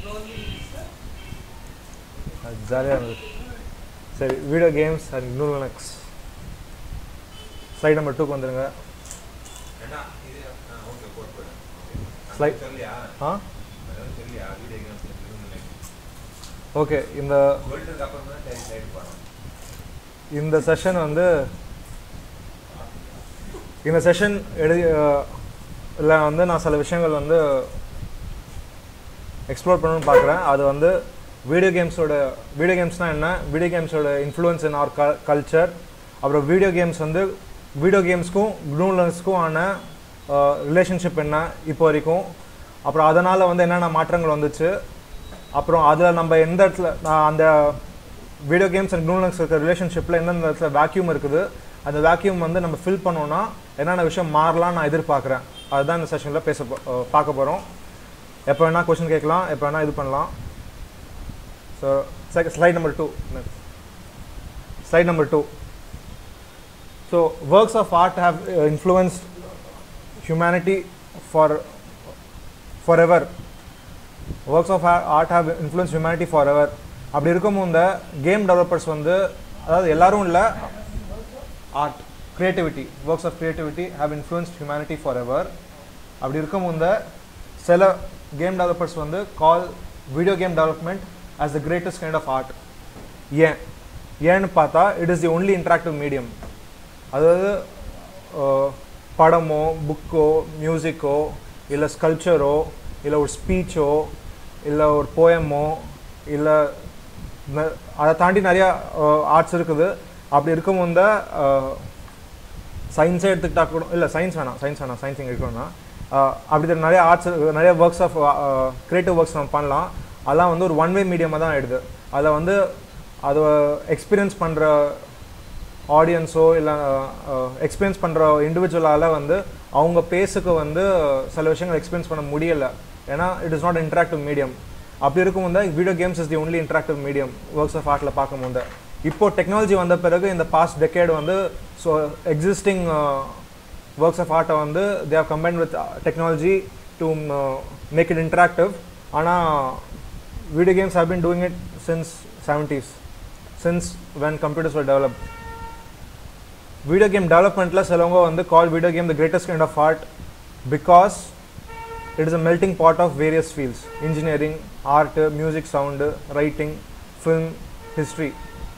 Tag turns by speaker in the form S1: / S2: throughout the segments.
S1: அது ஜாலியாக இருந்தது சரி வீடியோ கேம்ஸ் அண்ட் நூலனக்ஸ் ஸ்லைட் நம்பர் டூக்கு வந்துருங்க
S2: ஏன்னா இது ஆ ஓகே போடு போடு
S1: Slide.
S2: சொல்லியா
S1: ஆ
S2: அதாவது சொல்லியா வீடியோ கேம்ஸ்
S1: ஓகே இந்த
S2: வேர்ல்டுக்கு அப்புறம் தான் சரி சைடு போகிறோம்
S1: இந்த செஷன் வந்து இந்த செஷன் எழுதி இல்லை வந்து நான் சில விஷயங்கள் வந்து எக்ஸ்ப்ளோர் பண்ணணும்னு பார்க்குறேன் அது வந்து வீடியோ கேம்ஸோட வீடியோ கேம்ஸ்னால் என்ன வீடியோ கேம்ஸோட இன்ஃப்ளூயன்ஸ் இன் ஆர் கல்ச்சர் அப்புறம் வீடியோ கேம்ஸ் வந்து வீடியோ கேம்ஸ்க்கும் க்ளூலன்ஸ்க்கும் ஆன ரிலேஷன்ஷிப் என்ன இப்போ வரைக்கும் அப்புறம் அதனால் வந்து என்னென்ன மாற்றங்கள் வந்துச்சு அப்புறம் அதில் நம்ம எந்த இடத்துல நான் அந்த வீடியோ கேம்ஸ் அண்ட் க்ளூலன்ஸ் இருக்கிற ரிலேஷன்ஷிப்பில் எந்தெந்த இடத்துல வேக்யூம் இருக்குது அந்த வேக்யூம் வந்து நம்ம ஃபில் பண்ணோன்னா என்னென்ன விஷயம் மாறலாம்னு நான் எதிர்பார்க்குறேன் அதுதான் இந்த செஷனில் பேச போ- அஹ் பார்க்க போகிறோம் எப்போ வேணால் கொஷின் கேட்கலாம் எப்போ வேணால் இது பண்ணலாம் so slide number two slide number two so works of art have influenced humanity for forever works of art have influence humanity forever அப்படி இருக்கும் இந்த கேம் டெவலப்பர்ஸ் வந்து அதாவது எல்லாரும் இல்லை art creativity works of creativity have influenced humanity forever அப்படி இருக்கும் இந்த சில கேம் டெவலப்பர்ஸ் வந்து call video game development as the greatest kind of art ஏன் ஏன்னு பார்த்தா it is the only interactive medium அதாவது அஹ், படமோ புக்கோ மியூசிக்கோ இல்லை ஸ்கல்ச்சரோ இல்லை ஒரு ஸ்பீச்சோ இல்லை ஒரு போயமோ இல்லை அதை தாண்டி நிறையா ஆர்ட்ஸ் இருக்குது அப்படி இருக்கும் போது சயின்ஸே எடுத்துக்கிட்டா கூட இல்லை சயின்ஸ் வேணாம் சயின்ஸ் வேணாம் சயின்ஸ் இங்கே இருக்கணும்னா அப்படி தான் நிறைய ஆர்ட்ஸ் நிறைய ஒர்க்ஸ் ஆஃப் கிரியேட்டிவ் ஒர்க்ஸ் நம்ம பண்ணலாம் அதெல்லாம் வந்து ஒரு ஒன் வே மீடியமாக தான் ஆயிடுது அதில் வந்து அதை எக்ஸ்பீரியன்ஸ் பண்ணுற ஆடியன்ஸோ இல்லை எக்ஸ்பீரியன்ஸ் பண்ணுற இண்டிவிஜுவலால் வந்து அவங்க பேஸுக்கு வந்து சில விஷயங்கள் எக்ஸ்பீரியன்ஸ் பண்ண முடியலை ஏன்னா it is not interactive medium அப்படி இருக்கும்போது video games is the only interactive medium works of ஆர்ட்டில் பார்க்கும்போது இப்போ டெக்னாலஜி வந்த பிறகு இந்த பாஸ்ட் டெக்கேட் வந்து ஸோ எக்ஸிஸ்டிங் ஒர்க்ஸ் ஆஃப் ஆர்ட்டை வந்து they have combine with technology to make it interactive ஆனால் video games have been doing it since seventies since when computers were developed video game டெவலப்மெண்ட்டில் சிலவங்க வந்து call video game the greatest kind of art because it is a melting pot of various fields engineering art music sound writing film history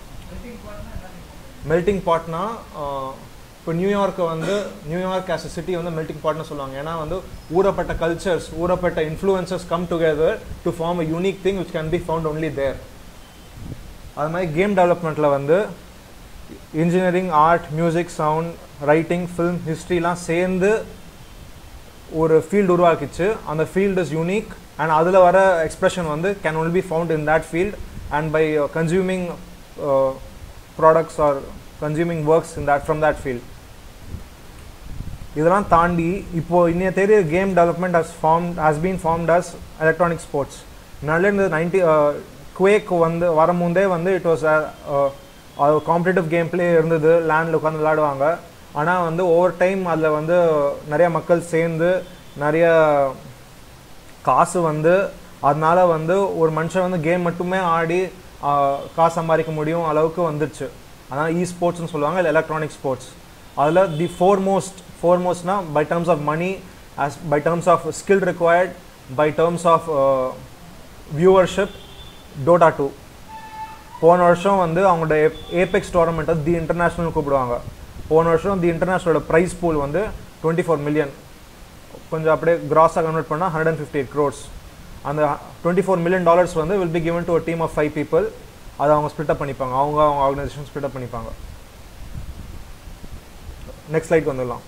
S1: melting பாட்னா இப்போ நியூயார்க்கை வந்து New York as a city வந்து melting பாட்னு சொல்லுவாங்க ஏன்னா வந்து ஊறப்பட்ட கல்ச்சர்ஸ் ஊறப்பட்ட influences come together to form a unique thing which can be found only there அது மாதிரி கேம் டெவலப்மெண்ட்டில் வந்து engineering art music sound writing film ஹிஸ்ட்ரிலாம் சேர்ந்து ஒரு ஃபீல்டு உருவாக்கிச்சு அந்த ஃபீல்டு இஸ் யூனிக் அண்ட் அதில் வர எக்ஸ்பிரஷன் வந்து can only be found in that field and by consuming products or consuming works in that from that field இதெல்லாம் தாண்டி இப்போ இன்னைய தேதி game development has form has been formed as electronic sports நல்ல இந்த நைன்டி குவேக் வந்து வரும்போதே வந்து இட் வாஸ் அது காம்படிட்டிவ் கேம் பிளே இருந்தது லேண்டில் உட்காந்து விளையாடுவாங்க ஆனால் வந்து ஓவர் டைம் அதில் வந்து நிறைய மக்கள் சேர்ந்து நிறைய காசு வந்து அதனால வந்து ஒரு மனுஷன் வந்து கேம் மட்டுமே ஆடி ஆஹ், காசு சம்பாதிக்க முடியும் அளவுக்கு வந்துருச்சு அதான் இ ஸ்போர்ட்ஸ்னு சொல்லுவாங்க இல்லை எலக்ட்ரானிக் ஸ்போர்ட்ஸ் அதில் தி ஃபோர் மோஸ்ட் ஃபோர் மோஸ்ட்னா by terms of money as by terms of skill required by terms of viewership Dota two போன வருஷம் வந்து அவங்களோட ஏபெக்ஸ் டோர்னமெண்ட்டை தி இன்டர்நேஷ்னல் கூப்பிடுவாங்க போன வருஷம் தி இன்டர்நேஷ்னலோட ப்ரைஸ் பூல் வந்து டுவெண்ட்டி ஃபோர் மில்லியன் கொஞ்சம் அப்படியே கிராஸாக கன்வெர்ட் பண்ணால் hundred and fifty eight crores அந்த டுவெண்ட்டி ஃபோர் மில்லியன் டாலர்ஸ் வந்து will be given to a team of five people அதை அவங்க ஸ்பிட் அப் பண்ணிப்பாங்க அவங்க அவங்க ஆர்கனைசேஷன் ஸ்பிட் அப் பண்ணிப்பாங்க நெக்ஸ்ட் ஸ்லைட் வந்துடலாம்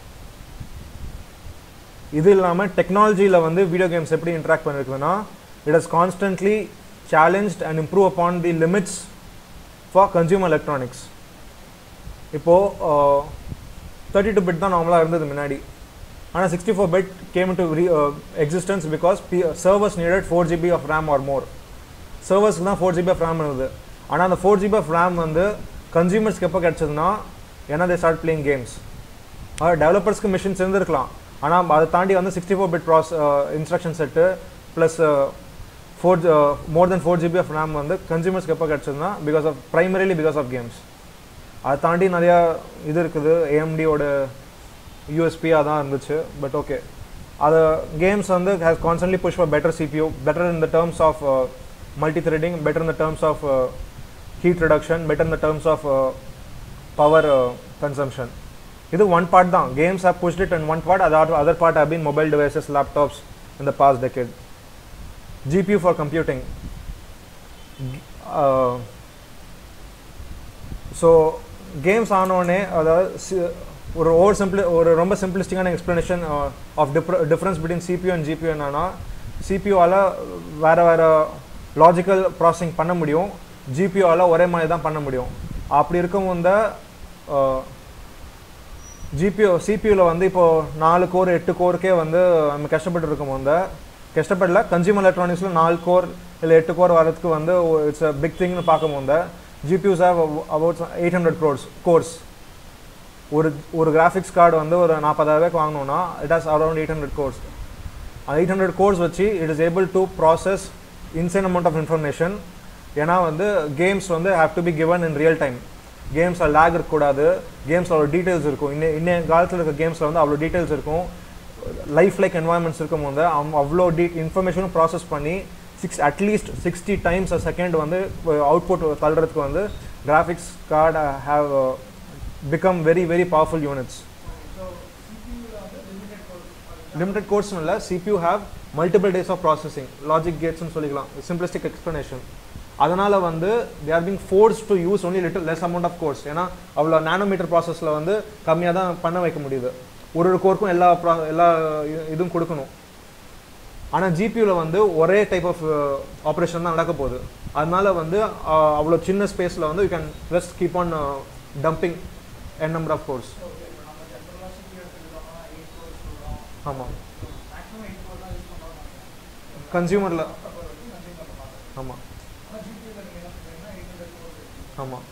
S1: இது இல்லாமல் டெக்னாலஜியில் வந்து வீடியோ கேம்ஸ் எப்படி இன்ட்ராக்ட் பண்ணிருக்குதுன்னா it is constantly challenged and improve upon the limits for consumer electronics இப்போது தேர்ட்டி டூ பிட் தான் நார்மலாக இருந்தது முன்னாடி ஆனால் sixty four bit came to existence because பி servers needed four GB of RAM or more சர்வர்ஸ்க்கு தான் ஃபோர் ஜிபி ஆஃப் ரேம் இருந்தது ஆனால் அந்த ஃபோர் ஜிபி ஆஃப் ரேம் வந்து கன்சியூமர்ஸ்க்கு எப்போ கிடச்சதுன்னா ஏன்னா தே ஸ்டார்ட் பிளேயிங் கேம்ஸ் அதாவது டெவலப்பர்ஸ்க்கு மிஷின்ஸ் இருந்திருக்கலாம் ஆனால் அதை தாண்டி வந்து sixty four bit pros instruction set plus four more than four GB of RAM வந்து கன்சியூமர்ஸ்க்கு எப்போ கிடச்சதுன்னா because of primarily because of games அதை தாண்டி நிறையா இது இருக்குது ஏஎம்டியோட யூஎஸ்பியாக தான் இருந்துச்சு பட் ஓகே அது கேம்ஸ் வந்து has constantly push for better CPU better in the terms of multithreading better in the terms of heat reduction better in the terms of power consumption இது ஒன் பார்ட் தான் games have pushed it and one part other other part have been mobile devices laptops in the past decade. GPU for computing. Uh, so games ஆனோடனே அதாவது சி- ஒரு over simply ஒரு ரொம்ப சிம்பிளிஸ்டிக்கான explanation of டிஃப்ர difference between CPU and GPU என்னன்னா சிபியூவால் வேறு வேறு லாஜிக்கல் ப்ராசஸிங் பண்ண முடியும் ஜிபியூவால் ஒரே மாதிரி தான் பண்ண முடியும் அப்படி இருக்கும் போது ஜிபியூ சிபியூவில் வந்து இப்போது நாலு கோர் எட்டு கோருக்கே வந்து நம்ம கஷ்டப்பட்டு இருக்கும் போது கஷ்டப்படல கன்சியூமர் எலக்ட்ரானிக்ஸில் நாலு கோர் இல்லை எட்டு கோர் வரதுக்கு வந்து இட்ஸ் அ பிக் திங்னு பார்க்கும் போது GPUs have about eight hundred crores cores ஒரு ஒரு கிராஃபிக்ஸ் கார்டு வந்து ஒரு நாற்பதாயிரரூபாய்க்கு வாங்கினோன்னா it has around eight hundred cores அந்த எயிட் ஹண்ட்ரட் கோர்ஸ் வச்சு it is able to process insane amount of information ஏன்னா வந்து கேம்ஸ் வந்து have to be given in real time கேம்ஸில் லேக் இருக்கக்கூடாது கேம்ஸில் அவ்வளோ டீட்டெயில்ஸ் இருக்கும் இன்னும் இன்னைய காலத்தில் இருக்க கேம்ஸில் வந்து அவ்வளோ டீட்டெயில்ஸ் இருக்கும் லைஃப் லைக் என்வாயன்மெண்ட்ஸ் இருக்கும் போது அவங்க அவ்வளோ டீ இன்ஃபர்மேஷனும் ப்ராசஸ் பண்ணி six at least sixty times a second வந்து அவுட்புட் தள்ளுறதுக்கு வந்து graphics card have become very very powerful units limited கோர்ஸ்னு இல்லை CPU have multiple days of processing logic கேட்ஸ்னு சொல்லிக்கலாம் சிம்பிளிஸ்டிக் எக்ஸ்ப்ளனேஷன் அதனால் வந்து they are being force to use only little less amount of cores ஏன்னா அவ்வளோ நானோமீட்டர் ப்ராசஸில் வந்து கம்மியாக தான் பண்ண வைக்க முடியுது ஒரு ஒரு கோருக்கும் எல்லா ப்ரா எல்லா இது- இதுவும் கொடுக்கணும் ஆனால் ஜிபியூவில் வந்து ஒரே டைப் ஆஃப் ஆப்ரேஷன் தான் நடக்க போகுது அதனால வந்து அஹ், அவ்வளோ சின்ன ஸ்பேஸில் வந்து you can just keep on dumping n number of cores ஆமாம் கன்சியூமரில் ஆமாம் ஆமாம்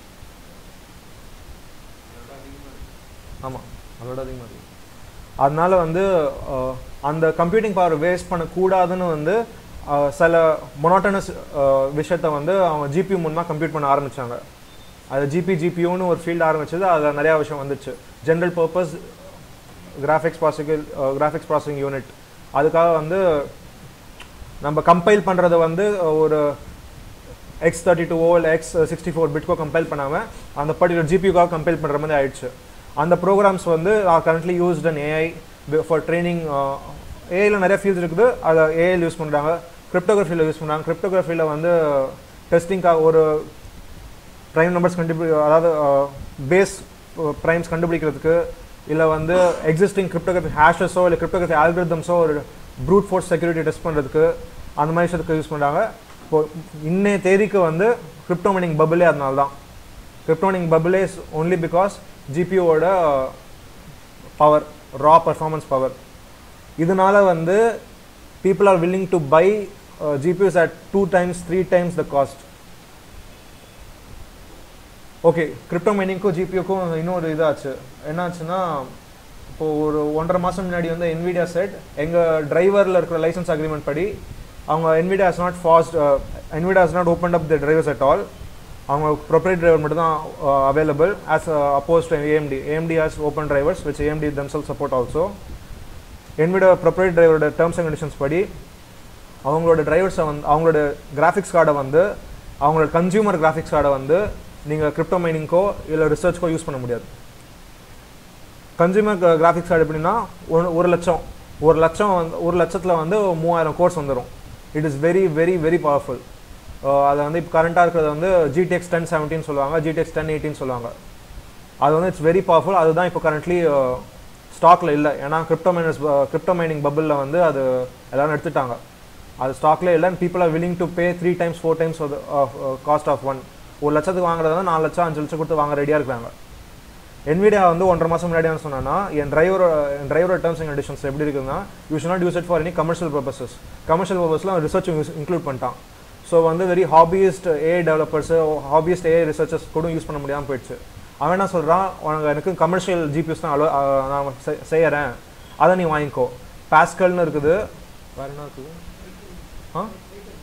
S1: ஆமாம் அதோட அதிகமாக இருக்கு அதனால வந்து அஹ், அந்த கம்ப்யூட்டிங் பவர் வேஸ்ட் பண்ணக்கூடாதுன்னு வந்து அஹ், சில மொனாட்டனஸ் விஷயத்த வந்து அவங்க ஜிபியூ மூலமாக கம்ப்யூட் பண்ண ஆரம்பிச்சாங்க அது ஜிபி ஜிபியூன்னு ஒரு ஃபீல்டு ஆரம்பிச்சது அதில் நிறையா விஷயம் வந்துச்சு general purpose graphics processing graphics processing unit அதுக்காக வந்து நம்ம கம்பைல் பண்ணுறத வந்து ஒரு எக்ஸ் தேர்ட்டி டூ இல்லை எக்ஸ் சிக்ஸ்டி ஃபோர் பிட்கோ கம்பைல் பண்ணாமல் அந்த பர்டிகுலர் ஜிபியூக்காக கம்பைல் பண்ணுற மாதிரி ஆயிடுச்சு அந்த ப்ரோக்ராம்ஸ் வந்து are currently used in AI for training ஏஐயில் நிறைய ஃபீல்ட்ஸ் இருக்குது அதை ஏஐயில் யூஸ் பண்ணுறாங்க கிரிப்டோகிராஃபியில் யூஸ் பண்ணுறாங்க கிரிப்டோகிராஃபியில் வந்து டெஸ்டிங்காக ஒரு ப்ரைம் நம்பர்ஸ் கண்டுபிடி அதாவது பேஸ் ப்ரைம்ஸ் கண்டுபிடிக்கிறதுக்கு இல்லை வந்து எக்ஸிஸ்டிங் கிரிப்டோகிராஃபி ஹேஷஸோ இல்லை கிரிப்டோகிராஃபி ஆல்கிரிதம்ஸோ ஒரு ப்ரூட் ஃபோர்ஸ் செக்யூரிட்டி டெஸ்ட் பண்ணுறதுக்கு அந்த மாதிரி விஷயத்துக்கு யூஸ் பண்ணுறாங்க இப்போ இன்னைய தேதிக்கு வந்து கிரிப்டோ மைனிங் பபிளே அதனால தான் கிரிப்டோ மைனிங் பபிளே இஸ் ஒன்லி பிகாஸ் ஜிபிஓட பவர் ரா பர்ஃபார்மன்ஸ் பவர் இதனால வந்து people are willing to buy GPUs at two times three times the cost okay crypto மைனிங்க்கும் ஜிபியூக்கும் இன்னொரு இதாச்சு என்னாச்சுன்னா இப்போ ஒரு ஒன்றரை மாதம் முன்னாடி வந்து என்விடியா செட் எங்கள் டிரைவரில் இருக்கிற லைசன்ஸ் அக்ரிமெண்ட் படி அவங்க Nvidia has not fast Nvidia has not open up the drivers at all அவங்க ப்ரொப்ரேட் டிரைவர் மட்டும் தான் available as opposed to AMD AMD has open drivers which AMD themselves support also Nvidia proprietary டிரைவரோட terms and conditions படி அவங்களோட டிரைவர்ஸை வந்து அவங்களோட graphics கார்டை வந்து அவங்களோட கன்சியூமர் கிராஃபிக்ஸ் கார்டை வந்து நீங்கள் கிரிப்டோ மைனிங்க்கோ இல்லை ரிசர்ச்க்கோ யூஸ் பண்ண முடியாது கன்சியூமர் கிராஃபிக்ஸ் கார்டு எப்படின்னா ஒரு ஒரு லட்சம் ஒரு லட்சம் வந்து ஒரு லட்சத்தில் வந்து மூவாயிரம் கோர்ஸ் வந்துடும் it is very very very powerful அதை வந்து இப்போ கரண்ட்டாக இருக்கிறது வந்து ஜிடிஎக்ஸ் டென் செவன்டீன் சொல்லுவாங்க ஜிடிஎக்ஸ் டென் எயிட்டின்னு சொல்லுவாங்க அது வந்து இட்ஸ் வெரி பவர்ஃபுல் அதுதான் இப்போ கரண்ட்லி ஸ்டாக்ல இல்லை ஏன்னா கிரிப்டோ மைனஸ் கிரிப்டோ மைனிங் பபிளில் வந்து அது எல்லாரும் எடுத்துட்டாங்க அது ஸ்டாக்ல இல்லை and people are willing to pay three times four times cost of one ஒரு லட்சத்துக்கு வாங்குறது வந்து நாலு லட்சம் அஞ்சு லட்சம் கொடுத்து வாங்க ரெடியாக இருக்கிறாங்க என்விடியா வந்து ஒன்றரை மாதம் முன்னாடி என்ன சொன்னா என் டிரைவர் என் டிரைவரோட டேர்ம்ஸ் அண்ட் கண்டிஷன்ஸ் எப்படி இருக்குன்னா you should not use it for any commercial purposes commercial பர்பஸ்லாம் ரிசர்ச் இன்க்ளூட் பண்ணிட்டான் ஸோ வந்து very hobbyist a developers hobbyist a researchers கூட யூஸ் பண்ண முடியாமல் போயிடுச்சு அவன் என்ன சொல்கிறான் உனக்கு எனக்கு கமர்ஷியல் ஜிபிஎஸ் தான் அலோ நான் செ- செய்யறேன் அதை நீ வாங்கிக்கோ பாஸ்கல்னு இருக்குது வேறு என்ன இருக்குது ஆ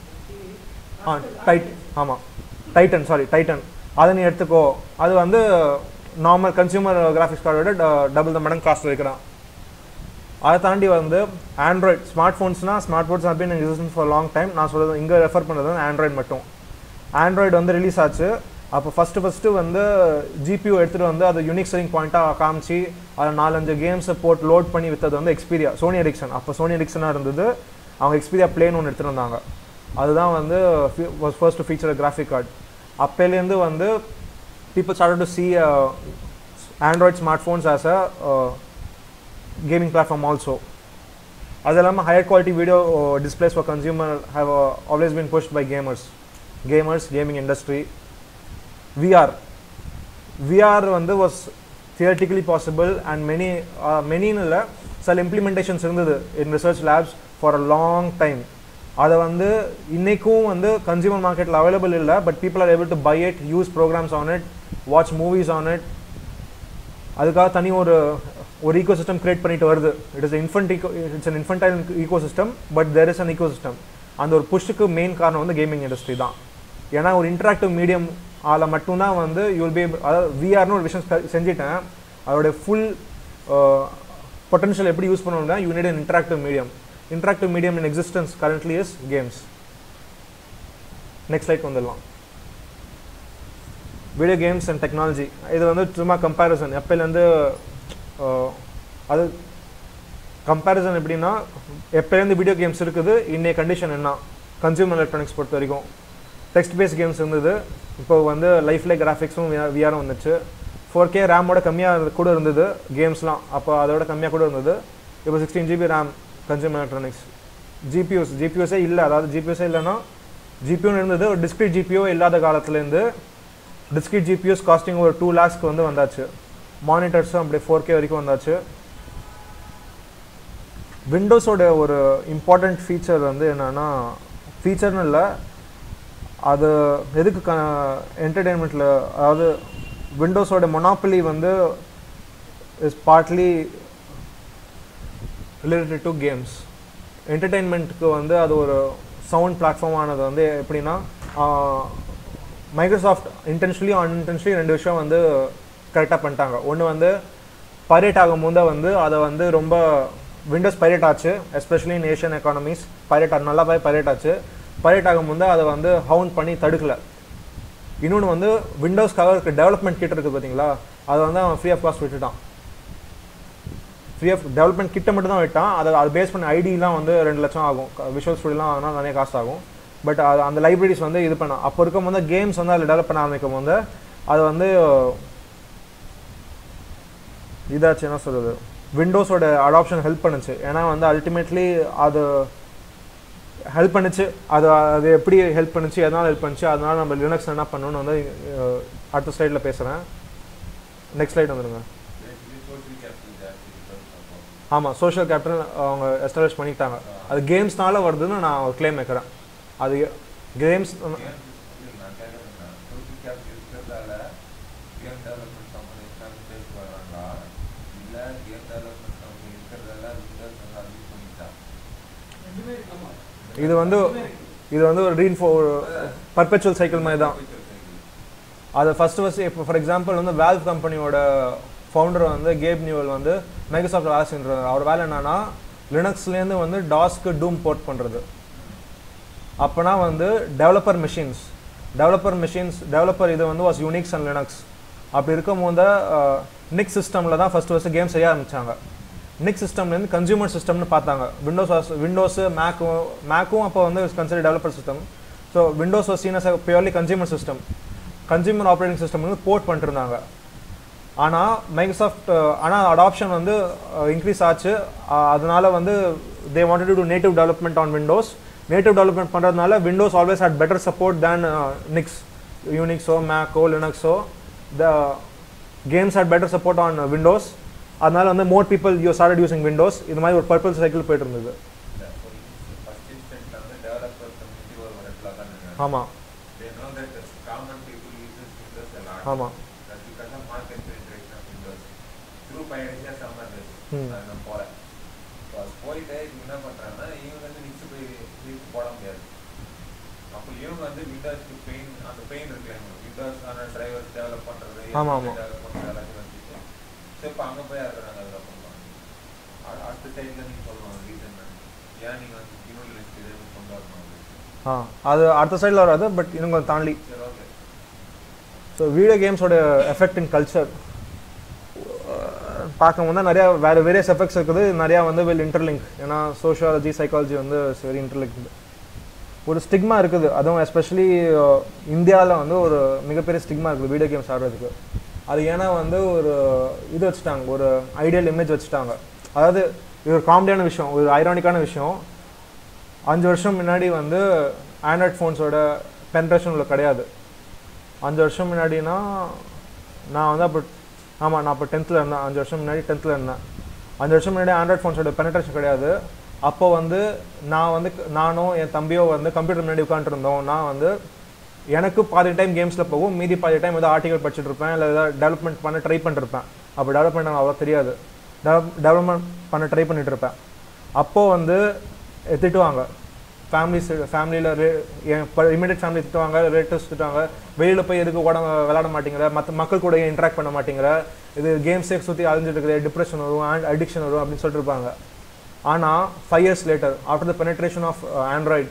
S1: ஆ டைட் ஆமாம் டைட்டன் சாரி டைட்டன் அதை நீ எடுத்துக்கோ அது வந்து நார்மல் கன்சியூமர் கிராஃபிக்ஸ் கார்டோட டபுள் த மடங்கு காஸ்ட் வைக்கிறான் அதை தாண்டி வந்து ஆண்ட்ராய்ட் ஸ்மார்ட் ஃபோன்ஸ்னால் smartphones have been in existence for long time நான் சொல்கிறது இங்கே ரெஃபர் பண்ணுறது வந்து ஆண்ட்ராய்டு மட்டும் ஆண்ட்ராய்டு வந்து ரிலீஸ் ஆச்சு அப்போ ஃபஸ்ட்டு ஃபஸ்ட்டு வந்து ஜிபியூ எடுத்துகிட்டு வந்து அது யூனிக் செல்லிங் பாயிண்ட்டாக காமிச்சு அதை நாலஞ்சு கேம்ஸை போட்டு லோட் பண்ணி விற்றது வந்து எக்ஸ்பீரியா சோனி எரிக்சன் அப்போ சோனி எரிக்சனாக இருந்தது அவங்க எக்ஸ்பீரியா பிளேன் ஒன்று எடுத்துகிட்டு வந்தாங்க அதுதான் வந்து ஃபர்ஸ்ட் ஃபீச்சர் கிராஃபிக் கார்டு அப்போலேருந்து வந்து people started to see uh, Android smartphones as a uh, gaming platform also. அது இல்லாமல் higher quality video displays for consumer have always been pushed by gamers gamers gaming industry VR VR வந்து was theoretically possible and many மெனின்னு இல்லை சில implementations இருந்தது in research labs for a long time அதை வந்து இன்னைக்கும் வந்து கன்சியூமர் மார்க்கெட்டில் அவைலபிள் இல்லை but people are able to buy it use programs on it watch movies on it அதுக்காக தனி ஒரு ஒரு ஈகோ சிஸ்டம் கிரியேட் பண்ணிட்டு வருது it is infant eco it's an infantile ecosystem but there is an ecosystem அந்த ஒரு புஷ்ஷுக்கு main காரணம் வந்து கேமிங் இண்டஸ்ட்ரி தான் ஏன்னா ஒரு இன்டராக்டிவ் மீடியம் அதில் மட்டும்தான் வந்து யூல் பி அதாவது விஆர்னு ஒரு விஷயம் செ- செஞ்சுட்டேன் அதோட ஃபுல் பொட்டன்ஷியல் எப்படி யூஸ் பண்ணணும்னா you need an interactive medium interactive medium in existence currently is games next light வந்துடலாம் வீடியோ கேம்ஸ் அண்ட் டெக்னாலஜி இது வந்து சும்மா கம்பேரிசன் எப்போலேருந்து அது கம்பேரிசன் எப்படின்னா எப்போலேருந்து வீடியோ கேம்ஸ் இருக்குது இன்னைய கண்டிஷன் என்ன கன்சியூமர் எலக்ட்ரானிக்ஸ் பொறுத்த வரைக்கும் டெக்ஸ்ட் பேஸ் கேம்ஸ் இருந்தது இப்போ வந்து லைஃப்ல கிராஃபிக்ஸும் விஆரும் வந்துச்சு ஃபோர் கே ரேமோட கம்மியாக கூட இருந்தது கேம்ஸ்லாம் அப்போ அதோட கம்மியாக கூட இருந்தது இப்போ sixteen GB RAM consumer electronics GPUs ஜிபியூஸே இல்லை அதாவது ஜிபியூஸே இல்லைன்னா ஜிபியூன்னு இருந்தது ஒரு டிஸ்கிரிட் ஜிபியூ இல்லாத காலத்துலேருந்து டிஸ்கிரிட் ஜிபியூஸ் காஸ்டிங் ஒரு டூ லேக்ஸ்க்கு வந்து வந்தாச்சு மானிட்டர்ஸும் அப்படியே ஃபோர் கே வரைக்கும் வந்தாச்சு விண்டோஸோட ஒரு இம்பார்ட்டண்ட் ஃபீச்சர் வந்து என்னன்னா ஃபீச்சர்னு இல்லை அது எதுக்கு க என்டர்டெயின்மெண்ட்டில் அதாவது விண்டோஸோட மொனாப்பலி வந்து is partly related to games என்டர்டெயின்மெண்ட்டுக்கு வந்து அது ஒரு சவுண்ட் பிளாட்ஃபார்ம் ஆனது வந்து எப்படின்னா மைக்ரோசாஃப்ட் இன்டென்ஷனலி அன்இன்டென்ஷனலி ரெண்டு விஷயம் வந்து கரெக்டாக பண்ணிட்டாங்க ஒன்று வந்து பைரேட் ஆகும்போது வந்து அதை வந்து ரொம்ப விண்டோஸ் பைரேட் ஆச்சு especially in Asian economies pirate நல்லா போய் பைரேட் ஆச்சு பைரேட் ஆகும்போது அதை வந்து ஹவுண்ட் பண்ணி தடுக்கல இன்னொன்று வந்து விண்டோஸ்க்காக இருக்க டெவலப்மெண்ட் கிட்ட இருக்குது பார்த்தீங்களா அதை வந்து அவன் ஃப்ரீ ஆஃப் காஸ்ட் விட்டுட்டான் ஃப்ரீ ஆஃப் டெவலப்மெண்ட் கிட்ட மட்டும் தான் விட்டான் அதை அது பேஸ் பண்ண ஐடிலாம் வந்து ரெண்டு லட்சம் ஆகும் விஷுவல் ஸ்டுடியோலாம் அதனால் நிறைய காசு ஆகும் பட் அது அந்த லைப்ரரிஸ் வந்து இது பண்ண அப்போ இருக்கும் போது கேம்ஸ் வந்து அதில் டெவலப் பண்ண ஆரம்பிக்கும் போது அது வந்து இதாச்சு என்ன சொல்கிறது விண்டோஸோட அடாப்ஷன் ஹெல்ப் பண்ணுச்சு ஏன்னா வந்து அல்டிமேட்லி அது ஹெல்ப் பண்ணுச்சு அது அது எப்படி ஹெல்ப் பண்ணுச்சு எதனால் ஹெல்ப் பண்ணுச்சு அதனால நம்ம லினக்ஸ் என்ன பண்ணணும்னு வந்து அஹ், அடுத்த ஸ்லைடில் பேசுகிறேன் நெக்ஸ்ட் ஸ்லைட் வந்துடுங்க ஆமாம் சோஷியல் கேபிட்டல் அவங்க எஸ்டாப்ளிஷ் பண்ணிட்டாங்க அது கேம்ஸ்னால வருதுன்னு நான் ஒரு கிளைம் வைக்கிறேன் அது கேம்ஸ் இது வந்து இது வந்து ஒரு ரீன்ஃபோ பர்பெச்சுவல் சைக்கிள் மாதிரி தான் அது ஃபர்ஸ்ட் ஃபர்ஸ்ட் இப்போ ஃபார் எக்ஸாம்பிள் வந்து வேல்வ் கம்பெனியோட ஃபவுண்டர் வந்து கேப் நியூவல் வந்து மைக்ரோசாஃப்ட் வேலை செஞ்சுருக்காரு அவர் வேலை என்னன்னா லினக்ஸ்லேருந்து வந்து டாஸ்க்கு டூம் போர்ட் பண்ணுறது அப்போனா வந்து developer machines developer machines developer இது வந்து வாஸ் யூனிக்ஸ் அண்ட் லினக்ஸ் அப்படி இருக்கும் போது நிக் சிஸ்டமில் தான் ஃபஸ்ட்டு ஃபஸ்ட்டு கேம் செய்ய ஆரம்பித்தாங்க நிக் சிஸ்டம்லேருந்து கன்சியூமர் சிஸ்டம்னு பார்த்தாங்க விண்டோஸ் விண்டோஸு மேக்கும் மேக்கும் அப்போ வந்து consider developer system so Windows was seen as purely consumer system consumer operating system வந்து போர்ட் பண்ணிட்டு இருந்தாங்க ஆனால் மைக்ரோசாஃப்ட் ஆனால் அடாப்ஷன் வந்து இன்க்ரீஸ் ஆச்சு அஹ், அதனால வந்து they wanted to native development on Windows native development பண்ணுறதுனால Windows always had better support than Nix யூனிக்ஸோ மேக்கோ லினக்ஸோ the games had better support on Windows அதனால வந்து more people you started using Windows இது மாதிரி ஒரு பர்பிள் சைக்கிள் போயிட்டு இருந்தது ஆமாம்
S2: They know that the common people uses Windows a lot.
S1: ஆமாம்
S2: That's because of market penetration of Windows. Through piracy or some others.
S1: Hmm.
S2: நான் நான் போறேன். So அது போயிட்டு இவங்க என்ன பண்றாங்கன்னா இவங்க வந்து நிச்சு போய் லீவ் போட முடியாது. அப்போ இவங்க வந்து விண்டோஸ்க்கு பெயின் அந்த பெயின் இருக்குல்ல விண்டோஸ் அந்த டிரைவர்ஸ் டெவலப் பண்றது
S1: ஆமா, ஆமா.
S2: டெவலப் பண்றது எல்லாத்தையும் வந்துச்சு ஸோ இப்போ அங்கே போய் இருக்கிறாங்க அதுக்கப்புறமா அ- அடுத்த சைடில் நீங்கள் சொல்லணும் ரீசன் ஏன் நீங்கள் வந்து யூனிவர்சிட்டி இது கொண்டு வரணும் அப்படின்னு.
S1: ஆ அது அடுத்த சைடில் வராது பட் இன்னும் கொஞ்சம் தாண்டி
S2: சரி ஓகே
S1: ஸோ வீடியோ கேம்ஸோட எஃபெக்ட் இன் கல்ச்சர் பார்க்கும்போது தான் நிறையா வேறு வேரியஸ் எஃபெக்ட்ஸ் இருக்குது நிறையா வந்து வில் இன்டர்லிங்க் ஏன்னா சோஷியாலஜி சைக்காலஜி வந்து வெரி இன்டர்லிங்க் ஒரு ஸ்டிக்மா இருக்குது அதுவும் எஸ்பெஷலி இந்தியாவில் வந்து ஒரு மிகப்பெரிய ஸ்டிக்மா இருக்குது வீடியோ கேம்ஸ் ஆடுறதுக்கு அது ஏன்னா வந்து ஒரு இது வச்சுட்டாங்க ஒரு ஐடியல் இமேஜ் வச்சுட்டாங்க அதாவது இது ஒரு காமெடியான விஷயம் ஒரு ஐரானிக்கான விஷயம் அஞ்சு வருஷம் முன்னாடி வந்து ஆண்ட்ராய்ட் ஃபோன்ஸோட பென்ட்ரேஷன் உள்ள கிடையாது அஞ்சு வருஷம் முன்னாடினா நான் வந்து அப்போ ஆமாம் நான் அப்போ டென்த்தில் இருந்தேன் அஞ்சு வருஷம் முன்னாடி டென்த்தில் இருந்தேன் அஞ்சு வருஷம் முன்னாடி ஆண்ட்ராய்ட் ஃபோன்ஸோட பெனட்ரேஷன் கிடையாது அப்போ வந்து நான் வந்து நானும் என் தம்பியோ வந்து கம்ப்யூட்டர் முன்னாடி உட்காந்துருந்தோம் நான் வந்து எனக்கு பாதி டைம் கேம்ஸில் போகும் மீதி பாதி டைம் ஏதாவது ஆர்டிகல் படிச்சுட்டு இருப்பேன் இல்லை ஏதாவது டெவலப்மெண்ட் பண்ண ட்ரை பண்ணிருப்பேன் அப்போ டெவலப்மெண்ட் எனக்கு அவ்வளோ தெரியாது டெவலப்மெண்ட் பண்ண ட்ரை பண்ணிட்டு இருப்பேன் அப்போது வந்து எ, திட்டுவாங்க ஃபேமிலிஸ் ஃபேமிலியில் என் இமீடியட் ஃபேமிலி திட்டுவாங்க ரிலேட்டிவ்ஸ் திட்டுவாங்க வெளியில் போய் எதுக்கு உடம்பு விளையாட மாட்டேங்கிற மற்ற மக்கள் கூட இன்ட்ராக்ட் பண்ண மாட்டேங்கிற இது கேம்ஸே சுற்றி அழிஞ்சிட்டு இருக்குது டிப்ரெஷன் வரும் அண்ட் அடிக்ஷன் வரும் அப்படின்னு சொல்லிட்டு இருப்பாங்க ஆனால் five years later after the penetration of Android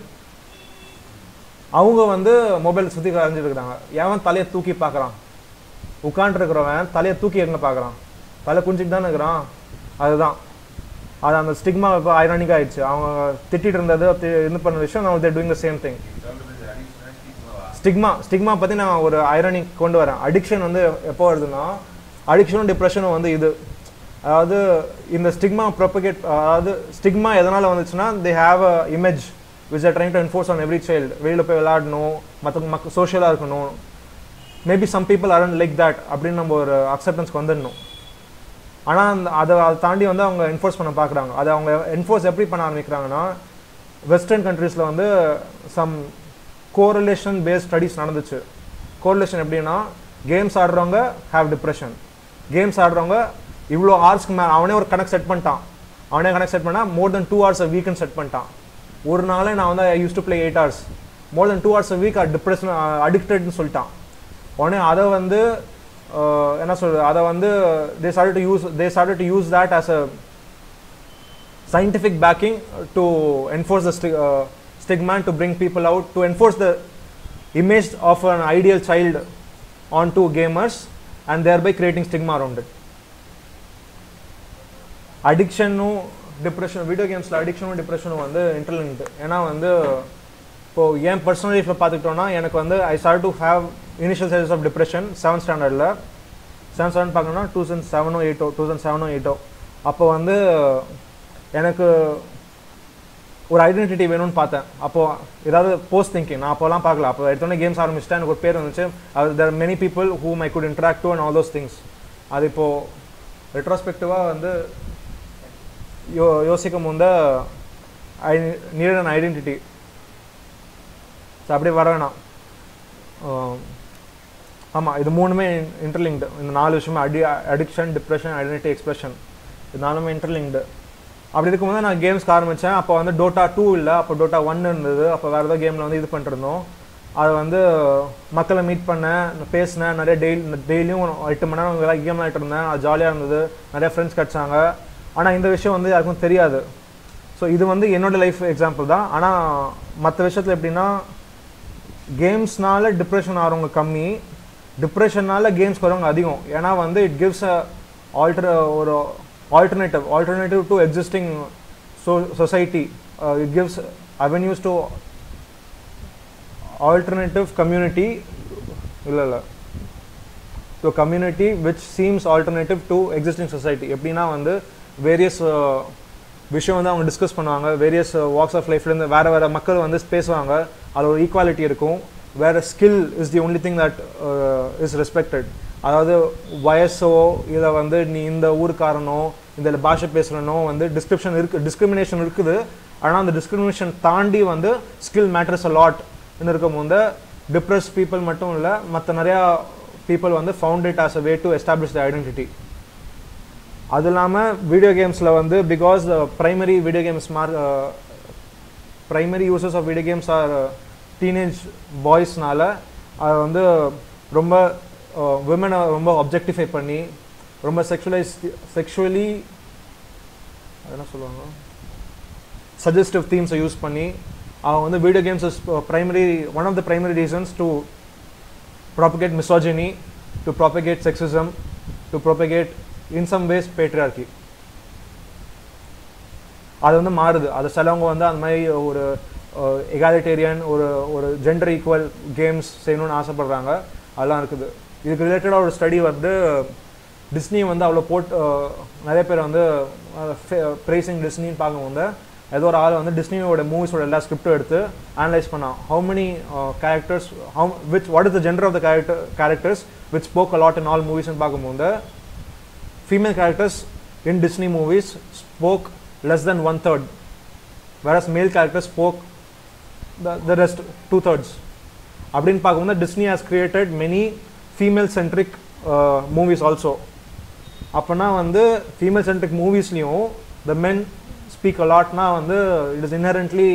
S1: அவங்க வந்து மொபைல் சுற்றி அழிஞ்சிட்டு இருக்கிறாங்க எவன் தலையை தூக்கி பார்க்குறான் உட்காண்ட்ருக்கிறவன் தலையை தூக்கி எங்கே பார்க்குறான் தலை குஞ்சிட்டு தானே இருக்கிறான் அதுதான் அது அந்த ஸ்டிக்மா இப்போ ஐரானிக் ஆயிடுச்சு அவங்க திட்டிட்டு இருந்தது தி- இது பண்ண விஷயம் நம்ம they're doing the same thing
S2: நீங்கள் சொல்கிறது அடிக்ஷனாக ஸ்டீக்மாவா
S1: ஸ்டிக்மா ஸ்டிக்மா பற்றி நான் ஒரு ஐரானிக் கொண்டு வரேன் அடிக்ஷன் வந்து எப்போ வருதுன்னா அடிக்ஷனும் டிப்ரெஷனும் வந்து இது அதாவது இந்த ஸ்டிக்மா ப்ரொபகேட் அதாவது ஸ்டிக்மா எதனால் வந்துச்சுன்னா they have a image which are trying to enforce on every child வெளியில் போய் விளையாடணும் மற்ற மக்கள் சோஷியலாக இருக்கணும் maybe some people aren't like that அப்படின்னு நம்ம ஒரு அக்செப்டன்ஸ்க்கு வந்துடணும் ஆனால் அந்த அதை அதை தாண்டி வந்து அவங்க என்ஃபோர்ஸ் பண்ண பார்க்குறாங்க அதை அவங்க என்ஃபோர்ஸ் எப்படி பண்ண ஆரம்பிக்கிறாங்கன்னா வெஸ்டர்ன் கண்ட்ரீஸில் வந்து சம் கோரிலேஷன் பேஸ்ட் ஸ்டடீஸ் நடந்துச்சு கோரிலேஷன் எப்படின்னா கேம்ஸ் ஆடுறவங்க ஹேவ் டிப்ரெஷன் கேம்ஸ் ஆடுறவங்க இவ்வளோ ஹவர்ஸ்க்கு மேலே அவனே ஒரு கணக்கு செட் பண்ணிட்டான் அவனே கணக்கு செட் பண்ணால் more than two hours a weekend set பண்ணிட்டான் ஒரு நாளே நான் வந்து I use to play eight hours more than two hours a week depression அடிக்டட்னு சொல்லிட்டான் உடனே அதை வந்து அஹ், என்ன சொல்றது அதை வந்து they started to use they started to use that as a scientific backing to enforce the sti- uh, stigma and to bring people out to enforce the image of an ideal child onto gamers and thereby creating stigma around it அடிக்ஷனும் depression video கேம்ஸில் அடிக்ஷனும் டிப்ரெஷனும் வந்து interlinked ஏன்னா வந்து இப்போது என் personal லைஃப்பில் பார்த்துக்கிட்டோன்னா எனக்கு வந்து I start to have initial stages of depression seventh ஸ்டாண்டர்டில் செவன் ஸ்டாண்டர்ட் பார்க்கணும்னா டூ தௌசண்ட் செவனோ எயிட்டோ டூ தௌசண்ட் செவனோ எயிட்டோ அப்போ வந்து எனக்கு ஒரு ஐடென்டிட்டி வேணும்னு பார்த்தேன் அப்போது ஏதாவது போஸ்ட் திங்கிங் நான் அப்போலாம் பார்க்கல அப்போ எடுத்தோடனே கேம்ஸ் ஆரம்பிச்சிட்டேன் எனக்கு ஒரு பேர் வந்துச்சு அது there many people whom I could interact to and all those things அது இப்போது ரெட்ரோஸ்பெக்டிவாக வந்து யோ யோசிக்கும் போது I need an identity so அப்படியே வர வேணாம் ஆமாம் இது மூணுமே இன்டர்லிங்க்டு இந்த நாலு விஷயமே அடி அடிக்ஷன் டிப்ரெஷன் ஐடென்டிட்டி எக்ஸ்பிரஷன் இது நாலுமே இன்டர்லிங்க்டு அப்படி இருக்கும்போது நான் கேம்ஸ்க்கு ஆரம்பித்தேன் அப்போ வந்து டோட்டா டூ இல்லை அப்போ டோட்டா ஒன் இருந்தது அப்போ வேறு ஏதோ கேமில் வந்து இது பண்ணிருந்தோம் அதை வந்து மக்களை மீட் பண்ணேன் நான் பேசினேன் நிறைய டெய்லி டெய்லியும் எட்டு மணி நேரம் கேம் விளையாட்டு இருந்தேன் அது ஜாலியாக இருந்தது நிறைய ஃப்ரெண்ட்ஸ் கிடச்சாங்க ஆனால் இந்த விஷயம் வந்து யாருக்கும் தெரியாது ஸோ இது வந்து என்னோட லைஃப் எக்ஸாம்பிள் தான் ஆனால் மற்ற விஷயத்தில் எப்படின்னா கேம்ஸ்னால டிப்ரெஷன் ஆகிறவங்க கம்மி டிப்ரெஷன்னால கேம்ஸ் வரவங்க அதிகம் ஏன்னா வந்து இட் கிவ்ஸ் அ ஆல்டர் ஒரு alternative alternative to existing so society uh, it gives avenues to alternative community இல்ல இல்ல to community which seems alternative to existing society எப்படின்னா வந்து வேரியஸ் விஷயம் வந்து அவங்க டிஸ்கஸ் பண்ணுவாங்க வேரியஸ் வாக்ஸ் ஆஃப் லைஃப்லேருந்து வேறு வேறு மக்கள் வந்து பேசுவாங்க அதில் ஒரு ஈக்குவாலிட்டி இருக்கும் வேறு skill is the only thing that is respected அதாவது வயசோ இதை வந்து நீ இந்த ஊருக்காரனோ இந்த பாஷை பேசுகிறனோ வந்து டிஸ்கிரிப்ஷன் இருக்கு டிஸ்கிரிமினேஷன் இருக்குது ஆனால் அந்த டிஸ்கிரிமினேஷன் தாண்டி வந்து ஸ்கில் மேட்டர்ஸ் அ லாட் இருக்கும் போது டிப்ரெஸ் பீப்புள் மட்டும் இல்லை மற்ற நிறையா பீப்புள் வந்து found it as a way to establish the identity அது இல்லாமல் வீடியோ கேம்ஸில் வந்து because the primary video games more primary users of video games are teenage பாய்ஸ்னால அது வந்து ரொம்ப விமனை ரொம்ப அப்ஜெக்டிஃபை பண்ணி ரொம்ப செக்ஷுவலைஸ் செக்ஷுவலி என்ன சொல்லுவாங்க சஜஸ்டிவ் தீம்ஸை யூஸ் பண்ணி அவன் வந்து video games is primary one of the primary reasons to propagate misogyny, to propagate sexism, to propagate in some ways patriarchy. அது வந்து மாறுது அது சிலவங்க வந்து அந்த மாதிரி ஒரு எகாலிட்டேரியன் ஒரு ஒரு ஜெண்டர் ஈக்குவல் கேம்ஸ் செய்யணும்னு ஆசைப்படுறாங்க அதெல்லாம் இருக்குது இதுக்கு ரிலேட்டடாக ஒரு ஸ்டடி வந்து டிஸ்னி வந்து அவ்வளோ போட் அஹ், நிறைய பேர் வந்து ப்ரைசிங் டிஸ்னின்னு பார்க்கும்போது ஏதோ ஒரு ஆள் வந்து டிஸ்னியோட மூவிஸோட எல்லா ஸ்கிரிப்டும் எடுத்து அனலைஸ் பண்ணான் how many characters how which what is the gender of the character characters which spoke a lot in all மூவிஸ்னு பார்க்கும்போது female characters in Disney movies spoke less than one third whereas male characters spoke the rest two thirds அப்படின்னு பார்க்கும்போது Disney has created many female centric movies also அப்போனா வந்து ஃபீமேல் சென்ட்ரிக் மூவிஸ்லேயும் the men speak அலாட்னா வந்து it is inherently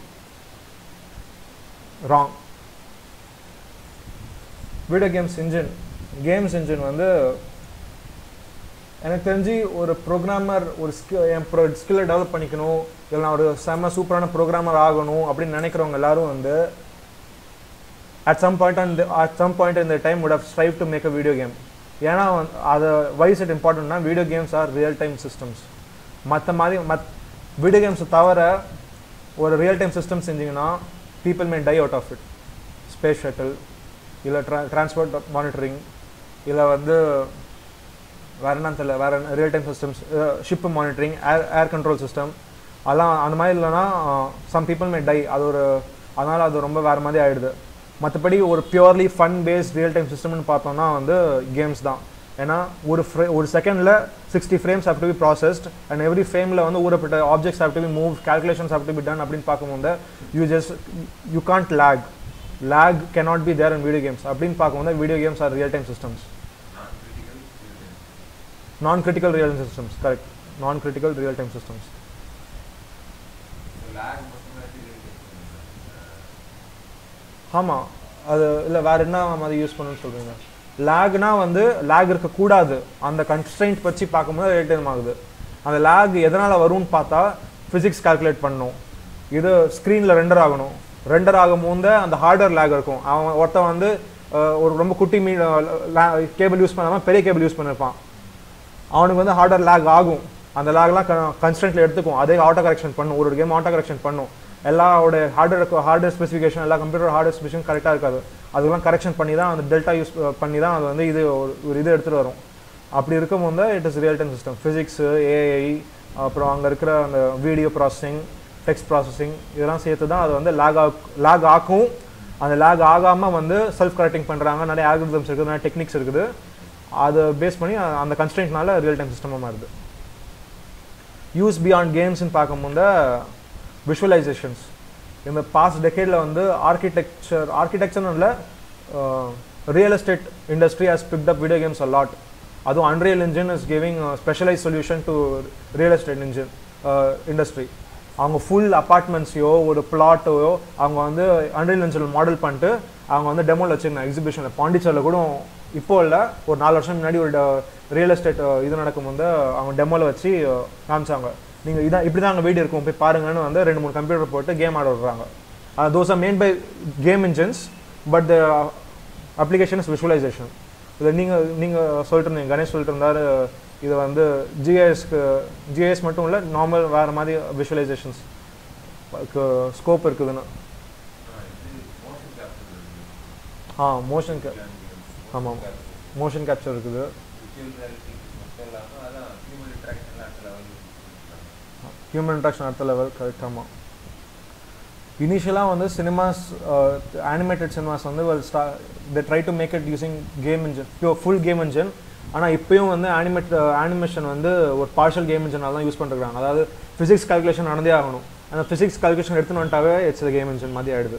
S1: wrong video games engine games engine வந்து எனக்கு தெரிஞ்சு ஒரு ப்ரோக்ராமர் ஒரு ஸ்கில் என் ப்ரோ ஸ்கில்லை டெவலப் பண்ணிக்கணும் இல்லை நான் ஒரு செம்ம சூப்பரான ப்ரோக்ராமர் ஆகணும் அப்படின்னு நினைக்கிறவங்க எல்லாரும் வந்து at some point on the, at some point in the time would have strived to make a video game ஏன்னா வந்து அது வைஸ் இட் இம்பார்ட்டன்ட்னா video games R real time systems மற்ற மாதிரி மத் வீடியோ கேம்ஸை தவிர ஒரு ரியல் டைம் சிஸ்டம் செஞ்சீங்கன்னா people may die out of it space shuttle இல்லை ட்ரா டிரான்ஸ்போர்ட் மானிட்டரிங் இல்லை வந்து வேற என்ன தெரியல வேற real time systems ship monitoring air air control system அதெல்லாம் அந்த மாதிரி இல்லைன்னா சம் பீப்புள் மே டை அது ஒரு அதனால் அது ரொம்ப வேறு மாதிரி ஆயிடுது மற்றபடி ஒரு purely fun based real time சிஸ்டம்னு பார்த்தோம்னா வந்து கேம்ஸ் தான் ஏன்னா ஒரு ஃப்ரே ஒரு செகண்டில் sixty frames have to be processed and every ஃப்ரேமில் வந்து ஊறப்பட்ட objects have to be move calculations have to be done அப்படின்னு பார்க்கும்போது you just you can't lag lag cannot be there in video games அப்படின்னு பார்க்கும்போது video games R real time systems
S2: non critical
S1: non critical real time systems correct நான் critical real time systems
S2: lag மட்டுமே real time
S1: ஆமாம் அது இல்லை வேற என்ன மாதிரி யூஸ் பண்ணணும்னு சொல்றீங்க லேக்னா வந்து லேக் இருக்கக்கூடாது அந்த கன்ஸ்ட்ரெயின்ட் வச்சு பார்க்கும்போது ரியல் டைம் ஆகுது அந்த லேக் எதனால் வரும்னு பார்த்தா ஃபிசிக்ஸ் கால்குலேட் பண்ணணும் இது ஸ்க்ரீனில் ரெண்டர் ஆகணும் ரெண்டர் ஆகும்போது அந்த ஹார்ட்வேர் லேக் இருக்கும் அவன் ஒருத்தன் வந்து அஹ், ஒரு ரொம்ப குட்டி மீ கேபிள் யூஸ் பண்ணாமல் பெரிய கேபிள் யூஸ் பண்ணிருப்பான் அவனுக்கு வந்து ஹார்ட்வேர் லேக் ஆகும் அந்த லேக்லாம் கன்ஸ்டன்ட்ல எடுத்துக்கும் அதே ஆட்டோ கரெக்ஷன் பண்ணும் ஒரு கேம் ஆட்டோ கரெக்ஷன் பண்ணும் எல்லாவோட ஹார்ட்வேர் ஹார்ட்வேர் ஸ்பெசிஃபிகேஷன் எல்லா கம்ப்யூட்டர் ஹார்ட்வேர் ஸ்பெசிஃபிகேஷன் கரெக்டாக இருக்காது அதெல்லாம் கரெக்ஷன் பண்ணி தான் அந்த டெல்டா யூஸ் பண்ணி தான் அது வந்து இது ஒரு ஒரு இது எடுத்துகிட்டு வரும் அப்படி இருக்கும்போது it is real time system physics AI அப்புறம் அங்கே இருக்கிற அந்த வீடியோ ப்ராசஸிங் டெக்ஸ்ட் ப்ராசஸிங் இதெல்லாம் சேர்த்து தான் அது வந்து லேக் ஆக் லேக் ஆக்கும் அந்த லேக் ஆகாமல் வந்து செல்ஃப் கரெக்டிங் பண்ணுறாங்க நிறைய ஆல்கிரிதம்ஸ் இருக்குது நிறைய டெக்னிக்ஸ் இருக்குது அதை பேஸ் பண்ணி அ- அந்த கன்ஸ்ட்ரெயின்ட்னால ரியல் டைம் சிஸ்டமாக மாறுது யூஸ் பியாண்ட் கேம்ஸ்னு பார்க்கும்போது விஷுவலைசேஷன்ஸ் இந்த பாஸ்ட் டெக்கேடில் வந்து ஆர்கிடெக்சர் ஆர்கிடெக்சர்னு இல்லை real estate industry has picked up video games a lot அதுவும் Unreal Engine is giving specialise solution to real estate engine industry அவங்க ஃபுல் அப்பார்ட்மெண்ட்ஸையோ ஒரு பிளாட்டையோ அவங்க வந்து அன்ரியல் இன்ஜின் மாடல் பண்ணிட்டு அவங்க வந்து டெமோவில் வச்சிருந்தாங்க எக்ஸிபிஷனில் பாண்டிச்சேரியில் கூட இப்போ இல்லை ஒரு நாலு வருஷம் முன்னாடி ஒரு ரியல் எஸ்டேட் இது நடக்கும்போது அவங்க டெமோவில் வச்சு அஹ், காமிச்சாங்க நீங்கள் இதான் இப்படி தான் அங்கே வீடு இருக்கும் போய் பாருங்கன்னு வந்து ரெண்டு மூணு கம்ப்யூட்டர் போட்டு கேம் ஆட விடுறாங்க those are made by game engines but the application is visualisation இதை நீங்கள் நீங்கள் சொல்லிட்டு இருந்தீங்க கணேஷ் சொல்லிட்டு இருந்தாரு இது வந்து ஜிஐஎஸ்க்கு ஜிஐஎஸ் மட்டும் இல்லை நார்மல் வேறு மாதிரி விஷுவலைசேஷன்ஸ் ஸ்கோப் இருக்குதுன்னு
S2: மோஷன் கேப்சர்
S1: ஆ மோஷன் கே ஆமாம் மோஷன் கேப்சர் இருக்குது
S2: விர்ச்சுவல் ரியாலிட்டி மட்டும் இல்லாமல் அதான் ஹியூமன் இன்ட்ராக்ஷன்லாம் அடுத்த லெவல்
S1: ஹியூமன் இன்ட்ராக்ஷன் அடுத்த லெவல் கரெக்ட் ஆமாம் இனிஷியலாக வந்து சினிமாஸ் அனிமேட்டட் சினிமாஸ் வந்து ஸ்டா the try to make it using game engine pure full game engine ஆனால் இப்பயும் வந்து அனிமேட் அனிமேஷன் வந்து ஒரு பார்ஷல் கேம் இன்ஜினால் தான் யூஸ் பண்ணிருக்காங்க அதாவது ஃபிசிக்ஸ் கால்குலேஷன் நடந்தே ஆகணும் அந்த ஃபிசிக்ஸ் கால்குலேஷன் எடுத்துன்னு வந்துட்டாவே இட்ஸ் கேம் இன்ஜின் மாதிரி ஆயிடுது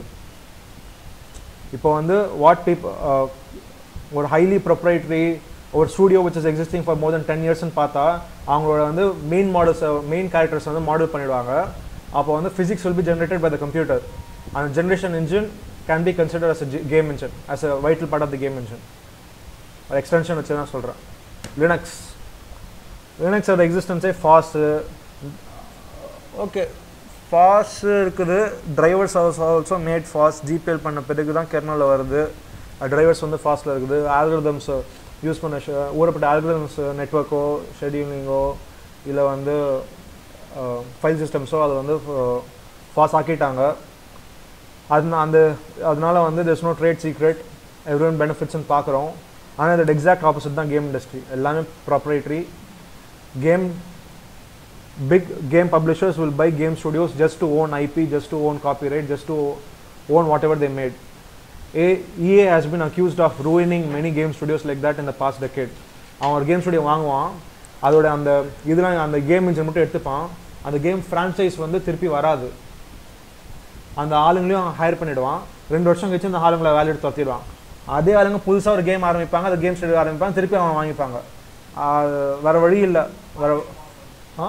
S1: இப்போ வந்து வாட் பீப் ஒரு ஹைலி ப்ரொப்ரைட்ரி ஒரு studio which is existing for more than ten இயர்ஸ்னு பார்த்தா அவங்களோட வந்து மெயின் மாடல்ஸ் மெயின் கேரக்டர்ஸ் வந்து மாடல் பண்ணிடுவாங்க அப்போ வந்து physics will be generated by the computer அந்த generation engine can be consider as a game engine as a vital part of the game engine ஒரு எக்ஸ்டென்ஷன் வச்சு தான் சொல்கிறேன் லினக்ஸ் லினக்ஸோட எக்ஸிஸ்டன்ஸே ஃபாஸ்ட்டு ஓகே ஃபாஸ்ட் இருக்குது drivers also mat fast GPL பண்ண பிறகு தான் கெர்னலில் வருது டிரைவர்ஸ் வந்து ஃபாஸ்ட்டில் இருக்குது ஆல்கிரதம்ஸ் யூஸ் பண்ண ஷ- ஊறப்பட்ட ஆல்கிரதம்ஸ் நெட்ஒர்க்கோ ஷெடியூலிங்கோ இல்லை வந்து ஃபைல் சிஸ்டம்ஸோ அதை வந்து ஃபாஸ்ட் ஆக்கிட்டாங்க அது அந்த அதனால வந்து there's no trade secret everyone பெனிஃபிட்ஸ்னு பார்க்குறோம் ஆனால் இதோட எக்ஸாக்ட் ஆப்போசிட் தான் கேம் இண்டஸ்ட்ரி எல்லாமே proprietary game big game publishers will buy game studios just to own IP, just to own copyright, just to own whatever they made. A, EA has been accused of ruining many game studios like that in the past decade. அவன் ஒரு game studio வாங்குவான் அதோட அந்த இதெல்லாம் அந்த game engine மட்டும் எடுத்துப்பான் அந்த game franchise வந்து திருப்பி வராது அந்த ஆளுங்களையும் ஹையர் பண்ணிடுவான் ரெண்டு வருஷம் கழிச்சு அந்த ஆளுங்களை வேலை எடுத்து துரத்திடுவான் அதே ஆளுங்க புதுசாக ஒரு கேம் ஆரம்பிப்பாங்க அந்த கேம் ஸ்டுடியோ ஆரம்பிப்பாங்க திருப்பி அவன் வாங்கிப்பாங்க ஆஹ் வேற வழி இல்லை வேற ஆ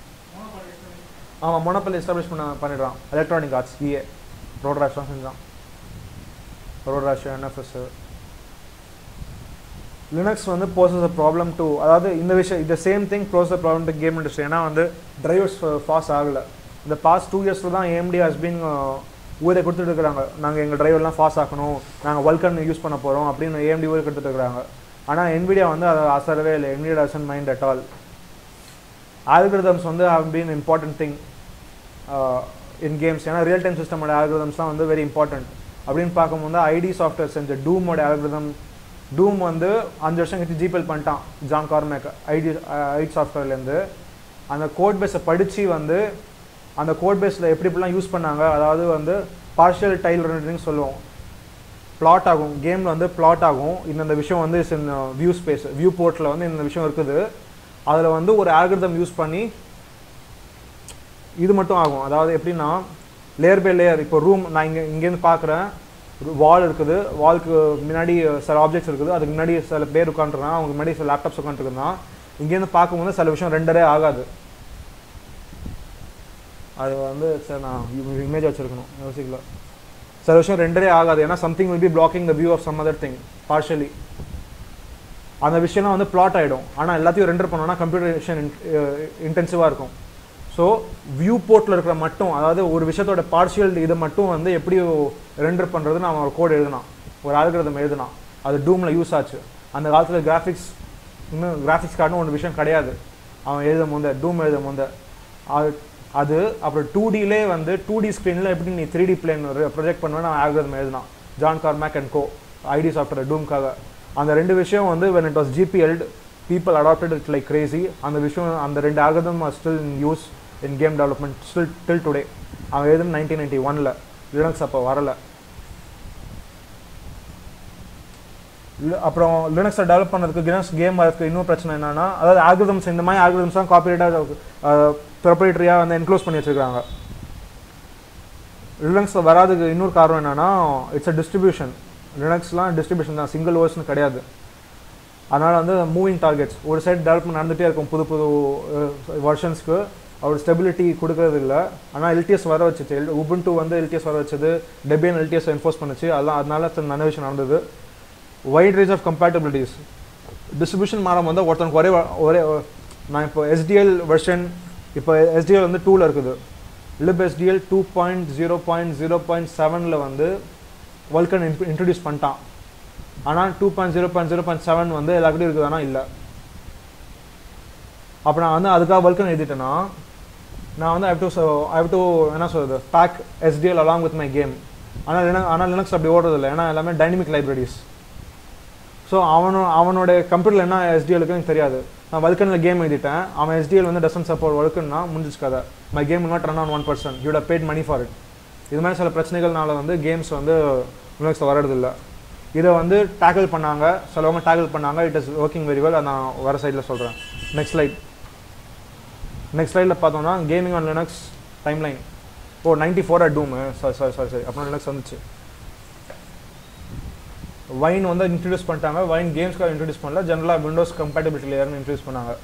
S1: ஆமாம் மொனப்பல் எஸ்டாப்ளிஷ் பண்ண பண்ணிடுறான் Electronic Arts EA Road Rash தான் செஞ்சான் ரோட் ராஷ் என்எஃப்எஸ் லினக்ஸ் வந்து போசஸ் அ ப்ராப்ளம் டு அதாவது இந்த விஷயம் இந்த same thing poses problem to game industry ஏன்னா வந்து டிரைவர்ஸ் ஃபாஸ்ட் ஆகலை இந்த பாஸ்ட் டூ இயர்ஸில் தான் ஏஎம்டி ஹஸ் பீன் ஊரை கொடுத்துட்டு இருக்கிறாங்க நாங்கள் எங்கள் டிரைவர்லாம் ஃபாஸ்ட் ஆக்கணும் நாங்கள் வல்கன் யூஸ் பண்ண போகிறோம் அப்படின்னு ஏஎம்டி ஊரை கொடுத்துட்டு இருக்கிறாங்க ஆனால் என்விடியா வந்து அதை அசரவே இல்லை Nvidia doesn't mind at all algorithms வந்து have been important thing in games ஏன்னா ரியல் டைம் சிஸ்டமோட ஆல்கிரிதம்ஸ் தான் வந்து வெரி இம்பார்ட்டன்ட் அப்படின்னு பார்க்கும்போது ஐடி சாஃப்ட்வேர் செஞ்ச டூமோட ஆல்கிரிதம் டூம் வந்து அஞ்சு வருஷம் கழிச்சு ஜிபெல் பண்ணிட்டான் ஜான் கார்மேக் ஐடி ஐடி சாஃப்ட்வேர்லேருந்து அந்த கோட் பேஸை படித்து வந்து அந்த கோட் பேஸில் எப்படி இப்படிலாம் யூஸ் பண்ணாங்க அதாவது வந்து பார்ஷியல் டைல் ரெண்டரிங் சொல்லுவோம் பிளாட் ஆகும் கேமில் வந்து பிளாட் ஆகும் இந்த விஷயம் வந்து is in view space view போர்ட்டில் வந்து இந்த விஷயம் இருக்குது அதில் வந்து ஒரு ஆல்கிரிதம் யூஸ் பண்ணி இது மட்டும் ஆகும் அதாவது எப்படின்னா லேயர் பை லேயர் இப்போ ரூம் நான் இங்கே இங்கேருந்து பார்க்குறேன் வால் இருக்குது வால்க்கு முன்னாடி சில ஆப்ஜெக்ட்ஸ் இருக்குது அதுக்கு முன்னாடி சில பேர் உட்காந்துருக்கான் அவங்க முன்னாடி சில லேப்டாப்ஸ் உட்காந்துருக்கான் இங்கேருந்து பார்க்கும்போது சில விஷயம் ரெண்டரே ஆகாது அது வந்து சரி நான் இமேஜ் வச்சிருக்கணும் யோசிக்கல சில விஷயம் ரெண்டரே ஆகாது ஏன்னா something will be blocking the view of some other thing partially அந்த விஷயம்லாம் வந்து பிளாட் ஆகிடும் ஆனால் எல்லாத்தையும் ரெண்டர் பண்ணோம்னா கம்ப்யூட்டரேஷன் இன்டென்சிவாக இருக்கும் ஸோ வியூ போர்ட்டில் இருக்கிற மட்டும் அதாவது ஒரு விஷயத்தோட பார்ஷியல் இதை மட்டும் வந்து எப்படி ரெண்டர் பண்ணுறதுன்னு அவன் ஒரு கோட் எழுதினான் ஒரு ஆல்கிரதம் எழுதினான் அது டூமில் யூஸ் ஆச்சு அந்த காலத்தில் கிராஃபிக்ஸ் இன்னும் கிராஃபிக்ஸ் கார்டுன்னு ஒரு விஷயம் கிடையாது அவன் எழுதும் போது டூம் எழுதும் போது அது அது அப்புறம் டூ டிலே வந்து டூ டி ஸ்க்ரீனில் எப்படி நீ த்ரீ டி பிளேன் ப்ரொஜெக்ட் பண்ணுவேன்னு அவன் ஆல்கிரதம் எழுதினான் John Carmack and co ID software டூம்காக அந்த ரெண்டு விஷயம் வந்து when it was GPL people adopted it like crazy அந்த விஷயம் அந்த ரெண்டு algorithm are still in use in game development still till today அவன் எழுதுன நைன்டீன் நைன்டி ஒனில் லினக்ஸ் அப்போ வரல இல்ல- அப்புறம் லினக்ஸை டெவலப் பண்ணதுக்கு லினக்ஸ் கேம் வரதுக்கு இன்னும் பிரச்சனை என்னன்னா அதாவது ஆல்கிரிதம்ஸ் இந்த மாதிரி ஆல்கிரிதம்ஸ் தான் காப்பிரைட்டாக ப்ரொப்ரேட்டரியாக வந்து என்க்ளோஸ் பண்ணி வச்சிருக்காங்க லினக்ஸில் வராதுக்கு இன்னொரு காரணம் என்னன்னா இட்ஸ் அ டிஸ்ட்ரிபியூஷன் லினக்ஸ்லாம் டிஸ்ட்ரிபியூஷன் தான் சிங்கிள் ஓர்ஸ்னு கிடையாது அதனால் வந்து மூவிங் டார்கெட்ஸ் ஒரு சைடு டெவலப்மெண்ட் நடந்துகிட்டே இருக்கும் புது புது வெர்ஷன்ஸ்க்கு அவர் ஸ்டெபிலிட்டி கொடுக்கறது இல்லை ஆனால் எல்டிஎஸ் வர வச்சுச்சு உபுண்டு வந்து எல்டிஎஸ் வர வச்சது டெபியன் எல்டிஎஸ் என்ஃபோர்ஸ் பண்ணுச்சு அதெல்லாம் அதனால நல்ல விஷயம் நடந்தது wide range of compatibilities distribution மாறும் வந்து ஒருத்தனுக்கு ஒரே வ- ஒரே நான் இப்போ எஸ்டிஎல் வெர்ஷன் இப்போ எஸ்டிஎல் வந்து டூவில் இருக்குது lib SDL two point zero point zero point செவனில் வந்து வல்கன் இன்ட்ரடியூஸ் பண்ணிட்டான் ஆனால் two point zero point zero point seven வந்து எல்லாருக்கிட்டையும் இருக்குது ஆனால் இல்லை அப்போ நான் வந்து அதுக்காக வல்கன் எழுதிட்டேன்னா நான் வந்து ஐ டு ஐ டு என்ன சொல்றது pack SDL along with my game ஆனால் லினக் ஆனால் லினக்ஸ் அப்படி ஓடுறது இல்லை ஏன்னா எல்லாமே டைனமிக் லைப்ரரிஸ் ஸோ அவனோ அவனோட கம்ப்யூட்டரில் என்ன எஸ்டிஎல் இருக்குன்னு எனக்கு தெரியாது நான் வல்கனில் கேம் எழுதிட்டேன் அவன் எஸ்டிஎல் வந்து டசன் சப்போர்ட் வல்கன்னா முடிஞ்சிச்சு கதை my game not run on one person you'd paid money for it இது மாதிரி சில பிரச்சனைகள்னால வந்து கேம்ஸ் வந்து லினக்ஸில் வர்றதில்ல இதை வந்து டேக்கிள் பண்ணாங்க சிலவங்க டேக்கிள் பண்ணாங்க it is working very well நான் வர சைடில் சொல்கிறேன் நெக்ஸ்ட் ஸ்லைட் நெக்ஸ்ட் ஸ்லைடில் பார்த்தோம்னா gaming on Linux timeline oh ninety four at Doom sorry sorry sorry சரி அப்புறம் லினக்ஸ் வந்துச்சு வைன் வந்து இன்ட்ரடியூஸ் பண்ணிட்டாங்க வைன் கேம்ஸ்க்காக இன்ட்ரடியூஸ் பண்ணல ஜென்ரலாக விண்டோஸ் கம்பேட்டபிலிட்டி லேயர்னு இன்ட்ரடியூஸ் பண்ணாங்க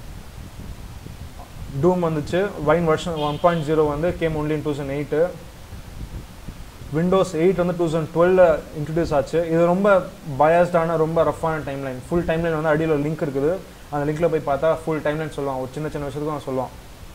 S1: டூம் வந்துச்சு Wine version one point zero வந்து game only in two thousand eight Windows eight வந்து டூ தௌசண்ட் டுவெல்ல இன்ட்ரடியூஸ் ஆச்சு இது ரொம்ப பயாஸ்டான ரொம்ப ரஃப்பான டைம்லைன் ஃபுல் டைம்லைன் வந்து அடியில் ஒரு லிங்க் இருக்குது அந்த லிங்க்ல போய் பார்த்தா ஃபுல் டைம்லைன் சொல்லுவான் ஒரு சின்ன சின்ன விஷயத்துக்கும் அவன் சொல்லுவான்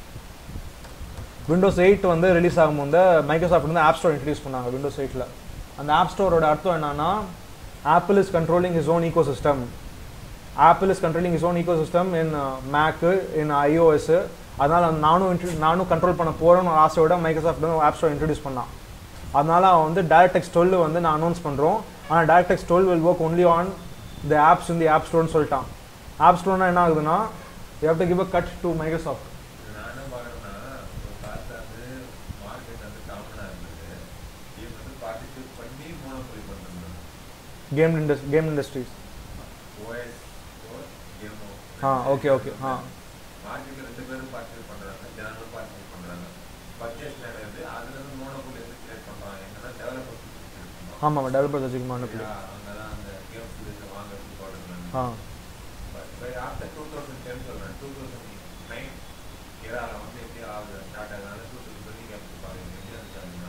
S1: விண்டோஸ் எயிட் வந்து ரிலீஸ் ஆகும்போது மைக்ரோசாஃப்ட் வந்து ஆப் ஸ்டோர் இன்ட்ரடியூஸ் பண்ணாங்க விண்டோஸ் எயிட்டில் அந்த ஆப் ஸ்டோரோட அர்த்தம் என்னன்னா Apple is controlling his own ecosystem Apple is controlling his own ecosystem in Mac in iOS அதனால் நானும் intro- நானும் கண்ட்ரோல் பண்ண போகிறேன்னு ஆசையோட மைக்ரோசாஃப்ட் வந்து ஆப் ஸ்டோர் இன்ட்ரடியூஸ் பண்ணான் அதனால அவன் வந்து DirectX 12 வந்து நான் அனௌன்ஸ் பண்ணுறோம் ஆனால் DirectX 12 will work only on the apps in the app ஸ்டோர்னு சொல்லிட்டான் ஆப் ஸ்டோர்னா என்ன ஆகுதுன்னா you have to give a cut to Microsoft
S2: நான் என்ன பார்க்கறேன்னா, ஒரு காலத்துல வந்து market வந்து common ஆ இருந்தது. இவங்க வந்து participate பண்ணி monopoly பண்ணிருந்தாங்க.
S1: கேம் இண்டஸ் game industries
S2: OS, or game of-
S1: ஆ ஓகே ஓகே ஆ
S2: market ல ரெண்டு பேரும் participate பண்றாங்க. ஜனங்களும் participate பண்றாங்க. Purchase நடக்குது. அதுல இருந்து monopoly எப்படி create பண்றாங்க? என்னன்னா developers create பண்றாங்க.
S1: ஆமாம் டெவலப்பர்ஸ் வச்சுக்கமான பிள்ளை
S2: Yeah, அங்கதான் அந்த game studios அ வாங்குறதுக்கு போடுறாங்க.
S1: ஆ
S2: But by after 2010 சொல்றேன் 2009 era ல வந்து எப்படி ஆகுது ஸ்டார்ட் ஆகுதுனால 2020 கேப்ஸ் பாருங்க எப்படி இருந்துச்சுன்னா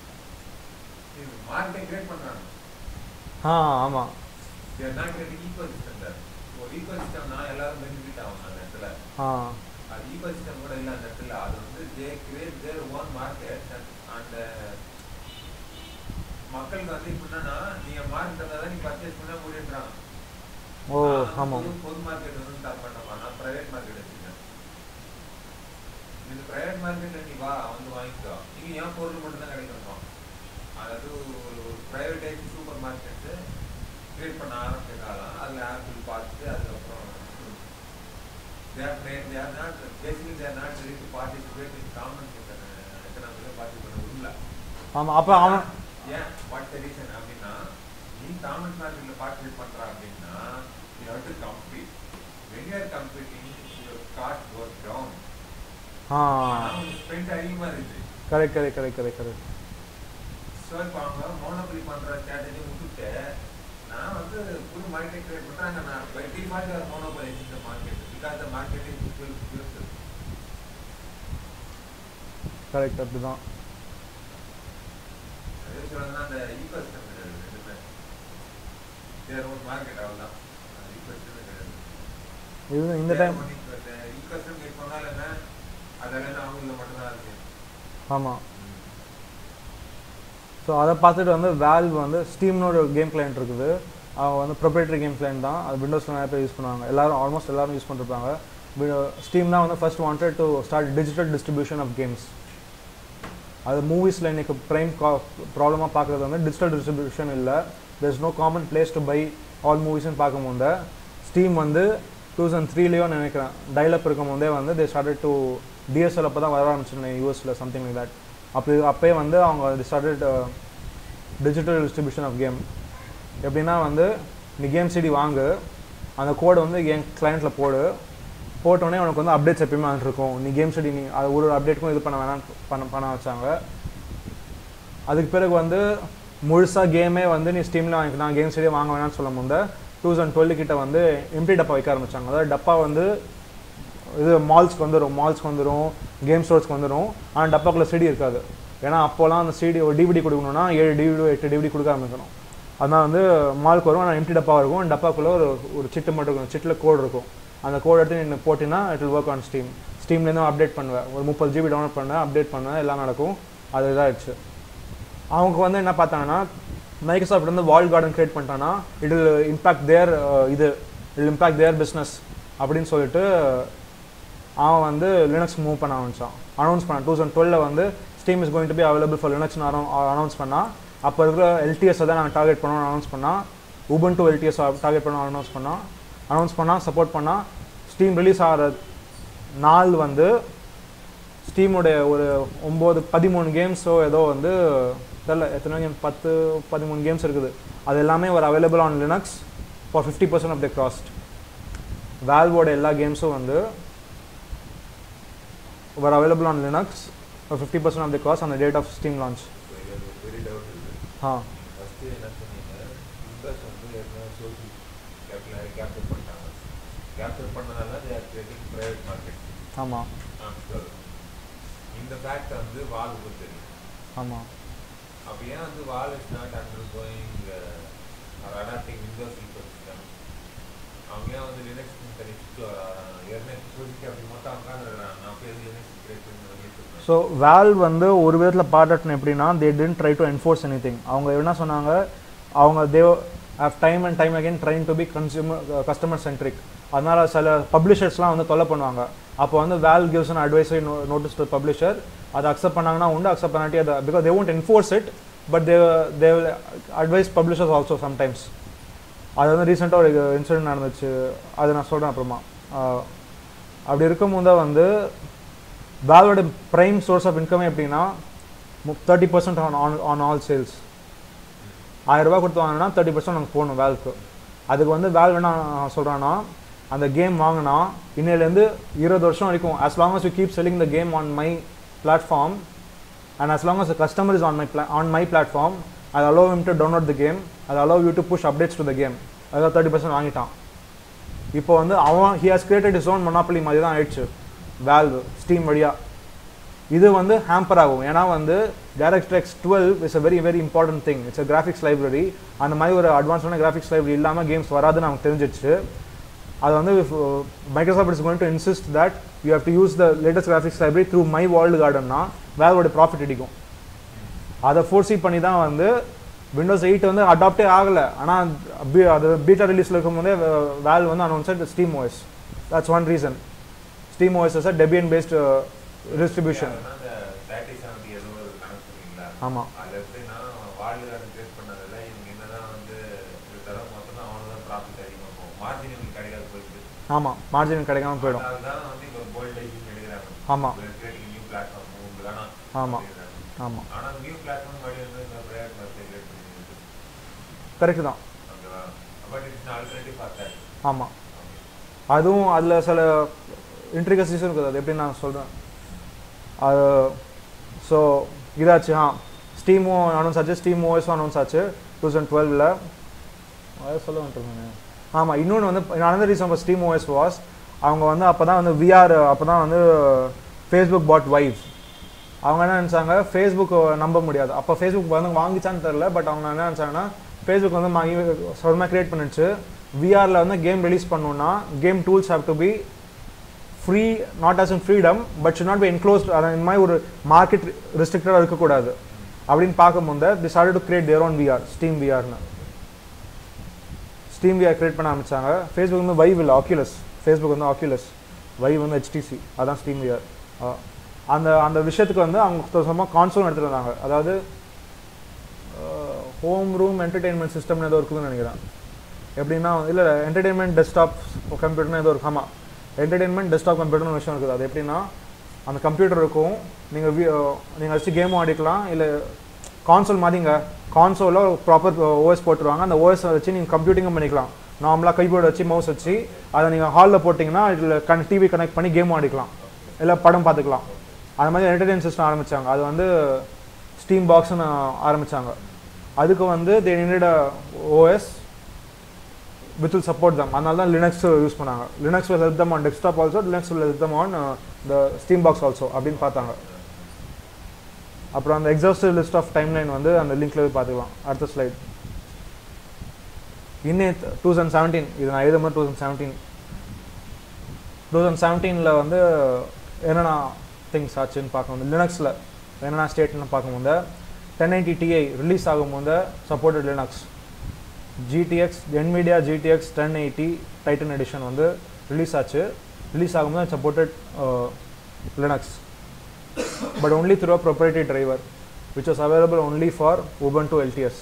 S2: இது மார்க்கெட் கிரியேட் பண்றாங்க
S1: ஆ ஆமாம்
S2: they are not creating ecosystem there ஒரு ecosystemனா எல்லாரும் பெனிஃபிட் ஆகும் அந்த இடத்துல
S1: ஆ
S2: அது ecosystem கூட இல்ல அந்த இடத்துல அது வந்து they create their own market and மக்களுக்கு வந்து இப்ப என்னன்னா நீங்க மார்க்கெட் தான் நீ பர்ச்சேஸ் பண்ண முடியுன்றாங்க
S1: ஓ
S2: நான் வந்து
S1: ஆமாம்
S2: பொது- பொது மார்க்கெட் வந்து தர மாட்டோமா நான் பிரைவேட் மார்க்கெட் வச்சிருக்கேன் இந்த பிரைவேட் மார்க்கெட்ல நீ வா வந்து வாங்கிக்கோ இங்க என் பொருள் மட்டும் தான் கிடைக்கணுமா அதாவது ஒரு பிரைவேடைஸ் சூப்பர் மார்க்கெட் கிரியேட் பண்ண ஆரம்பிச்ச காலம் அதுல ஆப்பிள் பார்த்துட்டு அதுக்கப்புறம் they are tra- they are not basically they are not ready to participate in common எக்கனாமிக்ல பார்ட்டிசிபேட் பண்ண உள்ள
S1: ஆமாம் அப்போ அவன்
S2: ஏன் வாட் ரீசன் அப்படின்னா நீ காமன் மார்க்கெட்ல பார்ட்டிசிபேட் பண்ற அப்படின்னா you have to complete when you are completing your cost goes down
S1: ஆ
S2: ஆனா உங்க ஸ்பெண்ட் அதிகமா இருக்கு
S1: correct correct correct correct correct
S2: so இப்போ அவங்க மோனோபலி பண்ற ஸ்ட்ராட்டஜி விட்டுட்டு நான் வந்து புது மார்க்கெட் கிரியேட் பண்றாங்க நான் பை டிஃபால்ட் ஆர் மோனோபலி இந்த market because the market is use
S1: correct அப்படிதான்
S2: அதே சொல்லணும்னா அந்த ஈகோசிஸ்டம் கிடையாது ரெண்டுமே தேர் ஓன் மார்க்கெட் அவ்வளோதான் ஈகோசிஸ்டம் கிடையாது
S1: இது இந்த டைம்
S2: ஈகோசிஸ்டம் கிரியேட் பண்ணாலும் என்ன அதெல்லாம் அவங்கள மட்டும்தான் இருக்கு
S1: ஆமாம் ஸோ அதை பார்த்துட்டு வந்து வேல்வ் வந்து ஸ்டீம்னோட கேம் கிளைண்ட் இருக்குது அவங்க வந்து ப்ரொப்ரேட்டரி கேம் கிளைண்ட் தான் அது விண்டோஸில் நிறைய பேர் யூஸ் பண்ணுவாங்க எல்லாரும் ஆல்மோஸ்ட் எல்லாரும் யூஸ் பண்ணிருப்பாங்க ஸ்டீம் தான் வந்து first wanted to start digital distribution of games அது மூவிஸில் இன்னைக்கு ப்ரைம் ப்ராப்ளமாக பார்க்குறது வந்து டிஜிட்டல் டிஸ்ட்ரிபியூஷன் இல்லை there is no common place to buy all மூவிஸ்னு பார்க்கும்போது ஸ்டீம் வந்து டூ தௌசண்ட் த்ரீலேயோ நினைக்கிறேன் டைலப் இருக்கும்போதே வந்து தே ஸ்டார்டட் டு டிஎஸ்எல் அப்போ தான் வர ஆரம்பிச்சிருந்தேன் யூஎஸில் சம்திங் லைக் தட் அப்படி அப்போயே வந்து அவங்க started digital distribution of game எப்படின்னா வந்து நீ கேம் சிடி வாங்கு அந்த கோடை வந்து என் கிளைண்ட்டில் போடு போட்டோடனே உனக்கு வந்து அப்டேட்ஸ் எப்பயுமே வந்துட்டு இருக்கும் நீ கேம் ஸ்டடி நீ அது ஒரு அப்டேட்டுக்கும் இது பண்ண வேணாம் பண்ண பண்ண வச்சாங்க அதுக்கு பிறகு வந்து முழுசாக கேமே வந்து நீ ஸ்டீமில் வாங்கிக்கலாம் கேம் ஸ்டடியே வாங்க வேணாம்னு சொல்லும் போது டூ தௌசண்ட் டுவெல் கிட்ட வந்து எம்டி டப்பா வைக்க ஆரம்பிச்சாங்க அதாவது டப்பா வந்து இது மால்ஸ்க்கு வந்துடும் மால்ஸ்க்கு வந்துடும் கேம் ஸ்டோர்ஸ்க்கு வந்துடும் ஆனால் டப்பாக்குள்ள சிடி இருக்காது ஏன்னா அப்போலாம் அந்த சிடி ஒரு டிவிடி கொடுக்கணும்னா ஏழு டிவிடி எட்டு டிவிடி கொடுக்க ஆரம்பிக்கணும் அதனால் வந்து மால்க்கு வரும் ஆனால் எம்டி டப்பா இருக்கும் டப்பாக்குள்ளே ஒரு ஒரு சிட்டு மட்டும் இருக்கும் சிட்டில் கோட் இருக்கும் அந்த கோட் எடுத்து நீ போட்டினா it will work on Steam ஸ்டீம்லேருந்து அப்டேட் பண்ணுவேன் ஒரு முப்பது ஜிபி டவுன்லோட் பண்ணுவேன் அப்டேட் பண்ணுவேன் எல்லாம் நடக்கும் அது இதாகிடுச்சு அவங்க வந்து என்ன பார்த்தாங்கன்னா மைக்ரோசாஃப்ட் வந்து வால் கார்டன் கிரியேட் பண்ணிட்டான்னா இட் வில் இம்பாக்ட் தேர் இது இல் இம்பாக்ட் தேர் பிஸ்னஸ் அப்படின்னு சொல்லிட்டு அவன் வந்து லினக்ஸ் மூவ் பண்ண ஆரம்பிச்சான் அனௌன்ஸ் பண்ணான் டூ தௌசண்ட் டுவெல்ல வந்து Steam is going to be available for Linux announce பண்ணால் அப்போ இருக்கிற எல்டிஎஸ் தான் நாங்கள் டார்கெட் பண்ணோம் அனௌன்ஸ் பண்ணால் உபன் டு எல்டிஎஸ் டார்கெட் பண்ணோம் அனௌன்ஸ் பண்ணால் அனௌன்ஸ் பண்ணால் சப்போர்ட் பண்ணால் ஸ்டீம் ரிலீஸ் ஆகிற நாள் வந்து ஸ்டீமுடைய ஒரு ஒம்பது பதிமூணு கேம்ஸோ ஏதோ வந்து தெரில எத்தனை கேம் பத்து பதிமூணு கேம்ஸ் இருக்குது அது எல்லாமே ஒரு available on Linux for fifty percent of the cost வேல்வோட எல்லா கேம்ஸும் வந்து were available on Linux for 50% of the cost on the date of Steam launch.
S2: Very doubt இருக்கு
S1: ஆ
S2: ஃபர்ஸ்ட் என்ன சொன்னீங்க யூசர்ஸ் வந்து ஏற்கனவே சோசியல் கேபிட்டல் கேப்சர் பண்ணிட்டாங்க கேப்சர் பண்ணதால they are creating private market
S1: ஆமாம்
S2: இந்த ஃபேக்ட் வந்து வால்வுக்கு தெரியும்
S1: ஆமாம்
S2: அப்ப ஏன் வந்து Valve is not undergoing or adapting Windows ecosystem அவங்க ஏன் வந்து லினக்ஸ் தெரிவிச்சுட்டு ஏற்கனவே இப்போதைக்கு அப்படி மட்டும் உட்காந்துருக்காங்க நான் போய் லினக்ஸ் கிரியேட் பண்ணி வெளியிட்டு இருக்கேன்
S1: ஸோ வேல் வந்து ஒரு விதத்தில் பாராட்டணும் எப்படின்னா they didn't try to enforce anything அவங்க என்ன சொன்னாங்க அவங்க they have time and time again trying to be consumer customer centric அதனால சில பப்ளிஷர்ஸ்லாம் வந்து தொல்லை பண்ணுவாங்க அப்போ வந்து வேல் கிவ்ஸ் அன் அட்வைஸை நோட்டீஸ் டு பப்ளிஷர் அதை அக்செப்ட் பண்ணாங்கன்னா உண்டு அக்செப்ட் பண்ணாட்டி அதை because they won't enforce it but they they will advise publishers also sometimes அது வந்து ரீசெண்டாக ஒரு இன்சிடென்ட் நடந்துச்சு அது நான் சொல்கிறேன் அப்புறமா ஆஹ் அப்படி இருக்கும்போது தான் வந்து வேலோட ப்ரைம் சோர்ஸ் ஆஃப் இன்கம் எப்படின்னா thirty percent on on on all sales ஆயிரம் ரூபாய் கொடுத்து வாங்கினா தேர்ட்டி பர்சன்ட் நமக்கு போகணும் வேலுக்கு அதுக்கு வந்து வேல் என்ன சொல்கிறான்னா அந்த கேம் வாங்கினா இன்னையிலேருந்து இருபது வருஷம் வரைக்கும் as long as you keep selling the game on my platform and as long as the customer is on my pla- on my platform I'll allow him to download the game I'll allow you to push updates to the game அதாவது thirty percent வாங்கிட்டான் இப்போ வந்து அவன் he has created is own monopoly மாதிரி தான் ஆயிடுச்சு valve steam வழியா இது வந்து ஹேம்பர் ஆகும் ஏன்னா வந்து direct twelve is a very very important thing it's a graphics library அந்த மாதிரி ஒரு அட்வான்ஸான கிராஃபிக்ஸ் லைப்ரரி இல்லாமல் கேம்ஸ் வராதுன்னு நமக்கு தெரிஞ்சிடுச்சு அது வந்து Microsoft is going to insist that you have to use the latest graphics library through my world கார்டன்னா வேலோட ப்ராஃபிட் அடிக்கும் அதை ஃபோர்ஸி பண்ணி தான் வந்து விண்டோஸ் எயிட் வந்து அடாப்டே ஆகலை ஆனால் அது பீட்டா ரிலீஸில் இருக்கும்போதே வேல் வந்து announce Steam OS that's one reason Steam OS is a Debian based distribution
S2: அதனால அந்த தேர்ட்டி செவன்டி ஏதோ ஒரு கணக்கு சொன்னீங்களா
S1: ஆமாம்
S2: அது எப்படின்னா வாழ்வு கார்டு கிரியேட் பண்ணதில்ல இவங்க என்னதான் வந்து இது தர மொத்தம் அவனுக்கு தான் ப்ராஃபிட் அதிகமாக போகும் மார்ஜின் இவங்களுக்கு கிடைக்காது போயிட்டு
S1: ஆமாம் மார்ஜின் கிடைக்காம போயிடும்
S2: அதனால தான் வந்து இப்போ போல்ட் ஐஜின் எடுக்கிறாங்க
S1: ஆமா.
S2: கிரியேட்டிங் நியூ பிளாட்ஃபார்ம் உங்களுக்கு வேணாம்
S1: ஆமா.
S2: அப்படிங்கிறாங்க.
S1: ஆமாம்
S2: ஆனா நியூ பிளாட்ஃபார்ம் வழி வந்து இந்த ப்ரேயர் மார்க்கெட் கிரியேட் பண்ணிருக்கு
S1: கரெக்டு தான்
S2: ஓகேவா but it's alternative for that
S1: ஆமாம் அதுவும் அதில் சில இன்ட்ரிகசிஸும் இருக்குது அது எப்படி நான் சொல்கிறேன் அது ஸோ இதாச்சு ஆ ஸ்டீமும் அனௌன்ஸ் ஆச்சு ஸ்டீம் ஓஎஸும் அனௌன்ஸ் ஆச்சு டூ தௌசண்ட் டுவெல்வில் அதை சொல்ல வந்துருக்கேன் ஆமாம் இன்னொன்று வந்து another reason for Steam OS was அவங்க வந்து அப்போ தான் வந்து விஆர் அப்போ தான் வந்து ஃபேஸ்புக் பாட் வைவ் அவங்க என்ன நினச்சாங்க ஃபேஸ்புக் நம்ப முடியாது அப்போ ஃபேஸ்புக் வந்து வாங்கிச்சான்னு தெரில பட் அவங்க என்ன நினச்சாங்கன்னா ஃபேஸ்புக் வந்து வாங்கி சொந்தமாக க்ரியேட் பண்ணிச்சு விஆரில் வந்து கேம் ரிலீஸ் பண்ணணுன்னா game tools have to be free not as in freedom but should not be enclosed அதான் இந்த மாதிரி ஒரு மார்க்கெட் ரெஸ்ட்ரிக்டடாக இருக்கக்கூடாது அப்படின்னு பார்க்கும்போது they started to create their own VR Steam விஆர்னு ஸ்டீம் விஆர் கிரியேட் பண்ண ஆரம்பிச்சாங்க ஃபேஸ்புக் வந்து வைவ் இல்லை ஆக்யூலஸ் ஃபேஸ்புக் வந்து ஆக்யூலஸ் வைவ் வந்து ஹெச்டிசி அதான் ஸ்டீம் விஆர் அந்த அந்த விஷயத்துக்கு வந்து அவங்க சும்மா கான்சோல் எடுத்துட்டு வந்தாங்க அதாவது ஹோம் ரூம் என்டர்டெயின்மெண்ட் சிஸ்டம்னு ஏதோ இருக்குதுன்னு நினைக்கிறேன் எப்படின்னா இல்லை என்டர்டெயின்மெண்ட் டெஸ்க்டாப் கம்ப்யூட்டர்னு ஏதோ இருக்கு ஆமாம் என்டர்டெயின்மெண்ட் டெஸ்க்டாப் கம்ப்யூட்டர்னு ஒரு விஷயம் இருக்குது அது எப்படின்னா அந்த கம்ப்யூட்டர் இருக்கும் நீங்கள் நீங்கள் வச்சு கேமும் ஆடிக்கலாம் இல்லை கான்சோல் மாதிரிங்க கான்சோலில் ப்ராப்பர் ஓஎஸ் போட்டுருவாங்க அந்த ஓஎஸ் வச்சு நீங்கள் கம்ப்யூட்டிங்கும் பண்ணிக்கலாம் நார்மலாக கைபோர்டு வச்சு மவுஸ் வச்சு அதை நீங்கள் ஹாலில் போட்டிங்கன்னா இதில் கன் டிவி கனெக்ட் பண்ணி கேம் ஆடிக்கலாம் இல்லை படம் பார்த்துக்கலாம் அது மாதிரி என்டர்டெயின் சிஸ்டம் ஆரம்பித்தாங்க அது வந்து ஸ்டீம் பாக்ஸ்னு ஆரம்பித்தாங்க அதுக்கு வந்து they needed OS with will support them அதனால தான் லினக்ஸ் யூஸ் பண்ணாங்க Linux will help them on desktop also Linux will help them on uh, the steam box also அப்படின்னு பார்த்தாங்க அப்புறம் அந்த எக்ஸாஸ்டிவ் லிஸ்ட் ஆஃப் டைம்லைன் வந்து அந்த லிங்க்ல போய் பார்த்துக்கலாம் அடுத்த ஸ்லைட் இன்னே டூ தௌசண்ட் செவன்டீன் இது நான் எழுதும்போது two thousand seventeen two thousand செவன்டீனில் வந்து என்னென்ன திங்ஸ் ஆச்சுன்னு பார்க்கும்போது லினக்ஸில் என்னென்ன ஸ்டேட்னு பார்க்கும்போது டென் நைன்டி டிஐ ரிலீஸ் ஆகும்போது supported Linux GTX NVIDIA GTX ten eighty Titan edition வந்து ரிலீஸ் ஆச்சு ரிலீஸ் ஆகும்போது supported Linux but only through a proprietary driver which was available only for Ubuntu LTS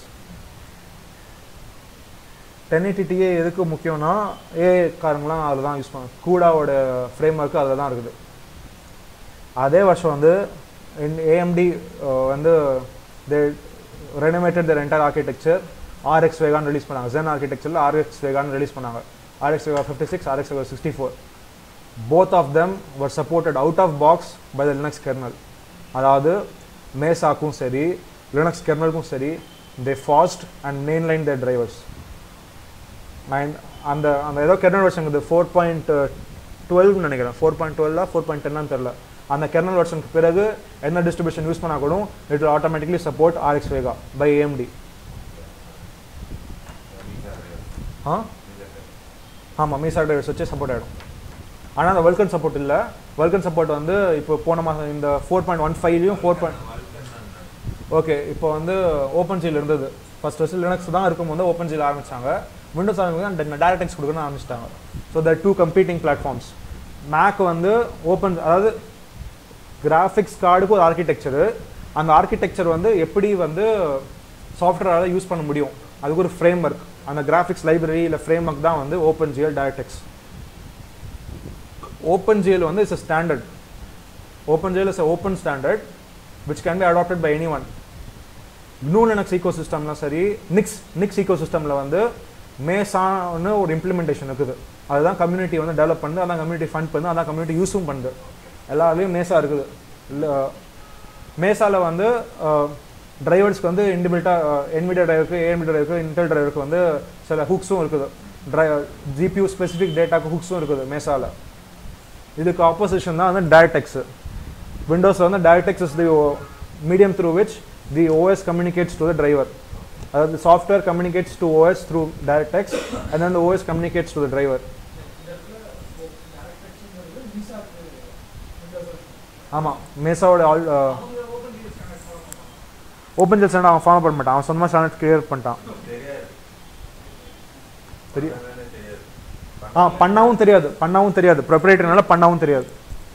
S1: 1080 Ti எதுக்கு முக்கியம்னா ஏ காரங்களாம் அதில் தான் use பண்ண கூடாவோட frame work அதில் தான் இருக்குது அதே வருஷம் வந்து ஏஎம்டி வந்து they renovated their entire architecture RX Vega release பண்ணாங்க ஜென் ஆர்கிடெக்சரில் ஆர்எக்ஸ் வேகான் ரிலீஸ் பண்ணாங்க RX Vega fifty six RX Vega sixty four both of them were supported out of box by the Linux kernel அதாவது மேசாக்கும் சரி Linux கெர்னலுக்கும் சரி they FOSS and mainline their drivers nine அந்த அந்த ஏதோ kernel வருஷன் இருக்குது ஃபோர் பாயிண்ட் டுவெல்னு நினைக்கிறேன் ஃபோர் பாயிண்ட் டுவெல்லா ஃபோர் பாயிண்ட் டென்னு தெரில அந்த கெர்னல் வெர்ஷனுக்கு பிறகு என்ன டிஸ்ட்ரிபியூஷன் யூஸ் பண்ணால் கூட it will automatically support RX Vega by AMD ஆ ஆமாம் மீசா டிரைவர்ஸ் வச்சு சப்போர்ட் ஆகிடும் ஆனால் அந்த வல்கன் சப்போர்ட் இல்லை வல்கன் சப்போர்ட் வந்து இப்போ போன மாதம் இந்த ஃபோர் பாயிண்ட் ஒன் ஃபைவ்லையும் ஃபோர் பாயிண்ட் ஓகே இப்போ வந்து ஓப்பன் ஜியில் இருந்தது ஃபர்ஸ்ட் ஃபர்ஸ்ட் லினக்ஸ் தான் இருக்கும்போது ஓப்பன் ஜியில் ஆரம்பிச்சாங்க விண்டோஸ் ஆரம்பிச்சு டேரக்டெக்ஸ் கொடுக்கணும்னு ஆரம்பிச்சிட்டாங்க so the two competing platforms Mac வந்து ஓப்பன் அதாவது கிராஃபிக்ஸ் கார்டுக்கு ஒரு ஆர்கிடெக்சரு அந்த ஆர்கிடெக்சர் வந்து எப்படி வந்து சாஃப்ட்வேரால் யூஸ் பண்ண முடியும் அதுக்கு ஒரு ஃப்ரேம் ஒர்க் அந்த கிராஃபிக்ஸ் லைப்ரரி இல்லை ஃப்ரேம் ஒர்க் தான் வந்து OpenGL DirectX OpenGL வந்து it's a standard OpenGL is open standard which can be adopted by anyone GNU Linux ecosystemல சரி நிக்ஸ் நிக்ஸ் ecosystemல வந்து மேசான்னு ஒரு இம்ப்ளிமெண்டேஷன் இருக்குது அதுதான் கம்யூனிட்டி வந்து டெவலப் பண்ணுது அதான் கம்யூனிட்டி ஃபண்ட் பண்ணுது அதான் கம்யூனிட்டி யூஸும் பண்ணுது எல்லாருலேயும் மேசா இருக்குது இல்லை மேசால வந்து டிரைவர்ஸ்க்கு வந்து இண்டிபில்ட்டாக என்விடியா டிரைவருக்கு ஏஎம்டி டிரைவருக்கு இன்டெல் டிரைவருக்கு வந்து சில ஹுக்ஸும் இருக்குது ட்ரை ஜிபியூ ஸ்பெசிஃபிக் டேட்டாக்கு ஹுக்ஸும் இருக்குது மேசால இதுக்கு ஆப்போசிஷன் தான் வந்து டேரக்டெக்ஸ் விண்டோஸில் வந்து DirectX is the o- medium through which the OS communicates to the driver. அதாவது the software communicates to OS through DirectX and then the OS communicates to the driver. ஆமாம் மேசாவோட ஆல் ஓப்பன் ஜெல் ஸ்டாண்டர்ட் அவன் follow பண்ண மாட்டான் அவன் சொந்தமாக standard clear பண்ணிட்டான்
S2: தெரியாது
S1: தெரியும்
S2: பண்ணவே தெரியாது
S1: ஆ பண்ணாவும் தெரியாது பண்ணாவும் தெரியாது ப்ரொப்ரேட்டர்னால பண்ணாவும் தெரியாது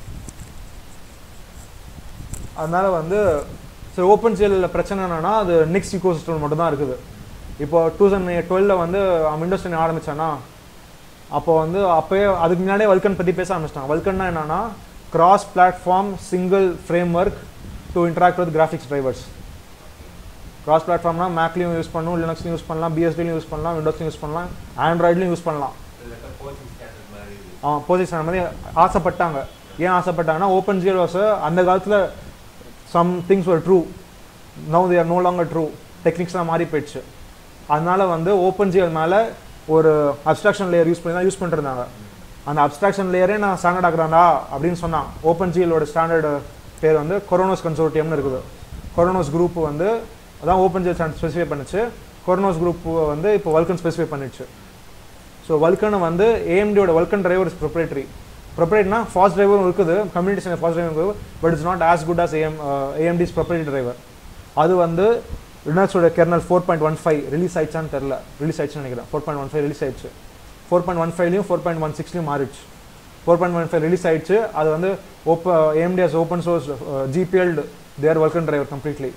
S1: அதனால வந்து சரி ஓப்பன் ஜிஎல்ல பிரச்சனை என்னன்னா அது நெக்ஸ்ட் இக்கோ சிஸ்டம் மட்டும் தான் இருக்குது இப்போ டூ தௌசண்ட் டுவெல்ல வந்து அவன் விண்டோஸ் டென் ஆரம்பிச்சானா அப்போ வந்து அப்போயே அதுக்கு முன்னாடியே வல்கன் பற்றி பேச ஆரம்பிச்சிட்டாங்க வல்கன்னா என்னன்னா cross platform single framework to interact with graphics drivers cross பிளாட்ஃபார்ம்னா மேக்லையும் யூஸ் பண்ணணும் லினக்ஸ்லையும் யூஸ் பண்ணலாம் பிஎஸ்டிலையும் யூஸ் பண்ணலாம் விண்டோஸ்லையும் யூஸ் பண்ணலாம் ஆண்ட்ராய்ட்லையும் யூஸ் பண்ணலாம்
S2: இல்லாட்டா கோச்சிங் ஸ்டாண்டர்ட் மாதிரி இது
S1: அவன் பொசிஷன் மாதிரி ஆசைப்பட்டாங்க ஏன் ஆசைப்பட்டாங்கன்னா ஓப்பன் ஜியல் வாஸ் அந்த காலத்தில் சம் திங்ஸ் ஒரு true no they are no longer true டெக்னிக்ஸ்லாம் மாறி போயிடுச்சு அதனால வந்து ஓப்பன் ஜிஎல் மேலே ஒரு அப்ஸ்ட்ராக்ஷன் லேயர் யூஸ் பண்ணி தான் யூஸ் பண்ணிருந்தாங்க அந்த அப்ஸ்ட்ராக்ஷன் லேயரே நான் ஸ்டாண்டர்ட் ஆக்குறாண்டா அப்படின்னு சொன்னான் ஓப்பன் ஜிஎலோட ஸ்டாண்டர்டு பேர் வந்து கொரோனோஸ் கன்சோர்ட்டியம்னு இருக்குது கொரோனோஸ் குரூப் வந்து அதான் ஓப்பன் ஜிஎல் ஸ்டாண்டர்ட் ஸ்பெசிஃபை பண்ணுச்சு கொரோனோஸ் குரூப் வந்து இப்போ வல்கன் ஸ்பெசிஃபை பண்ணிடுச்சு ஸோ வல்கன் வந்து ஏஎம்டியோட வல்கன் டிரைவர் இஸ் ப்ரொப்ரேட்டரி ப்ரொப்ரேட்னா ஃபாஸ்ட் டிரைவரும் இருக்குது கம்யூனிகேஷன் ஃபாஸ்ட் டிரைவர் இருக்குது but it's not as good as AM AMD's proprietary driver அது வந்து லினக்ஸோட kernel four point one five release ஆயிடுச்சான்னு தெரில ரிலீஸ் ஆயிடுச்சுன்னு நினைக்கிறேன் four point one five release ஆயிடுச்சு ஃபோர் பாயிண்ட் ஒன் ஃபைவ்லையும் ஃபோர் பாயிண்ட் ஒன் சிக்ஸ்லையும் மாறிடுச்சு four point one five release ஆயிடுச்சு அது வந்து ஓப்ப AMD's open source GPLed their Vulkan driver completely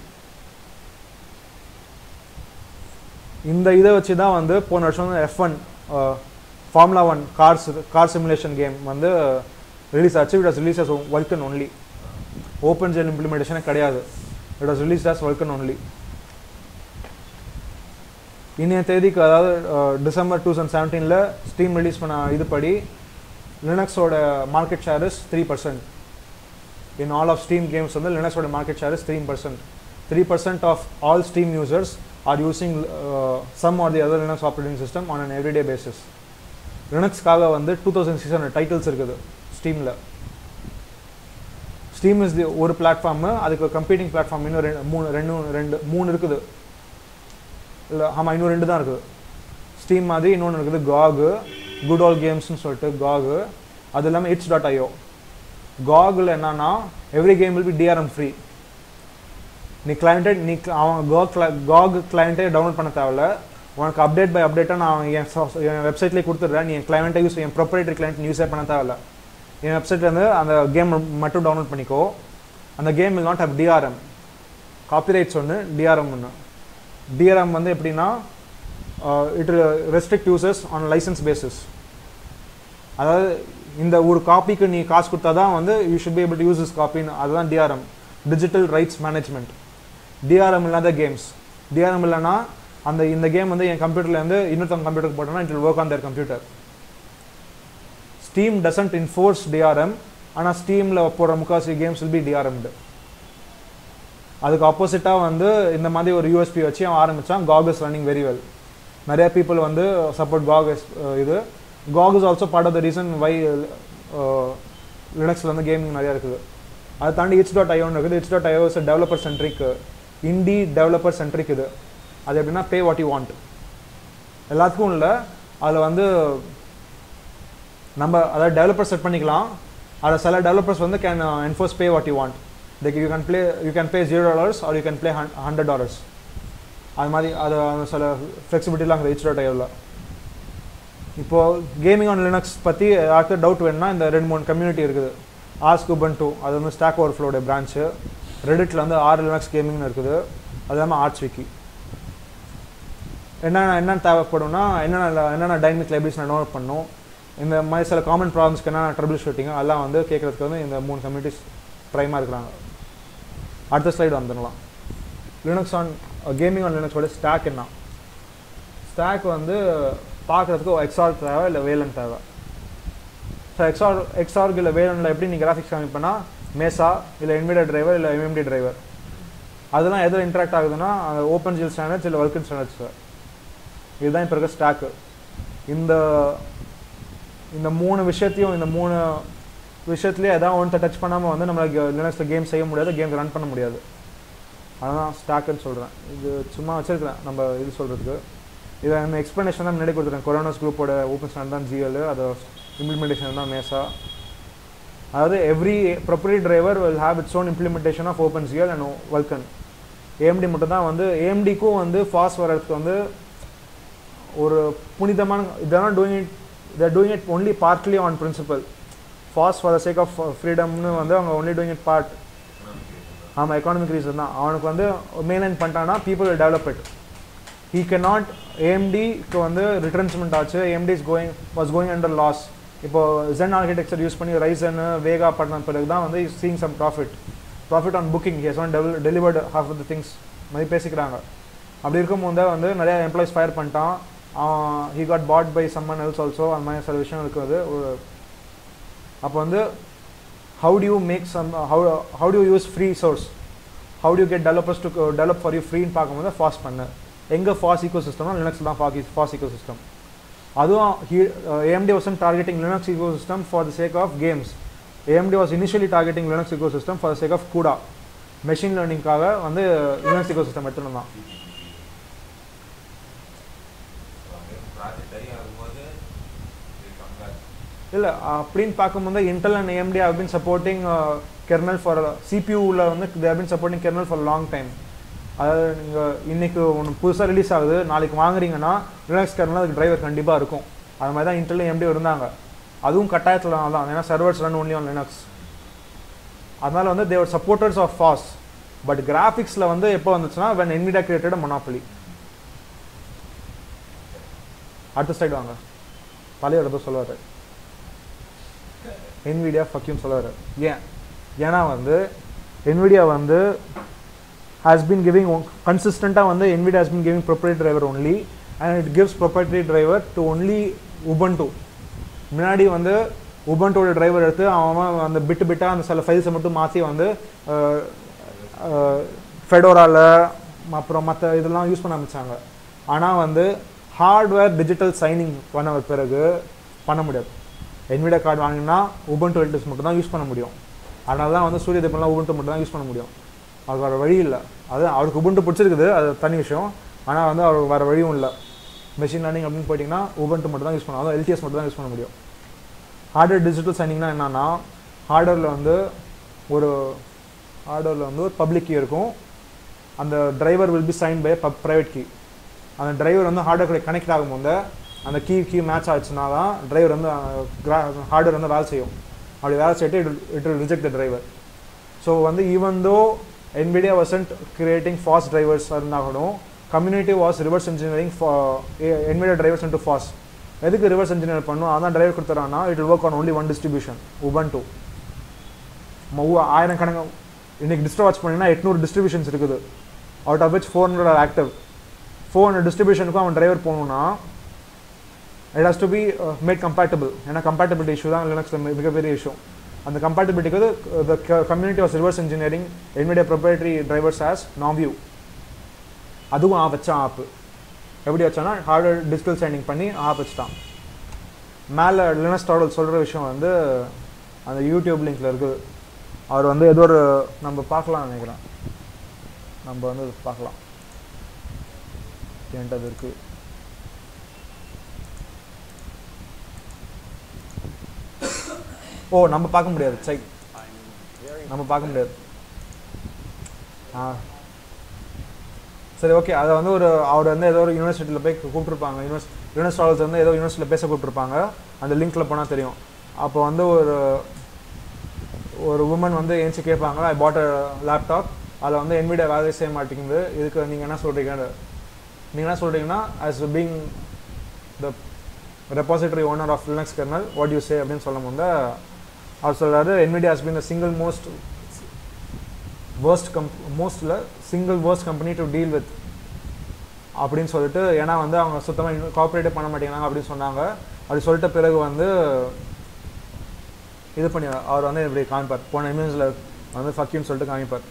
S1: இந்த இதை வச்சு தான் வந்து போன வருஷம் F one Formula One cars car simulation game வந்து ரிலீஸ் ஆச்சு it was release as Vulkan only OpenGL இம்ப்ளிமெண்டேஷனே கிடையாது it was release as Vulkan only இன்றைய தேதிக்கு அதாவது டிசம்பர் டூ தௌசண்ட் செவன்டீனில் ஸ்டீம் ரிலீஸ் பண்ண இதுபடி லினக்ஸோட market share is three percent in all of Steam games வந்து லினக்ஸோட market share is three percent three percent of all Steam users are using some are the other Linux operating system on an everyday basis லினக்ஸ்க்காக வந்து two thousand six hundred titles இருக்குது ஸ்டீமில் steam is the ஒரு platform அதுக்கு competing platform இன்னும் ரெண்டு மூணு ரெண்டு ரெண்டு மூணு இருக்குது இல்லை ஆமாம் இன்னும் ரெண்டு தான் இருக்குது ஸ்டீம் மாதிரி இன்னொன்று இருக்குது காகு குட் ஆல் கேம்ஸ்னு சொல்லிட்டு காகு அது இல்லாமல் இட்ஸ் டாட் ஐஓ காகில் என்னன்னா every game will be DRM free நீ கிளைண்ட்டே நீ cl- அவன் காக் காக் கிளைண்ட்டே டவுன்லோட் பண்ண தேவையில்ல உனக்கு அப்டேட் பை அப்டேட்டாக நான் என் sof- என் வெப்சைட்லேயே கொடுத்துட்றேன் நீ என் கிளைண்ட்டை யூஸ் என் ப்ரொப்ரேட்டரி கிளைண்ட் யூஸே பண்ண தேவையில்ல என் வெப்சைட்லேருந்து அந்த கேம் மட்டும் டவுன்லோட் பண்ணிக்கோ அந்த game will not have DRM copyrights ஒன்று டிஆர்எம் ஒன்று டிஆர்எம் வந்து எப்படின்னா it restrict users on license basis அதாவது இந்த ஒரு காப்பிக்கு நீ காசு கொடுத்தா தான் வந்து you should be able to use this காப்பின்னு அதுதான் DRM digital rights management DRM இல்லாத கேம்ஸ் டிஆர்எம் இல்லைன்னா அந்த இந்த கேம் வந்து என் கம்ப்யூட்டர்லேருந்து இன்னொருத்தவங்க கம்ப்யூட்டருக்கு போட்டோம்னா it will work on their computer Steam doesn't enforce DRM ஆனால் ஸ்டீமில் போடுற முக்காசி கேம்ஸ் will be டிஆர்எம்டு அதுக்கு ஆப்போசிட்டாக வந்து இந்த மாதிரி ஒரு யூஎஸ்பி வச்சு அவன் ஆரம்பித்தான் GOG is running very well நிறைய பீப்புள் வந்து சப்போர்ட் காக் இது GOG is also part of the reason why லினக்ஸில் வந்து கேமிங் நிறையா இருக்குது அதை தாண்டி இட்ஸ் டாட் ஐஓன்னு இருக்குது it's dot IO developer centric indie developer centric இது அது எப்படின்னா பே வாட் யூ வாண்ட் எல்லாத்துக்கும் இல்லை அதில் வந்து நம்ம அதாவது டெவலப்பர் செட் பண்ணிக்கலாம் அதில் சில டெவலப்பர்ஸ் வந்து can enforce pay what you want like you can play you can pay zero dollars or you can play hundred dollars அது மாதிரி அது அது சில ஃப்ளெக்சிபிலிட்டிலாம் அங்கே ரிச் டாட் ஐயோவில் இப்போது கேமிங் ஆன் லினக்ஸ் பற்றி யாருக்கு டவுட் வேணும்னா இந்த ரெண்டு மூணு கம்யூனிட்டி இருக்குது ஆஸ்க் உபன் டூ அது வந்து ஸ்டாக் ஓவர் ஃப்ளோடைய பிரான்ச்சு ரெடிட்டில் வந்து ஆறு லினக்ஸ் கேமிங்னு இருக்குது அது இல்லாமல் ஆர்ட்ஸ் விக்கி என்னென்ன என்னென்ன தேவைப்படும்னா என்னென்ன என்னென்ன டைனமிக் லைப்ரரிஸ் நான் டவுன்லோட் பண்ணணும் இந்த மாதிரி சில காமன் ப்ராப்ளம்ஸ்க்கு என்ன ட்ரபிள் ஷூட்டிங் அதெல்லாம் வந்து கேட்குறதுக்கு வந்து இந்த மூணு கம்யூனிட்டிஸ் ப்ரைமாக இருக்கிறாங்க அடுத்த ஸ்லைடு வந்துடலாம் லினக்ஸ் ஆன் கேமிங் ஆன் லினக்ஸோட ஸ்டாக் என்ன ஸ்டாக் வந்து பார்க்குறதுக்கு எக்ஸ்ஆர் தேவை இல்லை வேலன் தேவை ஸோ எக்ஸ்ஆர் எக்ஸ்ஆர்க்கு இல்லை வேலனில் எப்படி நீங்கள் கிராஃபிக்ஸ் காமிப்பேன்னா மேசா இல்லை என்விடா டிரைவர் இல்லை எம்எம்டி டிரைவர் அதெல்லாம் எதில் இன்ட்ராக்ட் ஆகுதுன்னா அந்த ஓப்பன் ஜில் ஸ்டாண்டர்ட்ஸ் இல்லை வல்கன் ஸ்டாண்டர்ட்ஸ் இதுதான் இப்போ இருக்க ஸ்டாக்கு இந்த இந்த மூணு விஷயத்தையும் இந்த மூணு விஷயத்துலேயே எதாவது ஒன்று டச் பண்ணாமல் வந்து நம்மளுக்கு லினக்ஸில் கேம் செய்ய முடியாது கேம் ரன் பண்ண முடியாது அதுதான் ஸ்டாக்குன்னு சொல்கிறேன் இது சும்மா வச்சிருக்கிறேன் நம்ம இது சொல்கிறதுக்கு இதை அந்த எக்ஸ்ப்ளனேஷன் தான் முன்னாடி கொடுத்துருக்கேன் கொரோனாஸ் குரூப்போட ஓப்பன் ஸ்டாண்ட் தான் ஜிஎல் அது இம்ப்ளிமெண்டேஷன் தான் மேசா அதாவது every proprietary driver will have its own implementation of OpenGL and Vulkan AMD மட்டும் தான் வந்து ஏஎம்டிக்கும் வந்து ஃபாஸ்ட் வர்றதுக்கு வந்து ஒரு புனிதமான இதெல்லாம் doing it their doing it only partly on principle FOSS for the sake of ஃப்ரீடம்னு வந்து அவங்க ஒன்லி டூயிங் இட் பார்ட் ஆமாம் எக்கானமிக் ரீசன் தான் அவனுக்கு வந்து மெயின்லைன் பண்ணிட்டான்னா people will develop it he can not ஏஎம்டிக்கு வந்து ரிட்டர்ன்ஸ்மெண்ட் ஆச்சு AMD is going was going under loss இப்போ ஜென் ஆர்கிடெக்சர் யூஸ் பண்ணி ரைசன் வேகா பண்ண பிறகு தான் வந்து seeing some profit profit on booking has one டெவல் delivered half of the things மாதிரி பேசிக்கிறாங்க அப்படி இருக்கும்போது வந்து நிறைய எம்ப்ளாயிஸ் ஃபயர் பண்ணிட்டான் he got bought by someone else also அந்த மாதிரி சில விஷயம் இருக்குது ஒரு அப்போ வந்து how to you make some how how to use free source how to get developers to develop for you ஃப்ரீன்னு பார்க்கும்போது ஃபாஸ்ட் பண்ணு எங்கே ஃபாஸ்ட் ஈகோ சிஸ்டம்னா லினக்ஸ் தான் ஃபாஸ்ட் ஃபாஸ்ட் ஈகோ சிஸ்டம் அதுவும் AMD was targeting Linux ecosystem for the sake of games AMD was initially targeting Linux ecosystem for the sake of கூடா machine லேர்னிங்காக வந்து லினக்ஸ் ஈகோ சிஸ்டம் எடுத்துட்டு தான்
S2: project ஆகி ஆகும்போது compare
S1: இல்லை அப்படின்னு பார்க்கும்போது Intel and AMD have been supporting kernel for சிபியூவில் வந்து they have been supporting kernel for long time அதாவது நீங்கள் இன்னைக்கு ஒன்று புதுசாக ரிலீஸ் ஆகுது நாளைக்கு வாங்குறீங்கன்னா ரிலாக்ஸ் கெர்னல் அதுக்கு டிரைவர் கண்டிப்பாக இருக்கும் அது மாதிரி தான் இன்டெல் ஏஎம்டி இருந்தாங்க அதுவும் கட்டாயத்தில் தான் ஏன்னா servers run only on Linux அதனால வந்து they're supporters of FOSS but கிராஃபிக்ஸில் வந்து எப்போ வந்துச்சுன்னா வென் என்விடா கிரியேட்டட் மொனாப்பலி அடுத்த சைடு வாங்க தலைவர் ஏதோ சொல்லுவார் என்விடியா ஃபக்யூன்னு சொல்லுவார் ஏன் ஏன்னா வந்து என்விடியா வந்து ஹாஸ் பீன் கிவிங் கன்சிஸ்டண்ட்டாக வந்து NVIDIA has been giving proprietary driver only and it gives proprietary driver to only Ubuntu முன்னாடி வந்து உபன்டோட டிரைவர் எடுத்து அவன் அந்த பிட்டு பிட்டாக அந்த சில ஃபைல்ஸை மட்டும் மாற்றி வந்து ஃபெடோராவில் அப்புறம் மற்ற இதெல்லாம் யூஸ் பண்ண ஆரம்பிச்சாங்க ஆனால் வந்து ஹார்ட்வேர் டிஜிட்டல் சைனிங் பண்ண பிறகு பண்ண முடியாது என்விடியா கார்டு வாங்கினா உபன் டுவெல்டிஸ் மட்டும் தான் யூஸ் பண்ண முடியும் அதனால தான் வந்து சூரிய தீபம்லாம் உபன்ட்டு மட்டும் தான் யூஸ் பண்ண முடியும் அது வேறு வழி இல்லை அது அவருக்கு உபன்ட்டு பிடிச்சிருக்குது அது தனி விஷயம் ஆனால் வந்து அவருக்கு வேறு வழியும் இல்லை மெஷின் லேர்னிங் அப்படின்னு போயிட்டிங்கன்னா உபன்ட்டு மட்டும் தான் யூஸ் பண்ணணும் அதாவது எல்டிஎஸ் மட்டும் தான் யூஸ் பண்ண முடியும் ஹார்ட்வேர் டிஜிட்டல் சைனிங்னா என்னன்னா ஹார்ட்வேரில் வந்து ஒரு ஹார்ட்வேரில் வந்து ஒரு பப்ளிக் கீ இருக்கும் அந்த driver will be sign by private key அந்த டிரைவர் வந்து ஹார்ட்வேர் கனெக்ட் ஆகும்போது அந்த கீ கீ மேட்ச் ஆச்சுன்னா தான் டிரைவர் வந்து ஹார்ட்வேர் வந்து வேலை செய்யும் அப்படி வேலை செய்யிட்டு it it will reject the driver so வந்து even though Nvidia wasn't creating FOSS drivers இருந்தாலும் community was reverse engineering Nvidia drivers into FOSS எதுக்கு ரிவர்ஸ் இன்ஜினியர் பண்ணும் அதான் டிரைவர் கொடுத்துறான்னா it will work on only one distribution Ubuntu ஆயிரம் கணக்கு இன்னைக்கு distro watch பண்ணிங்கன்னா எட்நூறு டிஸ்ட்ரிபியூஷன்ஸ் இருக்குது out of which four hundred are active four hundred டிஸ்ட்ரிபியூஷனுக்கும் அவன் டிரைவர் போகணுன்னா it has to be made compatible ஏன்னா கம்பேட்டபிலிட்டி இஷ்யூ தான் லினக்ஸில் மிகப்பெரிய இஷ்யூ அந்த கம்பேட்டபிலிட்டிக்கு வந்து the community of reverse engineering என்னுடைய ப்ரொப்ரேட்டரி டிரைவர்ஸ் ஆஸ் நாவ்யூ அதுவும் ஆ வச்சான் ஆப்பு எப்படி வச்சானா ஹார்ட்வேர் டிஜிட்டல் சைனிங் பண்ணி ஆப் வச்சுட்டான் மேலே லினஸ் டாடல் சொல்கிற விஷயம் வந்து அந்த யூடியூப் லிங்க்ல இருக்குது அவர் வந்து ஏதோ ஒரு நம்ம பார்க்கலாம் நினைக்கிறேன் நம்ம வந்து பார்க்கலாம் என்கிட்ட அது இருக்குது ஓ நம்ம பார்க்க முடியாது சை நம்ம பார்க்க முடியாது ஆ சரி ஓகே அதை வந்து ஒரு அவர் வந்து ஏதோ ஒரு யூனிவர்சிட்டியில் போய் கூப்பிட்ருப்பாங்க யூனிவர்ஸ் யூனிவர்ஸ் ட்ராவல்ஸ் வந்து ஏதோ யூனிவர்சிட்டியில் பேச கூப்பிட்ருப்பாங்க அந்த லிங்க்கில் போனால் தெரியும் அப்போ வந்து ஒரு ஒரு உமன் வந்து ஏஞ்சி கேட்பாங்க ஐ பாட் அ லேப்டாப் அதில் வந்து என்விடியா வேலை செய்ய மாட்டேங்குது இதுக்கு நீங்கள் என்ன சொல்கிறீங்க நீங்கள் என்ன சொல்கிறீங்கன்னா as being the repository owner of Linux kernel what you say அப்படின்னு சொல்லும் போது அவர் சொல்கிறாரு Nvidia has been the single most worst கம் மோஸ்ட்டில் single worst company to deal with அப்படின்னு சொல்லிட்டு ஏன்னா வந்து அவங்க சுத்தமாக கோஆப்ரேட்டே பண்ண மாட்டேங்கிறாங்க அப்படின்னு சொன்னாங்க அப்படி சொல்லிட்ட பிறகு வந்து இது பண்ணி அவர் வந்து இப்படி காமிப்பார் போன இமேஜில் வந்து ஃபக்கின்னு சொல்லிட்டு காமிப்பார்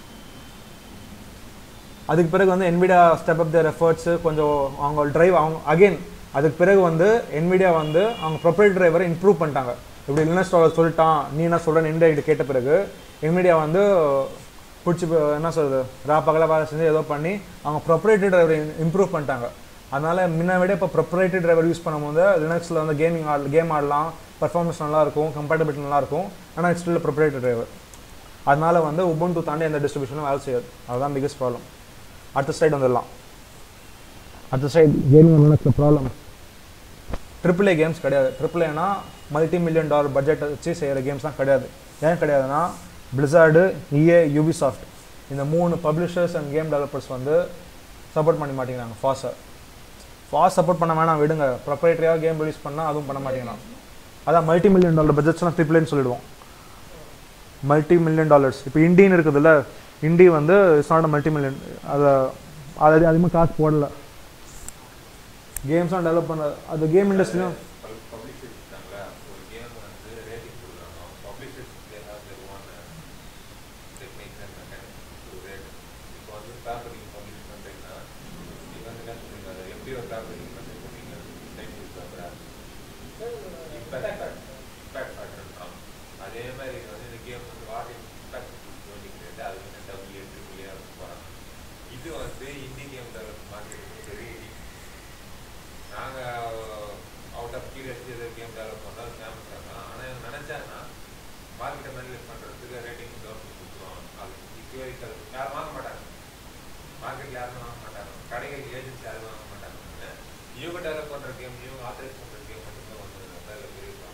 S1: அதுக்கு பிறகு வந்து Nvidia step up their efforts கொஞ்சம் அவங்க டிரைவ் அவங்க அகைன் அதுக்கு பிறகு வந்து என்விடியா வந்து அவங்க ப்ரொப்ரைட் டிரைவரை இம்ப்ரூவ் பண்ணிட்டாங்க இப்படி லினஸ் சொல்லிட்டான் நீ என்ன சொல்கிறேன்னு இன்டெக்ட் கேட்ட பிறகு என்விடியா வந்து பிடிச்சி என்ன சொல்கிறது ராப்பகல வேலை செஞ்சு ஏதோ பண்ணி அவங்க ப்ரொப்ரைட்டரி டிரைவரை இம்ப்ரூவ் பண்ணிட்டாங்க அதனால முன்ன விட இப்போ ப்ரொப்ரைட்டரி டிரைவர் யூஸ் பண்ணும்போது லினக்ஸில் வந்து கேமிங் ஆட கேம் ஆடலாம் பர்ஃபார்மன்ஸ் நல்லாயிருக்கும் கம்பேட்டபிலிட்டி நல்லாயிருக்கும் ஆனால் இட்ஸ் ஸ்டில் ப்ரொப்ரைட்டரி டிரைவர் அதனால வந்து உபுண்டு தாண்டி எந்த டிஸ்ட்ரிபியூஷனும் வேலை செய்யாது அதுதான் பிகஸ்ட் ப்ராப்ளம் அடுத்த சைடு வந்துடலாம் அடுத்த சைடு கேமிங் லினக்ஸில் ப்ராப்ளம் ட்ரிபிள் ஏ கேம்ஸ் கிடையாது ட்ரிபிள் ஏனா மல்டி மில்லியன் டாலர் பட்ஜெட் வச்சு செய்கிற கேம்ஸ்லாம் கிடையாது ஏன் கிடையாதுன்னா பிளிசார்டு இஏ யூபிசாஃப்ட் இந்த மூணு பப்ளிஷர்ஸ் அண்ட் கேம் டெவலப்பர்ஸ் வந்து சப்போர்ட் பண்ண மாட்டேங்கிறாங்க ஃபாஸை ஃபாஸ்ட் சப்போர்ட் பண்ண வேணாம் விடுங்க ப்ரொப்ரைட்டரியாக கேம் ரிலீஸ் பண்ணால் அதுவும் பண்ண மாட்டேங்கிறான் அதான் மல்டி மில்லியன் டாலர் பட்ஜெட்ஸ்லாம் ட்ரிபிள்னு சொல்லிடுவோம் மல்டி மில்லியன் டாலர்ஸ் இப்போ இண்டின்னு இருக்குதுல்ல இண்டி வந்து இட்ஸ் நாட் மல்டி மில்லியன் அதை அது அதிகமாக காசு போடல கேம்ஸ்லாம் டெவலப் பண்ண அது கேம் இண்டஸ்ட்ரியும்
S2: பப்ளிஷர்ஸ் இருக்காங்களா ஒரு கேம் வந்து ரேட்டிங் கொடுக்குறாங்க publishers they have their own techniques and mechanics to rate இப்போ வந்து பேப்பர் நீங்கள் பப்ளிஷ் பண்ணுறீங்கன்னா நீங்கள் வந்து என்ன சொல்றீங்க அதை எப்படி ஒரு பேப்பர் நீங்கள் மெசேஜ் பண்ணுறீங்க டைம் பேப்பரா இம்பேக்ட் ஃபேக்டர் இம்பேக்ட் ஃபேக்டர்ன்றான் அதே மாதிரி இது வந்து இந்த கேம் வந்து வாட் இம்பேக்ட் சொல்லிக்கிட்டு அது வந்து டபுள்யூ ட்ரிபிள்யூ போகிறாங்க இது வந்து இந்தி கேம் டெவலப் மார்க்கெட்டுக்கு பெரிய இடி நாங்கள் அவுட் ஆஃப் கியூரியாசிட்டி எதாவது கேம் டெவலப் பண்ணால் ஃபேமஸ் ஆகலாம் ஆனால் எனக்கு நினச்சாங்கன்னா மார்க்கெட்டை மேனேஜ் பண்ணுறதுக்கு ரேட்டிங் கவர்மெண்ட் கொடுத்துருவாங்க அது இப்போ வரைக்கும் அது யாரும் வாங்க மாட்டாங்க மார்க்கெட்டில் யாரும் வாங்க மாட்டாங்க கடைகள் ஏஜென்சி யாரும் வாங்க மாட்டாங்க இவங்க டெவலப் பண்ணுற கேம் இவங்க ஆத்தரைஸ் பண்ணுற கேம் மட்டும்தான் வந்து அதில் பெரிய problem.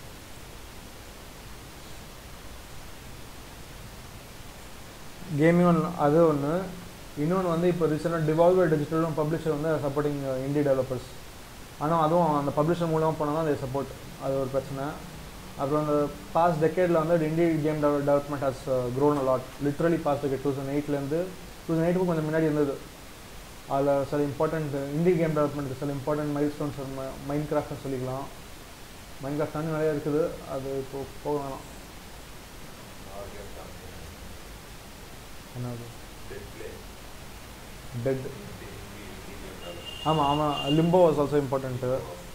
S1: கேமிங் ஒன்று அது ஒன்று இன்னொன்று வந்து இப்போ ரீசெண்டாக டிவால்வர் டிஜிட்டலும் பப்ளிஷர் வந்து சப்போர்ட்டிங் இண்டி டெவலப்பர்ஸ் ஆனால் அதுவும் அந்த பப்ளிஷர் மூலமாக போனால் தான் அது சப்போர்ட் அது ஒரு பிரச்சனை அப்புறம் அந்த பாஸ்ட் டெக்கேடில் வந்து indie game development has grown a lot literally past decade two thousand எயிட்லேருந்து டூ தௌசண்ட் எயிட்டுக்கு கொஞ்சம் முன்னாடி இருந்தது அதில் சில இம்பார்ட்டன்ட் இண்டி கேம் டெவலப்மெண்ட் சில இம்பார்ட்டன்ட் மைல் ஸ்டோன்ஸ் மைண்ட் கிராஃப்ட்னு சொல்லிக்கலாம் மைண்ட் கிராஃப்ட் தாண்டி நிறைய இருக்குது அது இப்போ போக வேணாம்
S2: Our game company,
S1: என்னது
S2: Dead Play,
S1: dead
S2: Indie- Indie- Indie game development.
S1: ஆமாம் ஆமாம் லிம்போ வாஸ் ஆல்சோ இம்பார்ட்டன்ட்டு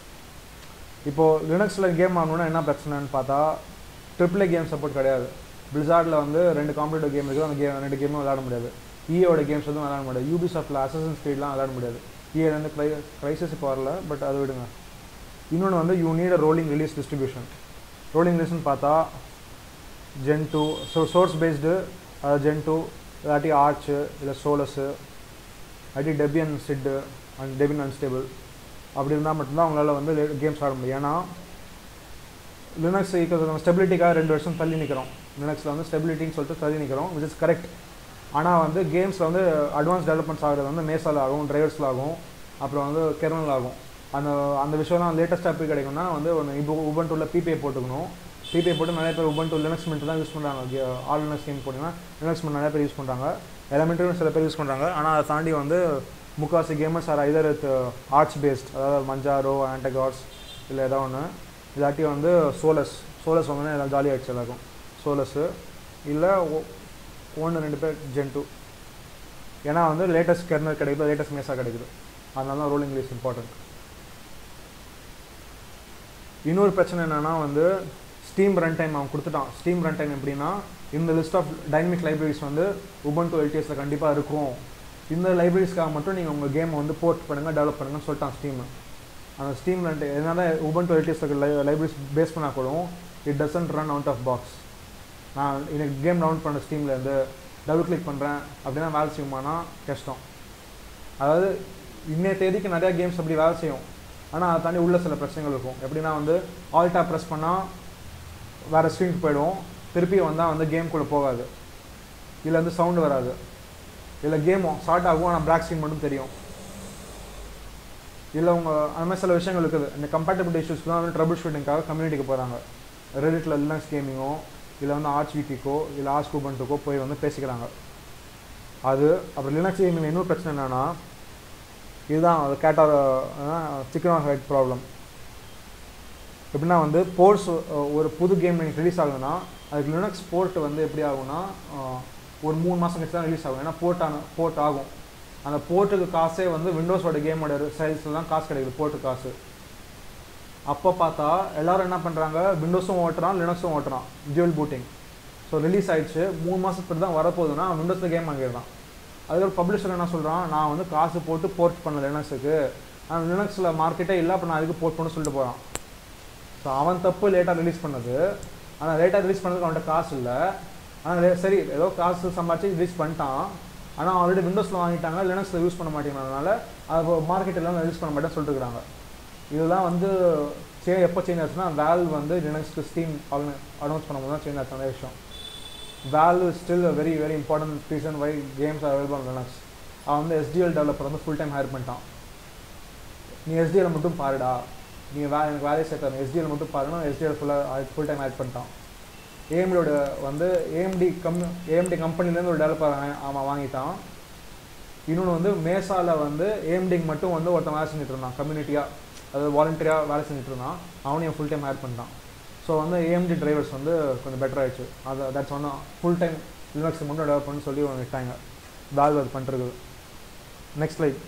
S1: இப்போது லினக்ஸில் கேம் ஆடணுன்னா என்ன பிரச்சனைன்னு பார்த்தா ட்ரிபிள் கேம் சப்போர்ட் கிடையாது பிளிசார்டில் வந்து ரெண்டு காம்படிட்டிவ் கேம் இருக்குது அந்த கேம் ரெண்டு கேமும் விளையாட முடியாது இஏவோட கேம்ஸ் எதுவும் விளையாட முடியாது யூபிசாஃப்டில் அசசன் ஸ்பீட்லாம் விளையாட முடியாது இஏலேருந்து க்ரை க்ரைசஸ் இப்போ வரல பட் அது விடுங்க இன்னொன்று வந்து you need a rolling release distribution rolling ரிலீஸ்னு பார்த்தா Gentoo so source based Gentoo இல்லாட்டி ஆர்ச்சு இல்லை சோலஸு இல்லாட்டி Debian Sid and Debian unstable அப்படி இருந்தால் மட்டும்தான் அவங்களால வந்து கேம்ஸ் ஆட முடியும் ஏன்னா லினக்ஸ் ஸ்டெபிலிட்டிக்காக ரெண்டு வருஷம் தள்ளி நிற்கிறோம் லினக்ஸில் வந்து ஸ்டெபிலிட்டின்னு சொல்லிட்டு தள்ளி நிற்கிறோம் விச் இஸ் கரெக்ட் ஆனால் வந்து கேம்ஸில் வந்து அட்வான்ஸ் டெவலப்மெண்ட்ஸ் ஆகிறது வந்து மேசால் ஆகும் டிரைவர்ஸில் ஆகும் அப்புறம் வந்து கெர்னல் ஆகும் அந்த அந்த விஷயம்லாம் லேட்டஸ்ட்டாக எப்படி கிடைக்கும்னா வந்து ஒன்று இப்போ உபன்டூவில் பிபிஐ போட்டுக்கணும் பிபிஐ போட்டு நிறைய பேர் உபன்டூ லினக்ஸ் மின்ட் தான் யூஸ் பண்ணுறாங்க ஆல் லினக்ஸ் கேம் போட்டிங்கன்னா லினக்ஸ் மின்ட் நிறைய பேர் யூஸ் பண்ணுறாங்க எலமெண்ட்டும் சில பேர் யூஸ் பண்ணுறாங்க ஆனால் அதை தாண்டி வந்து முக்காசி gamers are either with Arch based அதாவது மஞ்சாரோ ஆன்டகார்ட்ஸ் இல்லை ஏதோ ஒன்று இல்லாட்டி வந்து சோலஸ் சோலஸ் வந்து எல்லாம் ஜாலியாக ஆகிடுச்சு எல்லாருக்கும் சோலஸு இல்லை ஒன்று ரெண்டு பேர் ஜென் டூ ஏன்னா வந்து லேட்டஸ்ட் கெர்னர் கிடைக்குது லேட்டஸ்ட் மேஸாக கிடைக்குது அதனால தான் ரோலிங் லீஸ் இம்பார்ட்டன்ட் இன்னொரு பிரச்சனை என்னென்னா வந்து ஸ்டீம் ரன் டைம் அவன் கொடுத்துட்டான் ஸ்டீம் ரன் டைம் எப்படின்னா இந்த லிஸ்ட் ஆஃப் டைனமிக் லைப்ரரிஸ் வந்து உபன் டு எல்டிஎஸில் கண்டிப்பாக இருக்கும் இந்த லைப்ரரிஸ்க்காக மட்டும் நீங்கள் உங்கள் கேமை வந்து போர்ட் பண்ணுங்கள் டெவலப் பண்ணுங்கன்னு சொல்லிட்டான் ஸ்டீம் அந்த ஸ்டீம் ரன் எதனால Ubuntu LTS libraries base பண்ணால் கூட it doesn't run out of box நான் எனக்கு கேம் டவுன்லோட் பண்ண ஸ்டீம்லேருந்து டபுள் கிளிக் பண்ணுறேன் அப்படின்னா வேலை செய்யுமானா கஷ்டம் அதாவது இன்னைய தேதிக்கு நிறையா கேம்ஸ் அப்படி வேலை செய்யும் ஆனால் அதை தாண்டி உள்ள சில பிரச்சனைகள் இருக்கும் எப்படின்னா வந்து ஆல்ட்டா ப்ரெஸ் பண்ணால் வேறு ஸ்க்ரீனுக்கு போயிடும் திருப்பி வந்தால் வந்து கேம்குள்ளே போகாது இதில் வந்து சவுண்டு வராது இதில் கேமும் ஸ்டார்ட் ஆகும் ஆனால் பிளாக் ஸ்க்ரீன் மட்டும் தெரியும் இதில் உங்க அந்த மாதிரி சில விஷயங்கள் இருக்குது இந்த கம்பேட்டபிலிட்டி இஷ்யூஸ்லாம் வந்து ட்ரபிள் ஷூட்டிங்காக கம்யூனிட்டிக்கு போகிறாங்க ரெடிட்டில் லினக்ஸ் கேமிங்கோ இல்லை வந்து ஆர்ச் விடிக்கோ இல்லை ஆர்ச் கூபன்ட்டுக்கோ போய் வந்து பேசிக்கிறாங்க அது அப்புறம் லினக்ஸ் கேமிங் இன்னொரு பிரச்சனை என்னென்னா இதுதான் அது கேட்டால் சிக்கன் ஆஃப் ஹெட் ப்ராப்ளம் எப்படின்னா வந்து போர்ட்ஸ் ஒரு புது கேம் நீங்கள் ரிலீஸ் ஆகுதுன்னா அதுக்கு லினக்ஸ் போர்ட் வந்து எப்படி ஆகும்னா அஹ், ஒரு மூணு மாதம் கழிச்சு தான் ரிலீஸ் ஆகும் ஏன்னா போர்ட் ஆன போர்ட் ஆகும் அந்த போர்ட்டுக்கு காசே வந்து விண்டோஸோட கேமோட சைல்ஸில் தான் காசு கிடைக்குது போர்ட்டு காசு அப்போ பார்த்தா எல்லாரும் என்ன பண்ணுறாங்க விண்டோஸும் ஓட்டுறான் லினக்ஸும் ஓட்டுறான் டியூல் பூட்டிங் ஸோ ரிலீஸ் ஆயிடுச்சு மூணு மாதத்துக்கு தான் வரப்போகுதுன்னா விண்டோஸில் கேம் வாங்கிடுறான் அதுக்கப்புறம் பப்ளிஷர் என்ன சொல்கிறான் நான் வந்து காசு போட்டு போர்ட் பண்ணல லினக்ஸுக்கு ஆனால் லினக்ஸில் மார்க்கெட்டே இல்லை அப்போ நான் அதுக்கு போர்ட் பண்ண சொல்லிட்டு போகிறான் ஸோ அவன் தப்பு லேட்டாக ரிலீஸ் பண்ணது ஆனால் லேட்டாக ரிலீஸ் பண்ணதுக்கு அவன்கிட்ட காசு இல்லை ஆனால் சரி ஏதோ காசு சம்பாதிச்சு ரிலீஸ் பண்ணிட்டான் ஆனால் ஆல்ரெடி விண்டோஸில் வாங்கிட்டாங்க லினக்ஸில் யூஸ் பண்ண மாட்டேங்கிறதுனால அது மார்க்கெட் எல்லாம் ரிலீஸ் பண்ண மாட்டேன்னு சொல்லிட்டு இருக்காங்க இதெல்லாம் வந்து சே எப்போ சேஞ்ச் ஆச்சுன்னா வேல் வந்து லினக்ஸ்க்கு ஸ்டீம் அனௌன்ஸ் பண்ணும்போது தான் சேஞ்ச் ஆச்சு அந்த விஷயம் Valve is still very very important reason why games available on Linux அவன் வந்து எஸ்டிஎல் டெவலப்பர் வந்து ஃபுல் டைம் ஹையர் பண்ணிட்டான் நீ எஸ்டிஎல் மட்டும் பாருடா நீ வே எனக்கு வேலையை சேர்த்தாரு எஸ்டிஎல் மட்டும் பாருன்னா எஸ்டிஎல் ஃபுல்லாக ஃபுல் டைம் ஆட் பண்ணிட்டான் ஏஎம்டியோட வந்து ஏஎம்டி கம் ஏஎம்டி கம்பெனிலேருந்து ஒரு டெவலப்பர் அவன் வாங்கிட்டான் இன்னொன்று வந்து மேசாவில் வந்து ஏஎம்டிக்கு மட்டும் வந்து ஒருத்தன் வேலை செஞ்சுட்டு இருந்தான் கம்யூனிட்டியாக அதாவது வாலண்டியராக வேலை செஞ்சுட்டு இருந்தான் அவனையும் ஃபுல் டைம் ஆட் பண்ணிட்டான் ஸோ வந்து ஏஎம்டி டிரைவர்ஸ் வந்து கொஞ்சம் பெட்டர் ஆயிடுச்சு அது தட்ஸ் ஒன்று ஃபுல் டைம் லினக்ஸ் மட்டும் டெவலப் பண்ணி சொல்லி ஒன்று விட்டாங்க வேல்வ் அது பண்ணுறது நெக்ஸ்ட் லைட்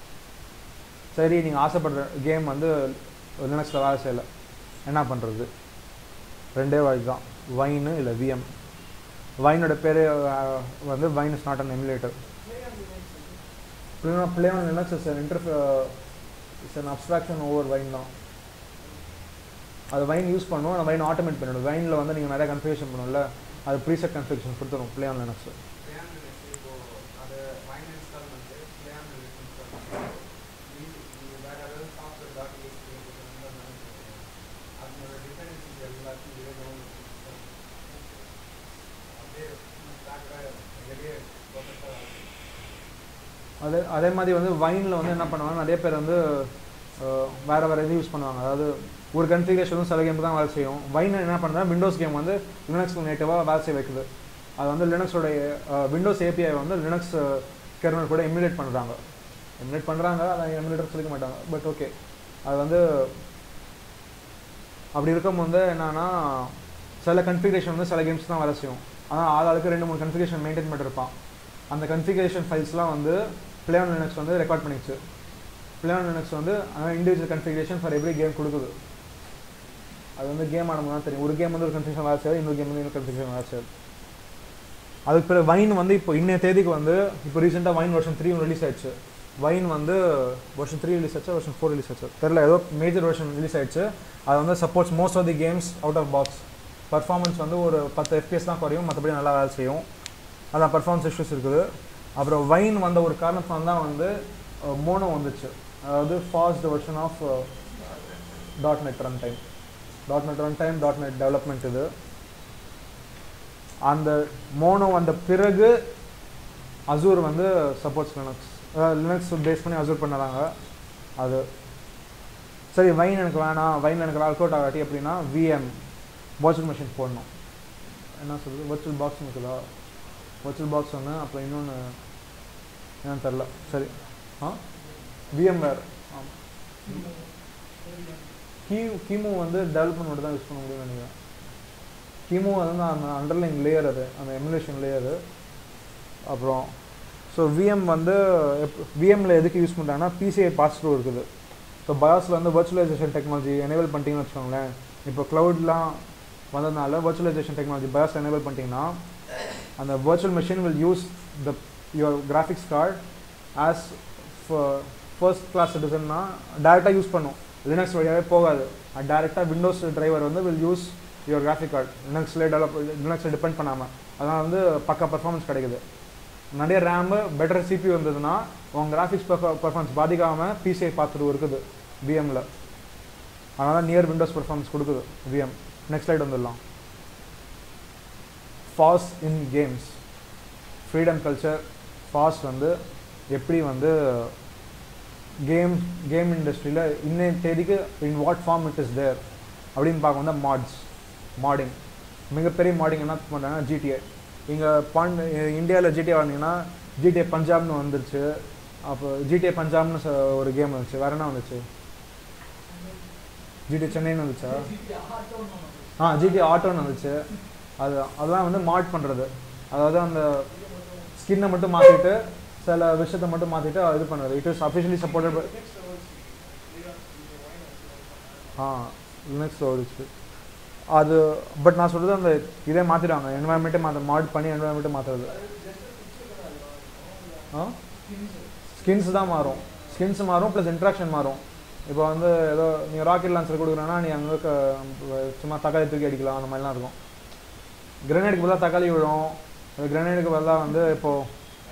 S1: சரி நீங்கள் ஆசைப்படுற கேம் வந்து லினக்ஸில் வேலை செய்யலை என்ன பண்ணுறது ரெண்டே வழி தான் வைனு இல்லை விஎம் வைனோட பேர் வந்து Wine is not an emulator play on Linux is inter it's an abstraction over Wine தான் அது வைன் யூஸ் பண்ணுவோம் அந்த வைன் ஆட்டோமேட் பண்ணிடும் வைனில் வந்து நீங்கள் நிறைய கன்ஃபிகேஷன் பண்ணுவோம்ல அது ப்ரீசெட் கன்ஃபிகேஷன் கொடுத்துரும் பிளே ஆன் லினக்ஸ் அதே அதே மாதிரி வந்து வைனில் வந்து என்ன பண்ணுவாங்க நிறைய பேர் வந்து அஹ், வேற வேற இது யூஸ் பண்ணுவாங்க அதாவது ஒரு கன்ஃபிகரேஷனும் சில கேம் தான் வேலை செய்யும் வைன் என்ன பண்ணுறா விண்டோஸ் கேம் வந்து லினக்ஸ் நேட்டிவாக வேலை செய்ய வைக்குது அது வந்து லினக்ஸோட விண்டோஸ் ஏபிஐ வந்து லினக்ஸ் கெர்னல் கூட எமுலேட் பண்ணுறாங்க எமுலேட் பண்ணுறாங்க அதை எமுலேட்டர் சொல்லிக்க மாட்டாங்க பட் ஓகே அது வந்து அப்படி இருக்கும்போது என்னன்னா சில கன்ஃபிகரேஷன் வந்து சில கேம்ஸ் தான் வேலை செய்யும் ஆனால் ஆளாளுக்கு ரெண்டு மூணு கன்ஃபிகரேஷன் மெயின்டைன் பண்ணிருப்பான் அந்த கன்ஃபிகரேஷன் ஃபைல்ஸ்லாம் வந்து பிளே ஆன் லினக்ஸ் வந்து ரெக்கார்ட் பண்ணிச்சு பிளே ஆன் லினக்ஸ் வந்து individual configuration for every game கொடுக்குது அது வந்து கேம் ஆடும்போது தான் தெரியும் ஒரு கேம் வந்து ஒரு கன்ஃபிகரேஷன் வேலை செய்யாது இன்னொரு கேம் வந்து இன்னொரு கன்ஃபிகரேஷன் வேலை செய்யாது அதுக்கு பிறகு வைன் வந்து இப்போ இன்னைய தேதிக்கு வந்து இப்போ ரீசெண்டாக வைன் வருஷன் த்ரீ ரிலீஸ் ஆயிடுச்சு வைன் வந்து வருஷன் த்ரீ ரிலீஸ் ஆச்சு வருஷன் ஃபோர் ரிலீஸ் ஆச்சு தெரில ஏதோ மேஜர் வருஷன் ரிலீஸ் ஆயிடுச்சு அது வந்து supports most of the games out of box performance வந்து ஒரு பத்து எஃபிஎஸ் தான் குறையும் மற்றபடி நல்லா வேலை செய்யும் அதான் பர்ஃபார்மன்ஸ் இஷ்யூஸ் இருக்குது அப்புறம் வைன் வந்த ஒரு காரணத்தினால தான் வந்து மோனோ வந்துச்சு அதாவது FOSS version of dot net runtime dot net runtime dot net development இது அந்த மோனோ வந்த பிறகு அசூர் வந்து சப்போர்ட்ஸ் லினக்ஸ் லினக்ஸ் பேஸ் பண்ணி அசூர் பண்ணறாங்க அது சரி வைன் எனக்கு வேணாம் வைன் எனக்கு ஒர்க் அவுட் ஆகாட்டி அப்படின்னா விஎம் வாட்சிங் மிஷின் போடணும் என்ன சொல்றது வர்ச்சுவல் பாக்ஸ் இருக்குதா வர்ச்சுவல் பாக்ஸ் ஒன்று அப்புறம் இன்னொன்று என்னன்னு தெரில சரி ஆ விஎம் வேர் கீ கீமோ வந்து டெவலப்மெண்ட் மட்டும் தான் யூஸ் பண்ண முடியும்னு நினைக்கிறேன் கீமோ வந்து அந்த அண்டர்லைன் லேயர் அது அந்த எமுலேஷன் லேயரு அப்புறம் ஸோ விஎம் வந்து விஎம்மில் எதுக்கு யூஸ் பண்ணுறாங்கன்னா பிசிஐ பாஸ் த்ரூ இருக்குது ஸோ பயாஸில் வந்து வர்ச்சுவலைசேஷன் டெக்னாலஜி எனேபிள் பண்ணிட்டீங்கன்னு வச்சுக்கோங்களேன் இப்போ க்ளவுட்லாம் வந்ததுனால virtualization டெக்னாலஜி BIOS எனேபிள் பண்ணிட்டீங்கன்னா அந்த virtual machine will use the your graphics card as first class சிட்டிசன்னா டேரெக்டாக யூஸ் பண்ணும் லினக்ஸ் வழியாகவே போகாது அது டேரெக்டாக விண்டோஸ் டிரைவர் வந்து will use your graphic card லினக்ஸில் டெவலப் லினக்ஸில் டிபெண்ட் பண்ணாமல் அதனால் வந்து பக்கா பர்ஃபார்மன்ஸ் கிடைக்குது நிறைய ரேமு பெட்டர் சிபி வந்ததுன்னா உங்கள் கிராஃபிக்ஸ் பர்ஃபார்மன்ஸ் பாதிக்காமல் பிசிஐ பார்த்துட்டு இருக்குது விஎம்மில் அதனால் நியர் விண்டோஸ் பர்ஃபார்மன்ஸ் கொடுக்குது விஎம் நெக்ஸ்ட் ஸ்லைட் வந்துடலாம் FOSS in games freedom culture FOSS வந்து எப்படி வந்து கேம் கேம் இண்டஸ்ட்ரியில் இன்னைய தேதிக்கு in what form it is there அப்படின்னு பார்க்க வந்தால் மாட்ஸ் மாடிங் மிகப்பெரிய மாடிங் என்ன பண்ணுறாங்கன்னா ஜிடிஏ இங்கே பாண்ட் இந்தியாவில் ஜிடிஏ வந்தீங்கன்னா ஜிடிஏ பஞ்சாப்னு வந்துருச்சு அப்போ ஜிடிஏ பஞ்சாப்னு ச- ஒரு கேம் வந்துச்சு வேற என்ன வந்துச்சு ஜிடிஏ சென்னைன்னு வந்துச்சா ஆ ஜிடிஏ ஆட்டோன்னு வந்துச்சு அது அதெல்லாம் வந்து மாட் பண்ணுறது அதாவது அந்த ஸ்கின்னை மட்டும் மாற்றிட்டு சில விஷயத்தை மட்டும் மாற்றிட்டு இது பண்ணுறது it is officially supported by uh Linux ஓடிச்சு அது பட் நான் சொல்கிறது அந்த இதே மாற்றிடுவாங்க என்வாயன்மெண்ட்டே மாற்ற மாட் பண்ணி என்வாயன்மெண்ட்டே மாற்றுறது ஆ ஸ்கின்ஸ் தான் மாறும் ஸ்கின்ஸ் மாறும் ப்ளஸ் இன்ட்ராக்ஷன் மாறும் இப்போ வந்து ஏதோ நீ ராக்கெட் லான்ச்சர் கொடுக்குறேன்னா நீ அங்கே சும்மா தக்காளி தூக்கி அடிக்கலாம் அந்த மாதிரிலாம் இருக்கும் கிரனேடுக்கு பதிலாக தக்காளி விழும் அது கிரனேடுக்கு பதிலாக வந்து இப்போது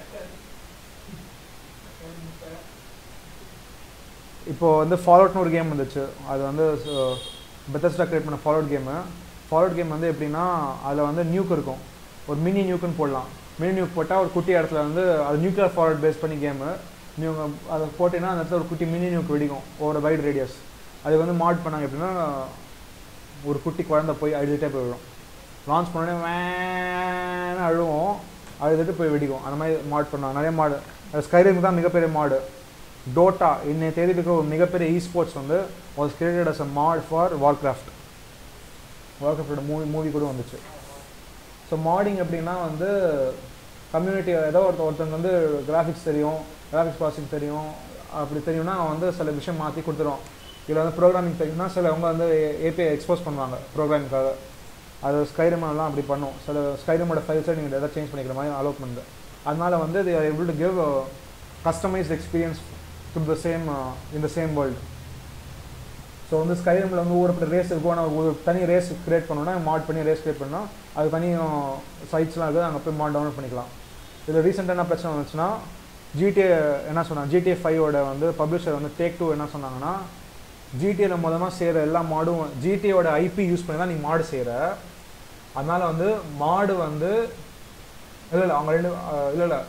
S1: இப்போ வந்து ஃபாலோட்னு ஒரு கேம் வந்துச்சு அது வந்து பெத்தஸ்டா கிரியேட் பண்ண ஃபாலோட் கேமு ஃபாலோட் கேம் வந்து எப்படின்னா அதில் வந்து நியூக் இருக்கும் ஒரு மினி நியூக்குன்னு போடலாம் மினி நியூக் போட்டால் ஒரு குட்டி இடத்துல வந்து அது நியூக்ளியர் ஃபார்வர்ட் பேஸ் பண்ணி கேமு நீங்கள் அதை போட்டீங்கன்னா அந்த இடத்துல ஒரு குட்டி மினி நியூக் வெடிக்கும் ஒரு வைட் ரேடியஸ் அது வந்து மாட் பண்ணாங்க எப்படின்னா ஒரு குட்டி குழந்தை போய் அழுதுகிட்டே போயிடும் லான்ச் பண்ணோடனே வேன்னு அழுவும் அழுதுட்டு போய் வெடிக்கும் அந்த மாதிரி மாட் பண்ணாங்க நிறைய மாடு அது ஸ்கைரிம் தான் மிகப்பெரிய மாடு டோட்டா இன்னைய தேதியில் இருக்கிற ஒரு மிகப்பெரிய இ ஸ்போர்ட்ஸ் வந்து was created as a mod for Warcraft வார் கிராஃப்டோட மூவி மூவி கூட வந்துச்சு ஸோ மாடிங் எப்படின்னா வந்து கம்யூனிட்டி ஏதோ ஒருத்த ஒருத்தங்க வந்து கிராஃபிக்ஸ் தெரியும் கிராஃபிக்ஸ் ப்ராசஸிங் தெரியும் அப்படி தெரியும்னா அவன் வந்து சில விஷயம் மாற்றி கொடுத்துருவான் இதில் வந்து ப்ரோக்ராமிங் தெரியும்னா சிலவங்க வந்து ஏபிஐ எக்ஸ்போஸ் பண்ணுவாங்க ப்ரோக்ராமிங்காக அது ஸ்கைரமெல்லாம் அப்படி பண்ணும் சில ஸ்கைரமோட ஃபைல்ஸை நீங்கள் எதாவது சேஞ்ச் பண்ணிக்கிற மாதிரி அலோட் பண்ணுது அதனால வந்து they are able to give a customized experience to the same uh, in the same world so வந்து ஸ்கைரமில் வந்து ஊரப்பட்ட ரேஸ் இருக்கும் ஆனால் ஒரு தனி ரேஸ் கிரியேட் பண்ணோன்னா மாட் பண்ணி ரேஸ் கிரியேட் பண்ணால் அது தனி சைட்ஸ்லாம் இருக்குது அங்கே போய் மாட் டவுன்லோட் பண்ணிக்கலாம் இதில் ரீசெண்டாக என்ன பிரச்சனை வந்துச்சுன்னா ஜிடிஏ என்ன சொன்னாங்க ஜிடிஏ ஃபைவோட வந்து பப்ளிஷர் வந்து டேக் டூ என்ன சொன்னாங்கன்னா ஜிடிஏல மொதமாக செய்கிற எல்லா மாடும் ஜிடிஏவோட ஐபி யூஸ் பண்ணி தான் நீ மாடு செய்கிற அதனால வந்து மாடு வந்து இல்லை இல்லை அவங்க ரெண்டு இல்லை இல்லை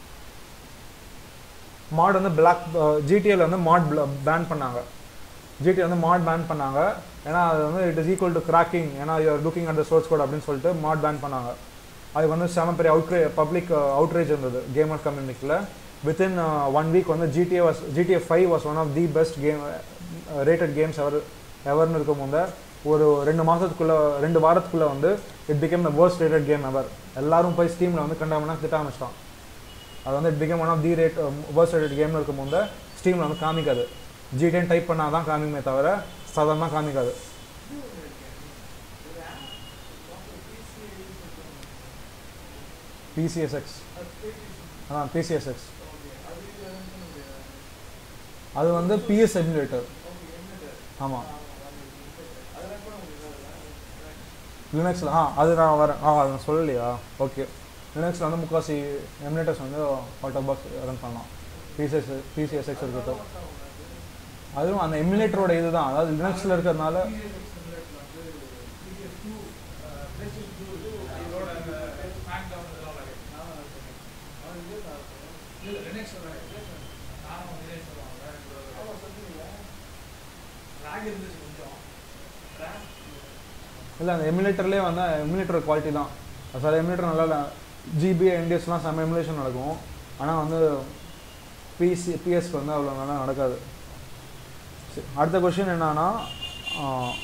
S1: மாட் வந்து பிளாக் ஜிடிஏல வந்து மாட் பேன் பண்ணாங்க ஜிடி வந்து மாட் பேன் பண்ணாங்க ஏன்னா அது வந்து it is equal to cracking ஏன்னா you're looking at the source code அப்படின்னு சொல்லிட்டு மாட் பேன் பண்ணாங்க அது வந்து செம பெரிய அவுட்ரே பப்ளிக் அவுட்ரேஜ் இருந்தது கேமர் கம்யூனிட்டியில் வித்தின் ஒன் வீக் வந்து GTA was GTA five was one of the best game rated games ever எவர்னு இருக்கும் போது ஒரு ரெண்டு மாதத்துக்குள்ளே ரெண்டு வாரத்துக்குள்ளே வந்து it became the worst rated game ever எல்லாரும் போய் ஸ்டீமில் வந்து கண்டாமனா திட்ட ஆரம்பிச்சிட்டான் அது வந்து it became one of the rate worst rated கேம்னு இருக்கும் போது ஸ்டீமில் வந்து காமிக்காது ஜிடிஎன் டைப் பண்ணால் தான் காமிக்குமே தவிர சாதாரணமாக காமிக்காது பிசிஎஸ்எக்ஸ் ஆ பிசிஎஸ்எக்ஸ் அது வந்து பிஎஸ் எமுலேட்டர் ஆமாம் லினக்ஸில் ஆ அது நான் வரேன் ஆ அது நான் சொல்லலையா ஓகே லினக்ஸில் வந்து முக்காசி எமுலேட்டர்ஸ் வந்து அவுட் ஆஃப் பாக்ஸ் ரன் பண்ணலாம் பிசிஎஸ் பிசிஎஸ்எக்ஸ் இருக்கட்டும் அதுவும் அந்த எமுலேட்டரோட இதுதான் அதாவது லினக்ஸில் இருக்கிறதுனால இல்லை அந்த எமுலேட்டர்லேயே வந்து எமுலேட்டர் குவாலிட்டி தான் சில எமுலேட்டர் நல்லா ஜிபி என்டிஎஸ்லாம் செம்ம எமுலேஷன் நடக்கும் ஆனால் வந்து பிசி பிஎஸ்க்கு வந்து அவ்வளோ நல்லா நடக்காது சரி, அடுத்த கொஷின் என்னன்னா ஆஹ்,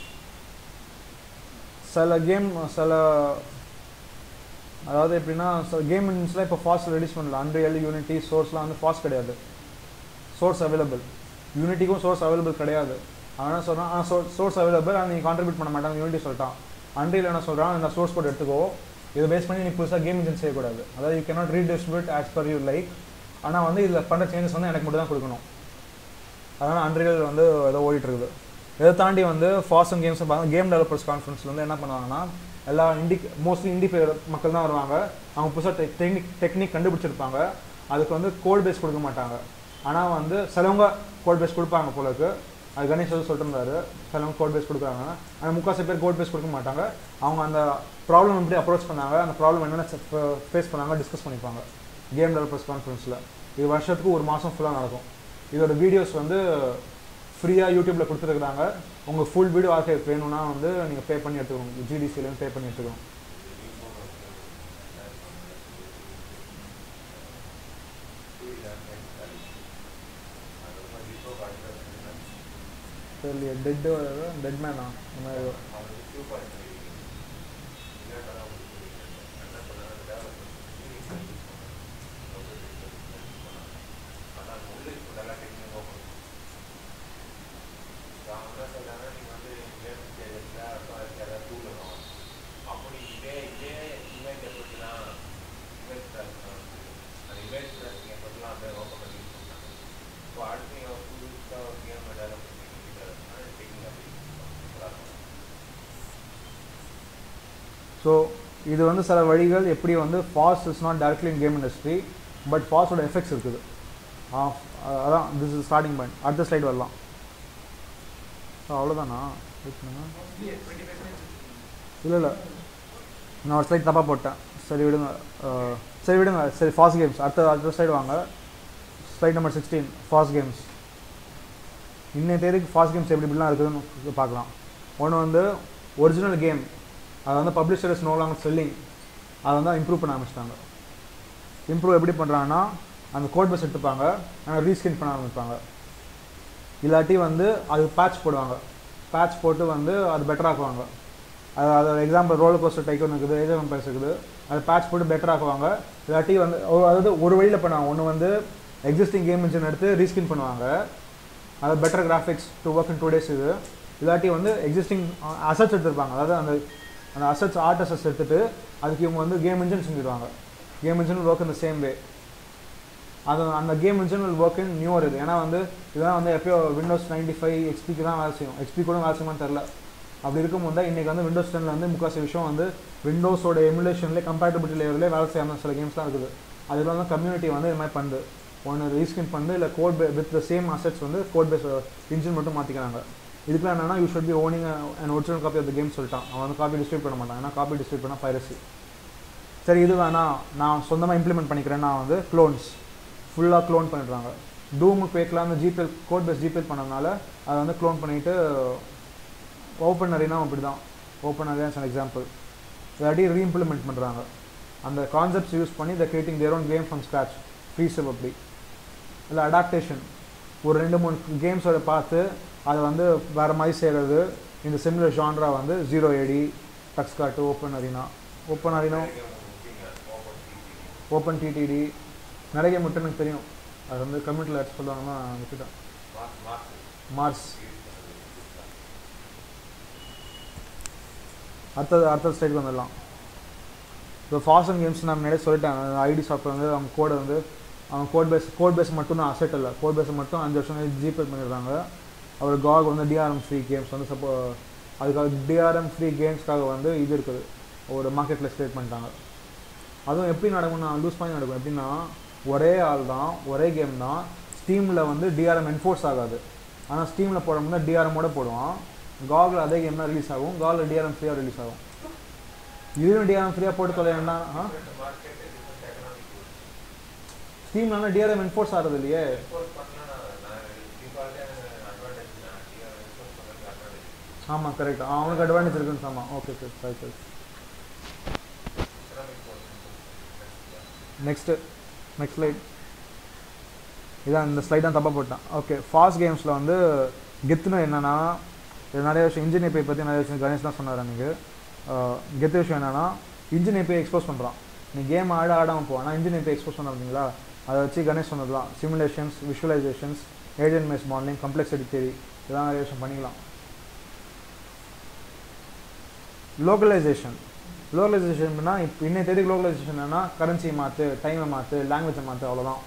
S1: சில கேம் சில அதாவது எப்படின்னா சில கேம் இன்ஸ்லாம் இப்போ ஃபாஸ்ட் ரெடியூஸ் பண்ணல அன்ரியல் யூனிட்டி சோர்ஸ்லாம் வந்து ஃபாஸ்ட் கிடையாது சோர்ஸ் அவைலபிள் யூனிட்டிக்கும் சோர்ஸ் அவைலபிள் கிடையாது அவன் என்ன சொல்கிறான் ஆனால் சோர்ஸ் அவைலபிள் ஆனால் நீ கான்ட்ரிபியூட் பண்ண மாட்டாங்க யூனிட்டி சொல்லிட்டான் அன்றில் என்ன சொல்கிறான் இந்த சோர்ஸ் கோட் எடுத்துக்கோ இதை பேஸ் பண்ணி நீ புதுசாக கேம் இன்ஜின் செய்யக்கூடாது அதாவது you cannot redistribute as per you like ஆனால் வந்து இதில் பண்ணுற சேஞ்சஸ் வந்து எனக்கு மட்டும் தான் கொடுக்கணும் அதனால் அன்றில் வந்து ஏதோ ஓடிட்டு இருக்குது இதை தாண்டி வந்து ஃபாஸ்ட் கேம்ஸ் பார்த்தா கேம் டெவலப்பர்ஸ் கான்ஃபரன்ஸில் வந்து என்ன பண்ணுவாங்கன்னா எல்லா இண்டி மோஸ்ட்லி இண்டி மக்கள் தான் வருவாங்க அவங்க புதுசாக டெக்னிக் டெக்னிக் கண்டுபிடிச்சிருப்பாங்க அதுக்கு வந்து கோட் பேஸ் கொடுக்க மாட்டாங்க ஆனால் வந்து சிலவங்க கோட் பேஸ் கொடுப்பாங்க போலக்கு அது கணேஷ் வந்து சொல்லிட்டு இருந்தாரு சிலவங்க கோட் பேஸ் கொடுக்குறாங்க ஆனால் முக்காசி பேர் கோட் பேஸ் கொடுக்க மாட்டாங்க அவங்க அந்த ப்ராப்ளம் எப்படி அப்ரோச் பண்ணாங்க அந்த ப்ராப்ளம் என்னென்ன ஃபேஸ் பண்ணாங்க டிஸ்கஸ் பண்ணிப்பாங்க கேம் டெவலப்பர்ஸ் கான்ஃபரன்ஸில் இது வருஷத்துக்கு ஒரு மாதம் ஃபுல்லாக நடக்கும் இதோட வீடியோஸ் வந்து ஃப்ரீயாக யூடியூப்பில் கொடுத்துருக்குறாங்க உங்கள் ஃபுல் வீடியோ ஆர்கைவ் வேணும்னா வந்து நீங்கள் பே பண்ணி எடுத்துக்கணும் ஜிடிசிலேருந்து பே பண்ணி எடுத்துக்கணும் தெரியல டெட்டு டெட் மேனா இந்த மாதிரி ஏதோ.
S2: அப்படி இதே இதே இமேஜ் எப்படிலாம் இமேஜ் ப்ராசஸ் அந்த இமேஜ் ப்ராசஸிங் எப்படிலாம் அப்படியே ஓப்பன் பண்ணி யூஸ் பண்ணாங்க இப்போ அடுத்து நீங்கள் புதுசாக ஒரு கேம் டெவலப் பண்ணி டெக்னிக் அப்படி
S1: ஸோ இது வந்து சில வழிகள் எப்படி வந்து FOSS is not directly in game industry but ஃபாஸ்டோட எஃபெக்ட்ஸ் இருக்குது ஆ, அதான் திஸ் இஸ் ஸ்டார்டிங் பாயிண்ட் அடுத்த ஸ்லைடு வரலாம் ஸோ அவ்வளோதானா வெயிட் பண்ணுங்க இல்லை இல்லை நான் ஒரு ஸ்லைட் தப்பாக போட்டேன் சரி விடுங்க அஹ், சரி விடுங்க சரி ஃபாஸ்ட் கேம்ஸ் அடுத்த அடுத்த ஸ்லைடு வாங்க slide number sixteen FOSS games இன்னைய தேதிக்கு ஃபாஸ்ட் கேம்ஸ் எப்படி இப்படிலாம் இருக்குதுன்னு பார்க்கலாம் ஒன்று வந்து ஒரிஜினல் கேம் அதை வந்து பப்ளிஷர்ஸ் நோ லாங் செல்லிங் அதை வந்து இம்ப்ரூவ் பண்ண ஆரம்பிச்சிட்டாங்க இம்ப்ரூவ் எப்படி பண்ணுறாங்கன்னா அந்த கோட் பஸ் எடுத்துப்பாங்க ஆனால் ரீஸ்கின் பண்ண ஆரம்பிப்பாங்க இல்லாட்டி வந்து அது பேட்ச் போடுவாங்க பேட்ச் போட்டு வந்து அது பெட்டர் ஆக்குவாங்க அது அது எக்ஸாம்பிள் ரோலர் கோஸ்டர் டைக்கோன் இருக்குது ஏஜ் எம்பைஸ் இருக்குது அது பேட்ச் போட்டு பெட்டர் ஆக்குவாங்க இல்லாட்டி வந்து ஒ- அதாவது ஒரு வழியில் பண்ணுவாங்க ஒன்று வந்து எக்ஸிஸ்டிங் கேம் இன்ஜின் எடுத்து ரீஸ்கின் பண்ணுவாங்க அது better graphics to work in today's இது இல்லாட்டி வந்து எக்ஸிஸ்டிங் அசட்ஸ் எடுத்திருப்பாங்க அதாவது அந்த அந்த அசட்ஸ் ஆர்ட் அசட்ஸ் எடுத்துட்டு அதுக்கு இவங்க வந்து கேம் இன்ஜின் செஞ்சுடுவாங்க game engine work in the same way அது அந்த game engine will work in newer இது ஏன்னா வந்து இதெல்லாம் வந்து எப்பயோ விண்டோஸ் நைன்டி ஃபைவ் எக்ஸ்பிக்கு தான் வேலை செய்யும் எக்ஸ்பி கூட வேலை செய்யுமான்னு தெரில அப்படி இருக்கும்போது தான் இன்றைக்கி வந்து விண்டோஸ் டென்னில் வந்து முக்காசி விஷயம் வந்து விண்டோஸோட எமுலேஷன்லேயே கம்பேட்டபிலிட்டி லேயர்லேயே வேலை செய்யாமல் சில கேம்ஸ்லாம் இருக்குது அதில் வந்து கம்யூனிட்டி வந்து இது மாதிரி பண்ணுது ஒன்று ரீஸ்கின் பண்ணு இல்லை code with the same assets வந்து கோட் பேஸ் இன்ஜின் மட்டும் மாற்றிக்கிறாங்க இதுக்குலாம் என்னன்னா you should be owning and original copy of the game சொல்லிட்டான் அவன் வந்து காப்பி டிஸ்ட்ரிபியூட் பண்ண மாட்டான் ஏன்னா காப்பி டிஸ்ட்ரிபியூட் பண்ணால் பைரசி சரி இது வேணாம் நான் சொந்தமாக இம்ப்ளிமெண்ட் பண்ணிக்கிறேன் நான் வந்து க்ளோன்ஸ் ஃபுல்லாக க்ளோன் பண்ணிடுறாங்க டூமு பேக்கெலாம் வந்து ஜிபேல் கோட் பேஸ் ஜிபேல் பண்ணதுனால அதை வந்து க்ளோன் பண்ணிவிட்டு ஓப்பன் அரினா அப்படி தான் ஓப்பன் அரியாஸ் அன் எக்ஸாம்பிள் இல்லாட்டி ரீஇம்ப்ளிமெண்ட் பண்ணுறாங்க அந்த கான்செப்ட்ஸ் யூஸ் பண்ணி the creating their own game from scratch ஃபீஸப் அப்படி இல்லை அடாப்டேஷன் ஒரு ரெண்டு மூணு கேம்ஸோட பார்த்து அதை வந்து வேறு மாதிரி செய்கிறது இந்த சிமிலர் ஜான்ரா வந்து zero AD Tuxkart open arena open arena open TTD நிறைய கேம் மட்டும் எனக்கு தெரியும் அது வந்து கம்யூனிட்டியில் எடுத்து சொல்லுவாங்கன்னா விட்டுட்டேன் மார்ஸ் அடுத்தது அடுத்த ஸ்டேஜ் வந்துடலாம் இப்போ ஃபாஸ்ட் கேம்ஸ் நான் முன்னாடியே சொல்லிட்டேன் ஐடி சாஃப்ட்வேர் வந்து அவங்க கோடை வந்து அவங்க கோட் பேஸ் கோட் பேஸ் மட்டும் தான் அசெட் இல்லை கோட் பேஸ் மட்டும் அஞ்சு வருஷம் ஜிபே பண்ணிடுறாங்க அவர் காக் வந்து டிஆர்எம் ஃப்ரீ கேம்ஸ் வந்து சப்போ அதுக்காக டிஆர்எம் ஃப்ரீ கேம்ஸ்க்காக வந்து இது இருக்குது ஒரு மார்க்கெட் பிளேஸ் கிரியேட் பண்ணிட்டாங்க அதுவும் எப்படி நடக்கும்னா லூஸ் பண்ணி நடக்கும் எப்படின்னா ஒரே ஆள் தான் ஒரே கேம் தான் ஸ்டீமில் வந்து டிஆர்எம் என்ஃபோர்ஸ் ஆகாது ஆனால் ஸ்டீமில் போடும்போது டிஆர்எம்மோட போடுவான் காகில் அதே கேம் தான் ரிலீஸ் ஆகும் காகில் டிஆர்எம் ஃப்ரீயாக ரிலீஸ் ஆகும் இதுவும் டிஆர்எம் ஃப்ரீயாக போட்டு தொலைன்னா ஆ ஸ்டீம்லாம் டிஆர்எம் என்ஃபோர்ஸ் ஆகிறது இல்லையே ஆமாம் கரெக்ட் அவனுக்கு அட்வான்டேஜ் இருக்குன்னு ஆமாம் okay okay right right next next slide இதான் இந்த ஸ்லைட் தான் தப்பாக போட்டேன் ஓகே ஃபாஸ்ட் கேம்ஸில் வந்து கெத்துன்னு என்னென்னா இது நிறைய விஷயம் இன்ஜின் ஏபிஐ பற்றி நிறைய விஷயம் கணேஷ் தான் சொன்னார் அன்றைக்கி கெத்து விஷயம் என்னென்னா இன்ஜின் ஏபிஐ எக்ஸ்போஸ் பண்ணுறான் நீ கேம் ஆட ஆடாமல் போ ஆனால் இன்ஜின் ஏபிஐ எக்ஸ்போஸ் பண்ண பார்த்தீங்களா அதை வச்சு கணேஷ் சொன்னதுலாம் சிமுலேஷன்ஸ் விஷுவலைசேஷன்ஸ் ஏஜென்ட் மேஸ் மாடலிங் கம்ப்ளெக்ஸிட்டி தேரி இதெல்லாம் நிறைய விஷயம் பண்ணிக்கலாம்
S3: லோக்கலைசேஷன் லோக்கலைசேஷன்னா இப்போ இன்னைய தேதி லோக்கலைசேஷன் என்னன்னா கரன்சி மாற்று டைமை மாற்று லாங்குவேஜை மாற்று அவ்வளோதான்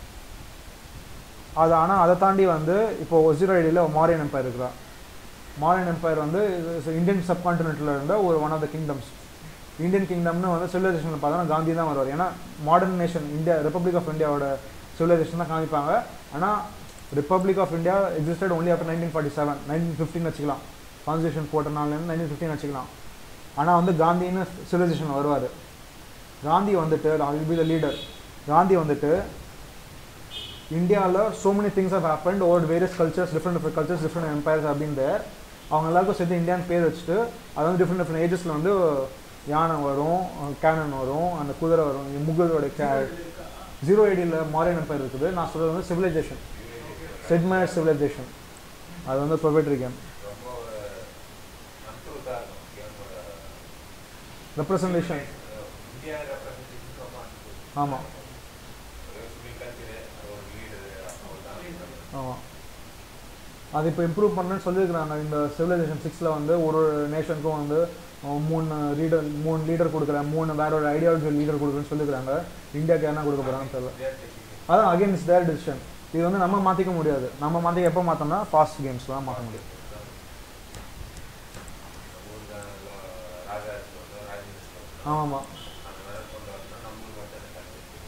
S3: அது ஆனால் அதை தாண்டி வந்து இப்போ ஒசிரோ ஐடியில் மாரியன் எம்பையர் இருக்கிறா மாரியன் எம்பையர் வந்து இந்தியன் சப்கான்டினென்ட்டில் இருந்த ஒரு one of the kingdoms Indian கிங்டம்னு வந்து சிவிலைசேஷனில் பார்த்தோன்னா காந்தி தான் வருவார் ஏன்னா modern nation India republic of இந்தியாவோட சிவிலைசேஷன் தான் காமிப்பாங்க ஆனால் republic of India existed only after nineteen forty seven nineteen fifty வச்சுக்கலாம் கான்ஸ்டியூஷன் போட்டனாலேருந்து நைன்டீன் ஃபிஃப்டின் வச்சுக்கலாம் ஆனால் வந்து காந்தின்னு சிவிலைசேஷன் வருவார் காந்தி வந்துட்டு will be the leader Gandhi வந்துட்டு இந்தியாவில் so many things have happened over various cultures different different cultures different empires have been there அவங்க எல்லாருக்கும் சேர்த்து இந்தியான்னு பேர் வச்சுட்டு அது வந்து டிஃப்ரெண்ட் டிஃப்ரெண்ட் ஏஜஸில் வந்து யானை வரும் கேனன் வரும் அந்த குதிரை வரும் முகலோட கே ஜீரோ ஐடியில் மாரியன் எம்பையர் இருக்குது நான் சொல்கிறது வந்து சிவிலைசேஷன் செட்மேர் சிவிலைசேஷன் அது வந்து ப்ரொபேட்டரி கேம்
S2: ரொம்ப ஒரு அன்ட்ரூத்தா இருக்கும் கேமோட
S3: ரெப்ரசன்டேஷன்
S2: இந்தியா ரெப்ரசன்டேஷன் ரொம்ப அன்ட்ரூத்
S3: ஆமாம்
S2: ஒரு சிவில் கல்ச்சர் ஒரு லீடர் அவ்வளோதான்
S3: ஆமாம் அது இப்போ இம்ப்ரூவ் பண்ணணும்னு சொல்லியிருக்கிறாங்க இந்த சிவிலைசேஷன் சிக்ஸில் வந்து ஒரு ஒரு நேஷனுக்கும் வந்து அஹ், மூணு லீடர் மூணு லீடர் கொடுக்குறேன் மூணு வேற ஒரு ஐடியாலஜி லீடர் கொடுக்குறேன்னு சொல்லியிருக்காங்க இந்தியாவுக்கு என்ன கொடுக்க போகிறாங்கன்னு தெரியல அதான் அகைன் இட்ஸ் தேர் டிசிஷன் இது வந்து நம்ம மாற்றிக்க முடியாது நம்ம மாற்றிக்க எப்போ மாற்றோம்னா ஃபாஸ்ட் கேம்ஸ் தான் மாற்ற முடியும்
S2: ராஜா சொல்லுவோம் ராஜேந்திர சொல்லுவோம்
S3: ஆமாம்
S2: அந்த மாதிரி கொண்டு வரணும் நம்மளுக்கு வந்து அந்த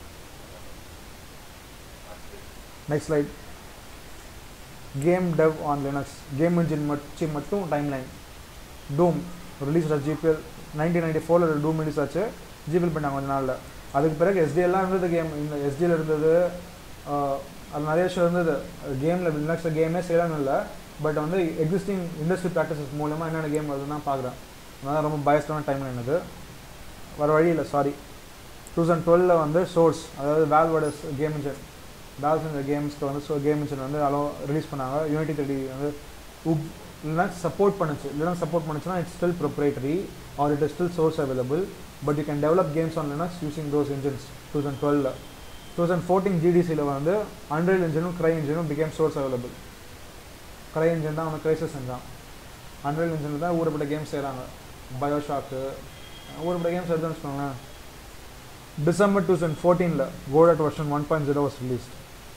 S2: culture
S3: next slide game dev on Linux game engine வச்சு மட்டும் டைம் லைன் டூம் ரிலீஸ் ஆச்சு ஜிபிஎல் நைன்டீன் நைன்டி ஃபோரில் டூம் ரிலீஸ் ஆச்சு ஜிபிஎல் பண்ணாங்க கொஞ்ச நாளில் அதுக்கு பிறகு எஸ்டிஎல்லாம் இருந்தது கேம் இந்த எஸ்டிஎல் இருந்தது ஆஹ், அது நிறைய விஷயம் இருந்தது கேமில் லினக்ஸில் கேமே செய்யலாம்னு இல்லை பட் வந்து எக்ஸிஸ்டிங் இண்டஸ்ட்ரி ப்ராக்டிசஸ் மூலமாக என்னென்ன கேம் வருதுன்னு தான் பார்க்குறேன் அதனால் ரொம்ப பயஸ்டான டைம் எனக்கு வர வழி இல்லை சாரி டூ தௌசண்ட் டுவெலில் வந்து சோர்ஸ் அதாவது வேல்வோட கேம் இன்ஜின் வேல்ஸ் இந்த கேம்ஸ்க்கு வந்து ஸோ கேம் இன்ஜின் வந்து அலோ ரிலீஸ் பண்ணாங்க யூனிட்டி த்ரீ வந்து உப் லினக்ஸ் சப்போர்ட் பண்ணுச்சு லினக்ஸ் சப்போர்ட் பண்ணுச்சுன்னா it's still proprietary or it is still source available but you can develop games on Linux using those engines two thousand டுவெலில் two thousand fourteen ஜிடிசியில் வந்து Android இன்ஜினும் Cry இன்ஜினும் became source available Cry engine தான் வந்து Crysis செஞ்சான் Android இன்ஜினில் தான் ஊரப்பட்ட கேம்ஸ் செய்கிறாங்க பயோஷாக்கு ஊரப்பட்ட கேம்ஸ் எடுத்துன்னு வச்சுக்கோங்களேன் டிசம்பர் டூ தௌசண்ட் ஃபோர்டீனில் Godot version one point zero was released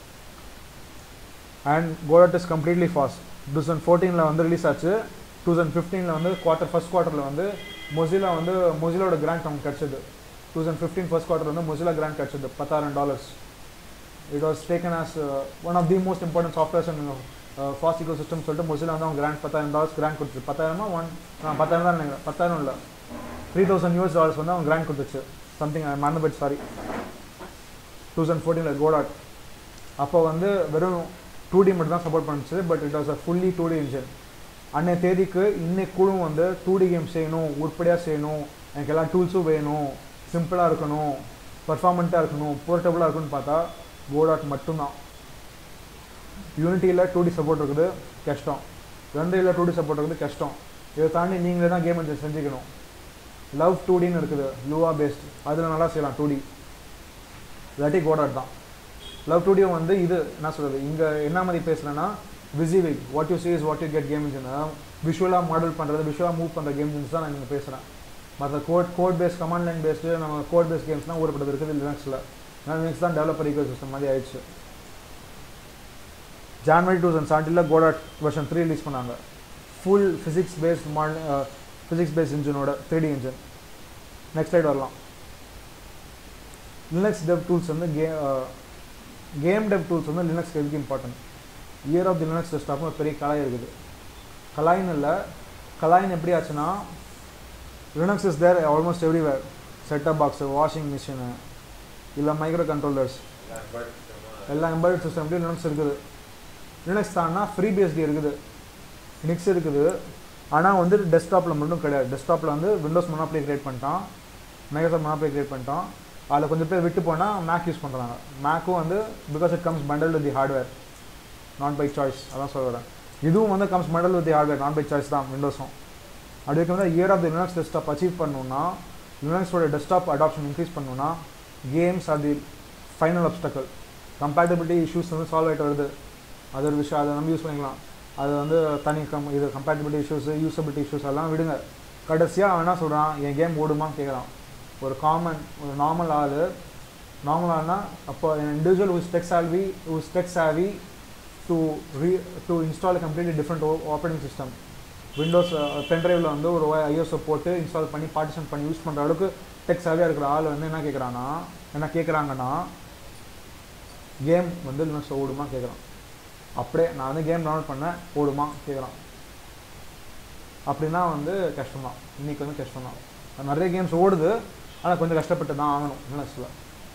S3: and Godot is completely FOSS two thousand ஃபோர்டீனில் வந்து ரிலீஸ் ஆச்சு டூ தௌசண்ட் ஃபிஃப்டீனில் வந்து குவார்ட்டர் ஃபர்ஸ்ட் குவார்ட்டரில் வந்து மொசிலா வந்து மொசிலோட கிராண்ட் நமக்கு கிடச்சிது two thousand fifteen first quarter வந்து மொசிலா கிராண்ட் கிடச்சிது பத்தாயிரம் dollars it was taken as one of the most important softwares and FOSS ecosystem சொல்லிட்டு மொசிலா வந்து அவங்க கிராண்ட் பத்தாயிரம் டாலர்ஸ் கிராண்ட் கொடுத்துச்சு பத்தாயிரமா ஒன் பத்தாயிரம் தான் நினைக்கிறேன் பத்தாயிரம் இல்லை த்ரீ தௌசண்ட் யூஎஸ் டாலர்ஸ் வந்து அவங்க கிராண்ட் கொடுத்துச்சு சம்திங் மறந்து போயிட்டு சாரி டூ தௌசண்ட் ஃபோர்டீனில் கோடாட் அப்போ வந்து வெறும் டூ டி மட்டும் தான் சப்போர்ட் பண்ணுச்சு but it was a fully two D engine அன்னைய தேதிக்கு இன்னைக்கு கூட வந்து டூ டி கேம் செய்யணும் உருப்படியாக செய்யணும் எனக்கு எல்லா டூல்ஸும் வேணும் சிம்பிளாக இருக்கணும் பர்ஃபார்மெண்ட்டாக இருக்கணும் போர்ட்டபுளாக இருக்குன்னு பார்த்தா கோடாட் மட்டும்தான் யூனிட்டியில் டூ டி சப்போர்ட் இருக்குது கஷ்டம் ரெண்டையில் டூ டி சப்போர்ட் இருக்குது கஷ்டம் இதை தாண்டி நீங்களே தான் கேம் இன்ஜின் செஞ்சுக்கணும் லவ் டூ டின்னு இருக்குது லுவா பேஸ்ட் அதில் நல்லா செய்யலாம் டூ டி இல்லாட்டி கோடாட் தான் லவ் ஸ்டுடியோ வந்து இது என்ன சொல்கிறது இங்கே என்ன மாதிரி பேசுகிறேன்னா விசிவிக் what you sees what you get game engine விஷுவலாக மாடல் பண்ணுறது விஷுவலாக மூவ் பண்ணுற கேம் இன்ஜின்ஸ் தான் நான் இங்கே பேசுகிறேன் மற்ற code code base command line based நம்ம கோட் பேஸ் கேம்ஸ்லாம் ஊறப்பட்டது இருக்குது லினக்ஸில் லினக்ஸ் தான் டெவலப்பர் ஈகோ சிஸ்டம் மாதிரி ஆயிடுச்சு ஜான்வரி டூ தௌசண்ட் செவன்டீனில் கோடாட் வெர்ஷன் த்ரீ ரிலீஸ் பண்ணாங்க full physics based model physics based இன்ஜினோட three D engine next slide வரலாம் லினக்ஸ் டெவ் டூல்ஸ் வந்து கே கேம் டெவ் டூல்ஸ் வந்து லினக்ஸ்க்கு எதுக்கு important year of the Linux டெஸ்க்டாப்னு ஒரு பெரிய கலாய் இருக்குது கலாயின்னு இல்லை கலாயின் எப்படி ஆச்சுன்னா Linux is there almost everywhere setup box washing machine இல்லை மைக்ரோ கண்ட்ரோலர்ஸ் எல்லா எம்பர்ட் சிஸ்டம்லேயும் லினக்ஸ் இருக்குது லினக்ஸ் தான்னா ஃப்ரீ பேஸ்டி இருக்குது நிக்ஸ் இருக்குது ஆனால் வந்து டெஸ்க்டாப்பில் மட்டும் கிடையாது டெஸ்க்டாப்பில் வந்து விண்டோஸ் மொனாப்ளி கிரியேட் பண்ணிட்டான் மைக்ரோசாஃப்ட் மொனாப்ளி கிரியேட் பண்ணிட்டான் அதில் கொஞ்சம் பேர் விட்டு போனால் மேக் யூஸ் பண்ணுறாங்க மேக்கும் வந்து because it comes bundle with the hardware not by choice அதான் சொல்கிறேன் இதுவும் வந்து comes bundle with the hardware not by choice தான் விண்டோஸும் அப்படி இருக்கும்போது year of the Linux desktop achieve பண்ணணும்னா லினக்ஸோட டெஸ்க்டாப் அடாப்ஷன் இன்க்ரீஸ் பண்ணணும்னா games are the final obstacle compatibility issues வந்து சால்வ் ஆகிட்டு வருது அது ஒரு விஷயம் அதை நம்ம யூஸ் பண்ணிக்கலாம் அது வந்து தனி கம் இது கம்பேட்டபிலிட்டி இஷ்யூஸ் யூசபிலிட்டி இஷ்யூஸ் எல்லாம் விடுங்க கடைசியாக அவன் என்ன சொல்கிறான் என் கேம் ஓடுமான்னு கேட்குறான் ஒரு காமன் ஒரு நார்மல் ஆள் நார்மல் ஆள்னா அப்போ individual who is tech savvy who is tech savvy to re to install a completely different o- operating system Windows பென்ட்ரைவில் வந்து ஒரு ஐஎஸ்ஓ போட்டு இன்ஸ்டால் பண்ணி பார்ட்டிஷன் பண்ணி யூஸ் பண்ணுற அளவுக்கு டெக் சாவியாக இருக்கிற ஆள் வந்து என்ன கேட்குறான்னா என்ன கேட்குறாங்கன்னா கேம் வந்து லினக்ஸ் ஓடுமா கேட்குறான் அப்படியே நான் வந்து கேம் டவுன்லோட் பண்ணேன் ஓடுமா கேட்குறான் அப்படின்னா வந்து கஷ்டம் தான் இன்னைக்கு வந்து கஷ்டம் தான் நிறைய கேம்ஸ் ஓடுது ஆனால் கொஞ்சம் கஷ்டப்பட்டு தான் ஆகணும் லினக்ஸில்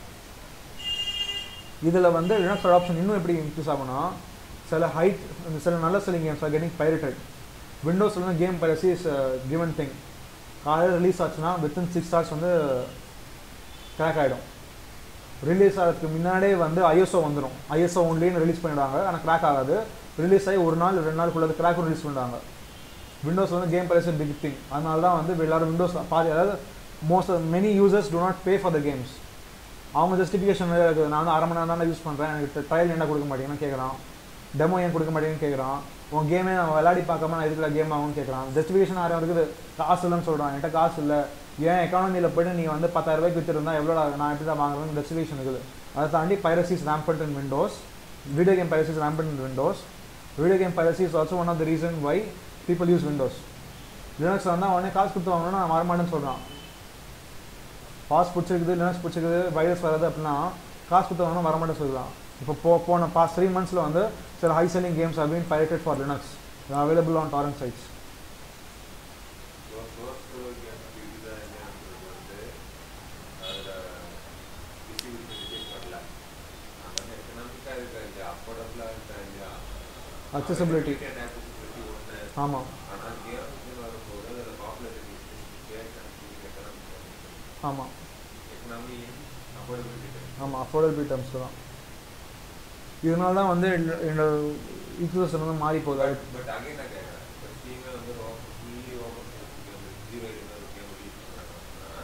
S3: இதில் வந்து லினக்ஸ் அடாப்ஷன் இன்னும் எப்படி இன்க்ரீஸ் ஆகும்னா சில ஹைட் சில நல்ல selling games are getting pirated விண்டோஸில் வந்து game piracy is given thing காலையில் ரிலீஸ் ஆச்சுன்னா வித்தின் சிக்ஸ் ஹவர்ஸ் வந்து கிராக் ஆகிடும் ரிலீஸ் ஆகிறதுக்கு முன்னாடியே வந்து ஐஎஸ்ஓ வந்துடும் ஐஎஸ்ஓ ஒன்லின்னு ரிலீஸ் பண்ணிடுவாங்க ஆனால் கிராக் ஆகாது ரிலீஸ் ஆகி ஒரு நாள் ரெண்டு நாளுக்குள்ளது கிராக்கும் ரிலீஸ் பண்ணிடுவாங்க விண்டோஸ் வந்து கேம் பிரைஸ் பிக் திங் அதனால தான் வந்து எல்லாரும் விண்டோஸ் பாதி அதாவது most many users do not pay for the games அவங்க ஜஸ்டிஃபிகேஷன் இருக்குது நான் வந்து அரை மணி நேரம் தான் யூஸ் பண்ணுறேன் எனக்கு ட்ரையல் என்ன கொடுக்க மாட்டேங்கன்னு கேட்குறான் டெமோ ஏன் கொடுக்க மாட்டேங்கன்னு கேட்குறான் உன் கேமே நான் விளையாடி பார்க்காம நான் இதுக்குள்ள கேம் ஆகும்னு கேட்குறான் ஜஸ்டிஃபிகேஷன் ஆயிரம் இருக்குது காசு இல்லைன்னு சொல்கிறான் என்கிட்ட காசு இல்லை ஏன் எக்கானமியில் போய்ட்டு நீ வந்து பத்தாயிரம் ரூபாய்க்கு விற்றுருந்தா எவ்வளோ நான் எப்படி தான் வாங்குறேன்னு ஜஸ்டிஃபிகேஷன் இருக்குது அதை தாண்டி piracy is rampant in Windows video game piracy is rampant in Windows video game piracy is also one of the reason why people use Windows Linux வந்தால் உடனே காசு கொடுத்து வாங்கணும்னா நான் வரமாட்டேன்னு சொல்கிறான் பாஸ் பிடிச்சிருக்குது லினக்ஸ் பிடிச்சிருக்குது வைரஸ் வராது அப்படின்னா காசு கொடுத்து வாங்கினா வரமாட்டேன்னு சொல்லலாம் இப்போ போ போன பாஸ்ட் த்ரீ மந்த்ஸில் வந்து சில high selling games have been pirated for Linux available on torrent sites
S2: source game இருக்குதா இல்லையான்றது வந்து அதில் டிஸ்ட்ரிபியூஷன் பண்ணல அவன் எக்கனாமிக்காக இருக்கா இல்லையா அஃபோர்டபுளாக இருக்கா இல்லையா
S3: Accessibility.
S2: accessibility ஒன்று
S3: ஆமாம்
S2: ஆனால் கேம்ஸ்னு வரும்போது அதில் பாப்புலாரிட்டி எக்கனாமிக்
S3: ஆமாம்
S2: எக்கனாமி அஃபோர்டபிலிட்டி
S3: ஆமாம் அஃபோர்டபிள் டேர்ம்ஸில் தான் இதனால தான் வந்து இந்த ஈக்குவேஷன் வந்து மாறி போகுது அது
S2: பட் அகைன் நான் கேட்குறேன் இப்போ ஸ்டீமே வந்து fully open game zero eight ஒரு கேம் ரிலீஸ் பண்ணுறாங்கன்னா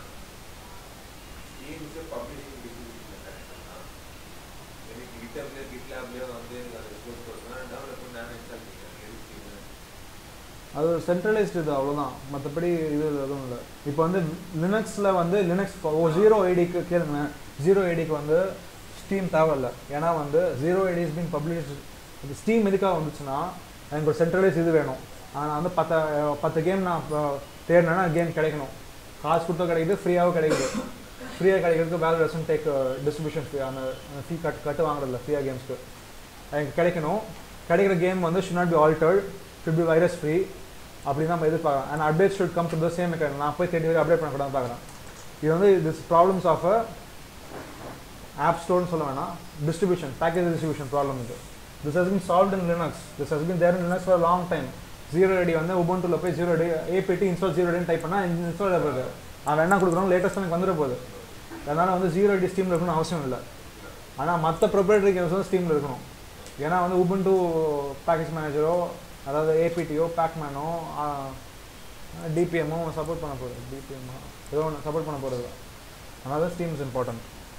S2: ஸ்டீம்ஸு பப்ளிஷிங் டிஸ்ட்ரிபியூஷன் கரெக்டாக எனக்கு கிட்டப்லேயே கிட்லாப்லேயே வந்து எனக்கு அந்த ரிசோர்ஸ் கொடுத்தா டெவலப் பண்ணி நானே இன்ஸ்டால் பண்ணிக்கிறேன் எது ஸ்டீம்
S3: அது சென்ட்ரலைஸ்டு இது அவ்வளோதான் மற்றபடி இது எதுவும் இல்லை இப்போ வந்து லினக்ஸில் வந்து லினக்ஸ் ஓ ஜீரோ ஐடிக்கு கேளுங்களேன் ஜீரோ ஐடிக்கு வந்து ஸ்டீம் தேவையில்ல ஏன்னா வந்து zero ID is been publish இது ஸ்டீம் எதுக்காக வந்துச்சுன்னா எனக்கு ஒரு சென்ட்ரலைஸ் இது வேணும் ஆனால் வந்து பத்து பத்து கேம் நான் இப்போ தேடினேன்னா கேம் கிடைக்கணும் காசு கொடுத்தா கிடைக்குது ஃப்ரீயாகவும் கிடைக்குது ஃப்ரீயாக கிடைக்கிறதுக்கு வேலை ரெசன் டேக் டிஸ்ட்ரிபியூஷன் ஃபீ அந்த ஃபீ கட் கட்டு வாங்குறதில்ல ஃப்ரீயாக கேம்ஸ்க்கு எனக்கு கிடைக்கணும் கிடைக்கிற கேம் வந்து should not be altered should be virus free அப்படின்னு நம்ம எதிர்பார்க்கலாம் and update should come to the same mechanic நான் போய் தேடி அப்டேட் பண்ணக்கூடாது பார்க்குறேன் இது வந்து this problems of a app ஸ்டோர்னு சொல்ல வேணாம் டிஸ்ட்ரிபியூஷன் பேக்கேஜ் டிஸ்ட்ரிபியூஷன் ப்ராப்ளம் இது this has been solve in Linux this has been there in Linux for long time zero ID வந்து உபுண்டுல போய் zero ID APT install zero ஐடின்னு type பண்ணால் install ஆகுது அவன் என்ன கொடுக்குறோம் லேட்டஸ்ட் எனக்கு வந்துட போகுது அதனால் வந்து ஜீரோ ஐடி ஸ்டீமில் இருக்கணும்னு அவசியம் இல்லை ஆனால் மற்ற ப்ரொப்ரேட்டரி கேம்ஸ் வந்து ஸ்டீமில் இருக்கணும் ஏன்னா வந்து உபுண்டு பேக்கேஜ் மேனேஜரோ அதாவது ஏபிடியோ பேக்மேனோ டிபிஎம்மோ சப்போர்ட் பண்ண போகுது டிபிஎம்மோ ஏதோ ஒன்று சப்போர்ட் பண்ண போகிறது அதனால தான் ஸ்டீம் இஸ் இம்பார்ட்டன்ட்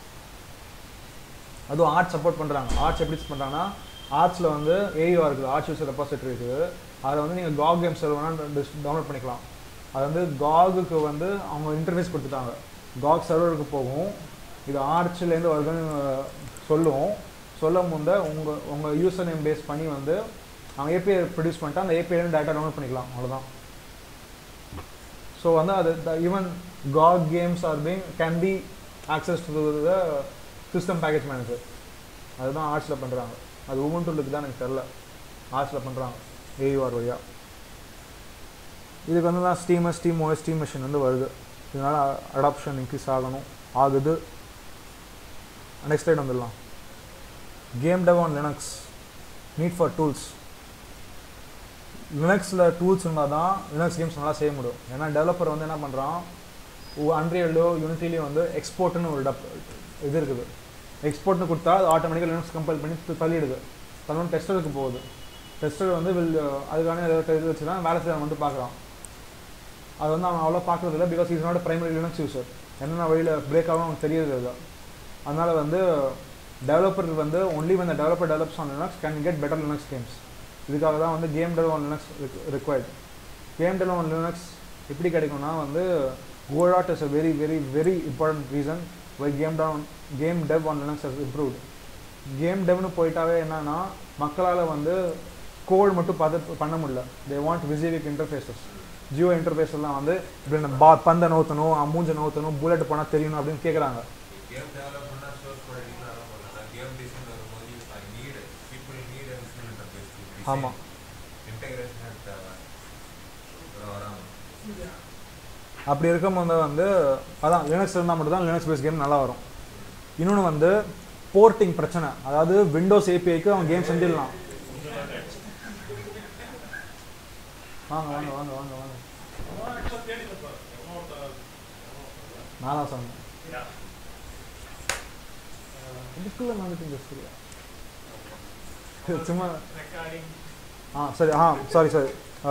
S3: அதுவும் ஆர்ட்ஸ் சப்போர்ட் பண்ணுறாங்க ஆர்ட்ஸ் எப்படி பண்ணுறாங்கன்னா ஆர்ட்ஸில் வந்து ஏயூஆ இருக்குது ஆர்ட்ஸ் யூசர் ரெபாசிட்டரி இருக்குது அதில் வந்து நீங்கள் காக் கேம் சர்வர்னா டவுன்லோட் பண்ணிக்கலாம் அது வந்து காகுக்கு வந்து அவங்க இன்டர்ஃபேஸ் கொடுத்துட்டாங்க காக் சர்வருக்கு போகும் இது ஆர்ட்ஸ்லேருந்து வருதுன்னு சொல்லுவோம் சொல்லும் முந்த உங்கள் உங்கள் யூசர் நேம் பேஸ் பண்ணி வந்து அவங்க ஏபிஐ ப்ரொடியூஸ் பண்ணிட்டு அந்த ஏபிஐலேருந்து டேட்டா டவுன்லோட் பண்ணிக்கலாம் அவ்வளோதான் ஸோ வந்து அது even GOG games are being can be access to the system package manager அதுதான் ஆர்ட்ஸில் பண்ணுறாங்க அது உபுண்டுலுக்கு தான் எனக்கு தெரில ஆர்ட்ஸில் பண்ணுறாங்க ஏயூஆர் வழியாக இதுக்கு வந்து தான் ஸ்டீமர் ஸ்டீம் ஓஎஸ் ஸ்டீம் மிஷின் வந்து வருது இதனால் அடாப்ஷன் இன்க்ரீஸ் ஆகணும் ஆகுது நெக்ஸ்ட் லைட் வந்துடலாம் game dev on Linux need for tools லினக்ஸில் டூல்ஸ் இருந்தால் தான் லினக்ஸ் கேம்ஸ் நல்லா செய்ய முடியும் ஏன்னா டெவலப்பர் வந்து என்ன பண்ணுறான் அன்ரியலோ யூனிட்டிலையோ வந்து எக்ஸ்போர்ட்னு ஒரு டப் இது இருக்குது எக்ஸ்போர்ட்னு கொடுத்தா அது ஆட்டோமேட்டிக்காக லினக்ஸ் கம்பைல் பண்ணி து- தள்ளிடுது தள்ளணும் டெஸ்டருக்கு போகுது டெஸ்டர் வந்து வில் அதுக்கான ஏதாவது இது வச்சு தான் வேலை செய்ய வந்து பார்க்குறான் அது வந்து அவன் அவ்வளோ பார்க்கறது இல்லை because is not primary Linux user என்னென்ன வழியில் பிரேக் ஆகும் அவனுக்கு தெரியறது இல்லை அதனால் வந்து டெவலப்பர் வந்து only when the developer develops on Linux can get better Linux games இதுக்காக தான் வந்து game dev on Linux required game dev on Linux எப்படி கிடைக்கும்னா வந்து Godot is a very very very important reason why game down game dev on Linux has improved game டெவ்னு போயிட்டாவே என்னன்னா மக்களால் வந்து கோட் மட்டும் பார்த்து பண்ண முடியல தே வாண்ட் விசிவிக் இன்டர்ஃபேஸஸ் ஜியோ இன்டர்ஃபேஸ் எல்லாம் வந்து இப்படி இந்த பா பந்தை நோத்தணும் மூஞ்ச நோத்தணும் புல்லட் போனால் தெரியணும் அப்படின்னு கேட்குறாங்க
S2: கேம் டெவலப் பண்ணா சோர்ஸ் கோட் அடிக்கலாம் அதெல்லாம் பண்ணலாம் கேம் டிசைன் வரும்போது I need people need a visual interface
S3: ஆமா.
S2: இன்டகிரேஷன் தேவை அப்புறம் வராம
S3: அப்படி இருக்கும்போது வந்து அதான் லினக்ஸ் இருந்தால் மட்டும் தான் லினக்ஸ் பேஸ் கேம் நல்லா வரும் இன்னொன்று வந்து போர்ட்டிங் பிரச்சனை அதாவது விண்டோஸ் ஏபிஐக்கு அவன் கேம் செஞ்சிடலாம் வாங்க வாங்க வாங்க வாங்க வாங்க நான் தான் சொன்னேன் இதுக்குள்ள வந்துட்டு இந்த ஸ்கூல்ல சும்மா ஆ சரி ஆ சாரி சாரி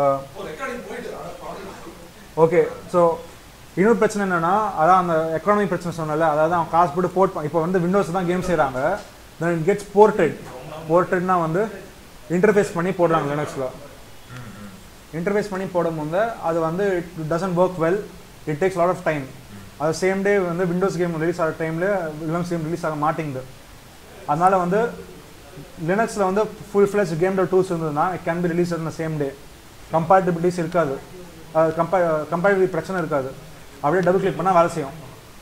S3: ஓகே ஸோ இன்னொரு பிரச்சனை என்னன்னா அதான் அந்த எக்கானமி பிரச்சனை சொன்னல அதாவது அவன் காசு போட்டு போர்ட் இப்போ வந்து விண்டோஸ் தான் கேம் செய்கிறாங்க தென் இட் கெட்ஸ் போர்ட்டட் போர்ட்டட்னா வந்து இன்டர்ஃபேஸ் பண்ணி போடுறாங்க லினக்ஸில் இன்டர்ஃபேஸ் பண்ணி போடும்போது அது வந்து it doesn't work well it takes lot of time அது சேம் டே வந்து விண்டோஸ் கேம் ரிலீஸ் ஆகிற டைமில் லினக்ஸ் கேம் ரிலீஸ் ஆக மாட்டேங்குது அதனால வந்து லினக்ஸில் வந்து ஃபுல் ஃப்ளெஜ் கேம் டூல்ஸ் இருந்ததுன்னா இட் கேன் பி ரிலீஸ் இந்த சேம் டே கம்பேட்டபிலிட்டிஸ் இருக்காது கம்பே கம்பேட்டபிலிட்டி பிரச்சனை இருக்காது அப்படியே டபுள் கிளிக் பண்ணால் வேலை செய்யும்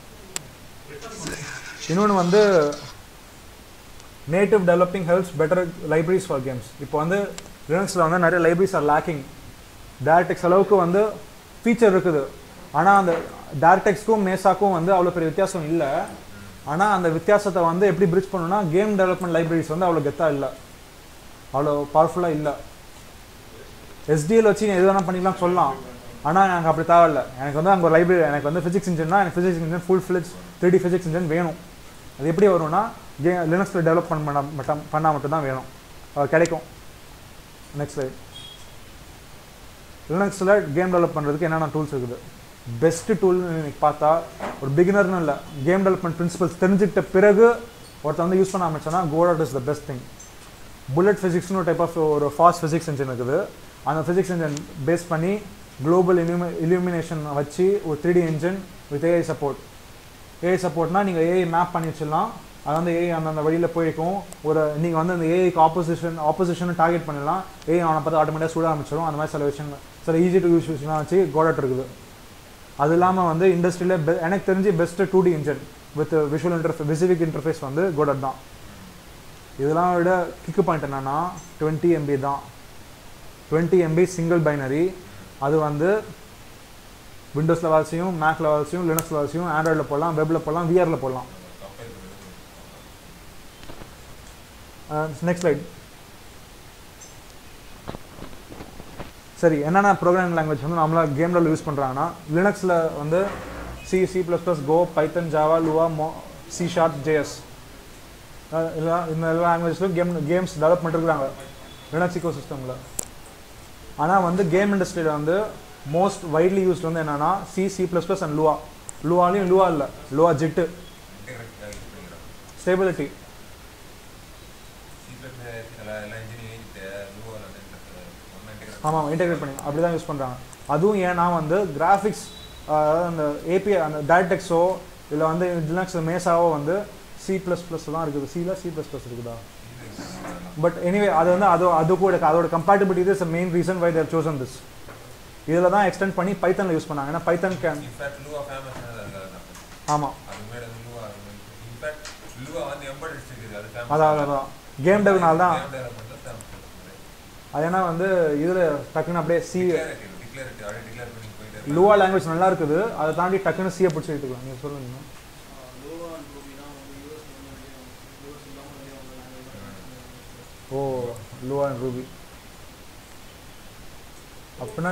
S3: இன்னொன்று வந்து native developing helps better libraries for games இப்போ வந்து லினக்ஸில் வந்து நிறைய லைப்ரரிஸ் ஆர் லேக்கிங் டேரக்டெக்ஸ் அளவுக்கு வந்து ஃபீச்சர் இருக்குது ஆனால் அந்த டேரக்டெக்ஸ்க்கும் மேசாக்கும் வந்து அவ்வளோ பெரிய வித்தியாசம் இல்லை ஆனால் அந்த வித்தியாசத்தை வந்து எப்படி பிரிட்ஜ் பண்ணணும்னா கேம் டெவலப்மெண்ட் லைப்ரரிஸ் வந்து அவ்வளோ கெத்தாக இல்லை அவ்வளோ பவர்ஃபுல்லாக இல்லை எஸ்டிஎல் வச்சு நீ எது வேணால் பண்ணிக்கலாம் சொல்லலாம் ஆனால் எனக்கு அப்படி தேவையில்ல எனக்கு வந்து அங்கே ஒரு லைப்ரரி எனக்கு வந்து ஃபிசிக்ஸ் இன்ஜின்னா எனக்கு physics engine full fledge three D physics engine வேணும் அது எப்படி வரும்னா கே லினக்ஸில் டெவலப் பண்ண மட்டும் பண்ணால் மட்டும்தான் வேணும் அது கிடைக்கும் நெக்ஸ்ட் லைட் லினக்ஸில் கேம் டெவலப் பண்ணுறதுக்கு என்னென்ன டூல்ஸ் இருக்குது பெஸ்ட்டு டூல்னு இன்னைக்கு பார்த்தா ஒரு பிகினர்னு இல்லை கேம் டெவலப்மெண்ட் பிரின்சிபல்ஸ் தெரிஞ்சுக்கிட்ட பிறகு ஒருத்தன் வந்து யூஸ் பண்ண ஆரம்பிச்சானா Godot is the best thing bullet ஃபிசிக்ஸ்னு ஒரு டைப் ஆஃப் ஒரு ஃபாஸ்ட் ஃபிசிக்ஸ் இன்ஜின் இருக்குது அந்த ஃபிசிக்ஸ் இன்ஜின் பேஸ் பண்ணி குளோபல் இலுமி இலுமினேஷன் வச்சு ஒரு three D engine with AI support AI சப்போர்ட்னா நீங்கள் ஏஐ மேப் பண்ணி வச்சிடலாம் அது வந்து ஏஐ அந்தந்த வழியில் போயிருக்கும் ஒரு நீங்கள் வந்து அந்த ஏஐக்கு ஆப்போசிஷன் ஆப்போசிஷனை டார்கெட் பண்ணிடலாம் ஏஐ அவனை பார்த்து ஆட்டோமேட்டிக்காக சுட ஆரம்பிச்சிடும் அந்த மாதிரி சில விஷயங்கள் சில ஈஸி டு யூஸ் விஷயம்லாம் வச்சு கோடாட் இருக்குது அது இல்லாமல் வந்து இண்டஸ்ட்ரியில் பெ எனக்கு தெரிஞ்சு best two D engine with visual இன்டர்ஃபே விசிவிக் இன்டர்ஃபேஸ் வந்து கோடாட் தான் இதெல்லாம் விட கிக்கு பாயிண்ட் என்னன்னா டுவெண்ட்டி எம்பி தான் டுவெண்ட்டி எம்பி சிங்கிள் பைனரி அது வந்து விண்டோஸில் வேலை செய்யும் மேக்கில் வேலை செய்யும் லினக்ஸில் வேலை செய்யும் ஆண்ட்ராய்டில் போடலாம் வெப்பில் போடலாம் விஆரில் போடலாம்
S2: கம்பேர் பண்ணுறது
S3: நெக்ஸ்ட் ஸ்லைட் சரி என்னென்ன ப்ரோக்ராமிங் லாங்குவேஜ் வந்து நம்மளா கேம் டெவலப் யூஸ் பண்ணுறாங்கன்னா லினக்ஸில் வந்து C C plus plus Go Python Java Lua மோ சி ஷார்ப் ஜேஎஸ் இல்லை இந்த எல்லா லாங்குவேஜ்லையும் கேம் கேம்ஸ் டெவலப் பண்ணிருக்காங்க லினக்ஸ் இக்கோ சிஸ்டமில் ஆனால் வந்து கேம் இண்டஸ்ட்ரியில் வந்து மோஸ்ட் வைட்லி யூஸ்ட் வந்து என்னன்னா C C plus plus and Lua லுவாலையும் லுவா இல்லை லுவா ஜெட்டு
S2: இன்டெகிரேட்டாக யூஸ் பண்ணிக்கிறோம்
S3: ஸ்டேபிலிட்டி
S2: சீக்கிரம் எல்லா எல்லா இன்ஜினியரிங் எழுதிட்டு லூவில் வந்து ஒன்றா இன்டெகிரேட்
S3: ஆமாம் இன்டெகிரேட் பண்ணி அப்படி தான் யூஸ் பண்ணுறாங்க அதுவும் ஏன்னா வந்து கிராஃபிக்ஸ் அதாவது அந்த ஏபிஐ அந்த டேரக்டெக்ஸோ இல்லை வந்து லினக்ஸ் மேசாவோ வந்து சி ப்ளஸ் ப்ளஸ் தான் இருக்குது சியில் சி ப்ளஸ் ப்ளஸ் இருக்குதா பட் எனிவே அது வந்து அது அது கூட அதோட compatibility is main reason why they're chosen this இதில் தான் எக்ஸ்டெண்ட் பண்ணி பைத்தனில் யூஸ் பண்ணாங்க ஏன்னா Python can
S2: in fact Lua famous அதுக்காக தான்
S3: ஆமாம்
S2: அது மேலே லூவா இன்ஃபேக்ட் லூவா வந்து எம்பர்ட் இருக்குது அது ஃபேமஸ்
S3: அதான் அதான் கேம் டெவனால தான்
S2: கேம் டெவலப்மெண்ட் ஃபேமஸ்
S3: அது ஏன்னா வந்து இதில் டக்குன்னு அப்படியே சி
S2: டிக்ளேரேட்டிவ் டிக்ளேரேட்டிவ் அப்படியே டிக்ளேர் பண்ணி போயிட்டு
S3: லுவா லாங்குவேஜ் நல்லா இருக்குது அதை தாண்டி டக்குன்னு சியை பிடிச்சி எடுத்துக்கலாம் நீங்கள் சொல்லுங்க ஓ லுவா அண்ட் ரூபி அப்படின்னா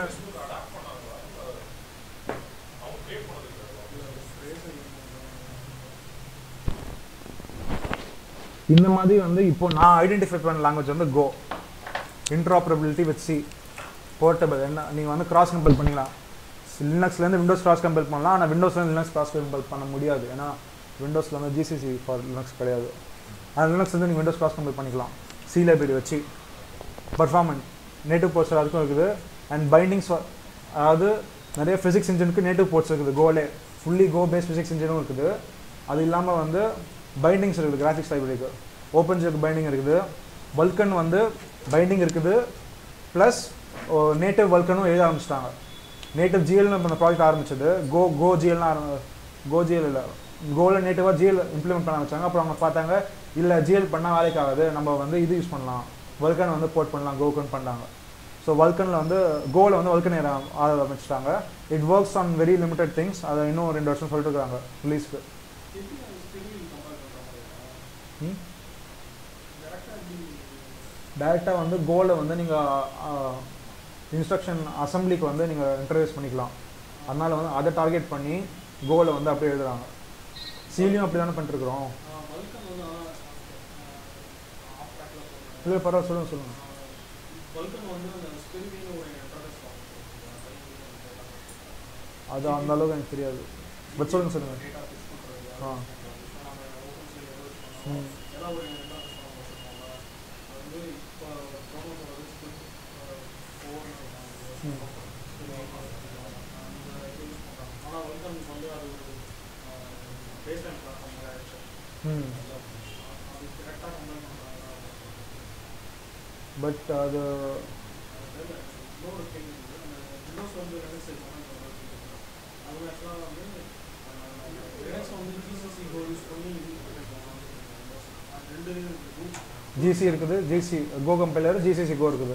S3: இந்த மாதிரி வந்து இப்போ நான் ஐடென்டிஃபை பண்ண லாங்குவேஜ் வந்து Go interoperability with C portable என்ன நீங்கள் வந்து கிராஸ் கம்பல் பண்ணிக்கலாம் லினக்ஸ்லேருந்து விண்டோஸ் கிராஸ் கம்பல் பண்ணலாம் ஆனால் விண்டோஸ்லேருந்து லினக்ஸ் கிராஸ் கம்பல் பண்ண முடியாது ஏன்னா விண்டோஸில் வந்து ஜிசிசி ஃபார் லினக்ஸ் கிடையாது ஆனால் லினக்ஸ்லேருந்து நீங்கள் விண்டோஸ் கிராஸ் கம்பல் பண்ணிக்கலாம் சி லைப்ரரி வச்சு பர்ஃபார்மன்ஸ் நேட்டிவ் போஸ்டர் அதுக்கும் இருக்குது அண்ட் பைண்டிங்ஸ் அதாவது நிறைய ஃபிசிக்ஸ் இன்ஜினுக்கு நேட்டிவ் போர்ட்ஸ் இருக்குது கோலே ஃபுல்லி கோ பேஸ் ஃபிசிக்ஸ் இன்ஜினும் இருக்குது அது இல்லாமல் வந்து பைண்டிங்ஸ் இருக்குது கிராஃபிக்ஸ் லைப்ரரிக்கு ஓப்பன் ஜியோக்கு பைண்டிங் இருக்குது வல்கன் வந்து பைண்டிங் இருக்குது ப்ளஸ் நேட்டிவ் வல்கனும் எழுத ஆரம்பிச்சிட்டாங்க நேட்டிவ் ஜிஎல்னு இப்போ ப்ராஜெக்ட் ஆரம்பிச்சது கோ கோ ஜிஎல்னு ஆரம்பி கோ ஜிஎல் இல்லை கோவில் நேட்டிவாக ஜிஎல் இம்ப்ளிமெண்ட் பண்ண ஆரம்பிச்சாங்க அப்புறம் அவங்க பார்த்தாங்க இல்லை ஜிஎல் பண்ணால் வேலைக்கு ஆகாது நம்ம வந்து இது யூஸ் பண்ணலாம் வல்கன் வந்து போர்ட் பண்ணலாம் கோக்குன்னு பண்ணாங்க ஸோ வல்கனில் வந்து கோவில் வந்து வல்கன் ஏற ஆரம்பிச்சிட்டாங்க it works on very limited things அதை இன்னும் ரெண்டு வருஷம் சொல்லிட்டு இருக்காங்க ரிலீஸ்க்கு ம் டேரெக்டாக வந்து கோலை வந்து நீங்கள் இன்ஸ்ட்ரக்ஷன் அசம்பிளிக்கு வந்து நீங்கள் இன்டர்வியூஸ் பண்ணிக்கலாம் அதனால வந்து அதை டார்கெட் பண்ணி கோலை வந்து அப்படியே எழுதுறாங்க சீலியும் அப்படி தானே பண்ணிட்டுருக்குறோம் இல்லை பரவாயில்ல சொல்லுங்கள் சொல்லுங்கள் அது அந்த அளவுக்கு எனக்கு தெரியாது பட் சொல்லுங்கள் சொல்லுங்கள் ஆ ம் ம் ம் பட் அது ஜிசி இருக்குது GC Go compiler GCC Go இருக்குது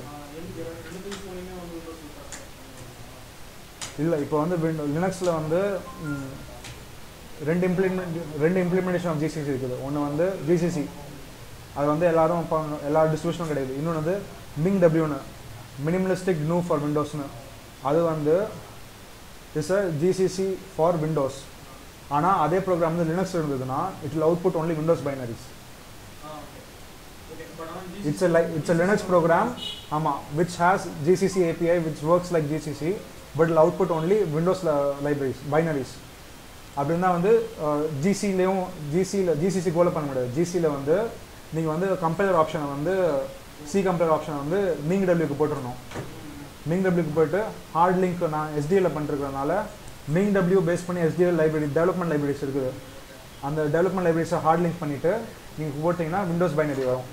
S3: இல்லை இப்போ வந்து விண்டோ லினக்ஸில் வந்து ம், ரெண்டு இம்ப்ளிமெண்ட் ரெண்டு இம்ப்ளிமெண்டேஷன் ஆஃப் ஜிசிசி இருக்குது ஒன்று வந்து ஜிசிசி அது வந்து எல்லாரும் இப்போ எல்லா டிஸ்ட்ரிபியூஷனும் கிடையாது இன்னொன்று வந்து மிங் டபிள்யூன்னு மினிமலிஸ்டிக் க்னூ ஃபார் விண்டோஸ்னு அது வந்து is a GCC for Windows ஆனால் அதே ப்ரோக்ராம் வந்து லினக்ஸ் இருந்ததுன்னா it will output only Windows binaries it's a like it's a linux program ஆமா which has gcc api which works like gcc but will output only windows li- libraries binaries அப்படின்னா வந்து ஜிசிலையும் ஜிசியில் GCC கோல பண்ண முடியாது ஜிசியில் வந்து நீங்கள் வந்து கம்பைலர் ஆப்ஷனை வந்து சி கம்பைலர் ஆப்ஷனை வந்து மிங் டபிள்யூக்கு போட்டுருணும் மிங் டபிள்யூக்கு போயிட்டு ஹார்ட் லிங்க் நான் எஸ்டிஎல்ல பண்ணிருக்கிறதுனால மிங் டபிள்யூ பேஸ் பண்ணி எஸ்டிஎல் லைப்ரரி டெவலப்மெண்ட் லைப்ரரிஸ் இருக்குது அந்த டெவலப்மெண்ட் லைப்ரரிஸை ஹார்ட் லிங்க் பண்ணிவிட்டு நீங்கள் போட்டிங்கன்னா விண்டோஸ் பைனரி வரும்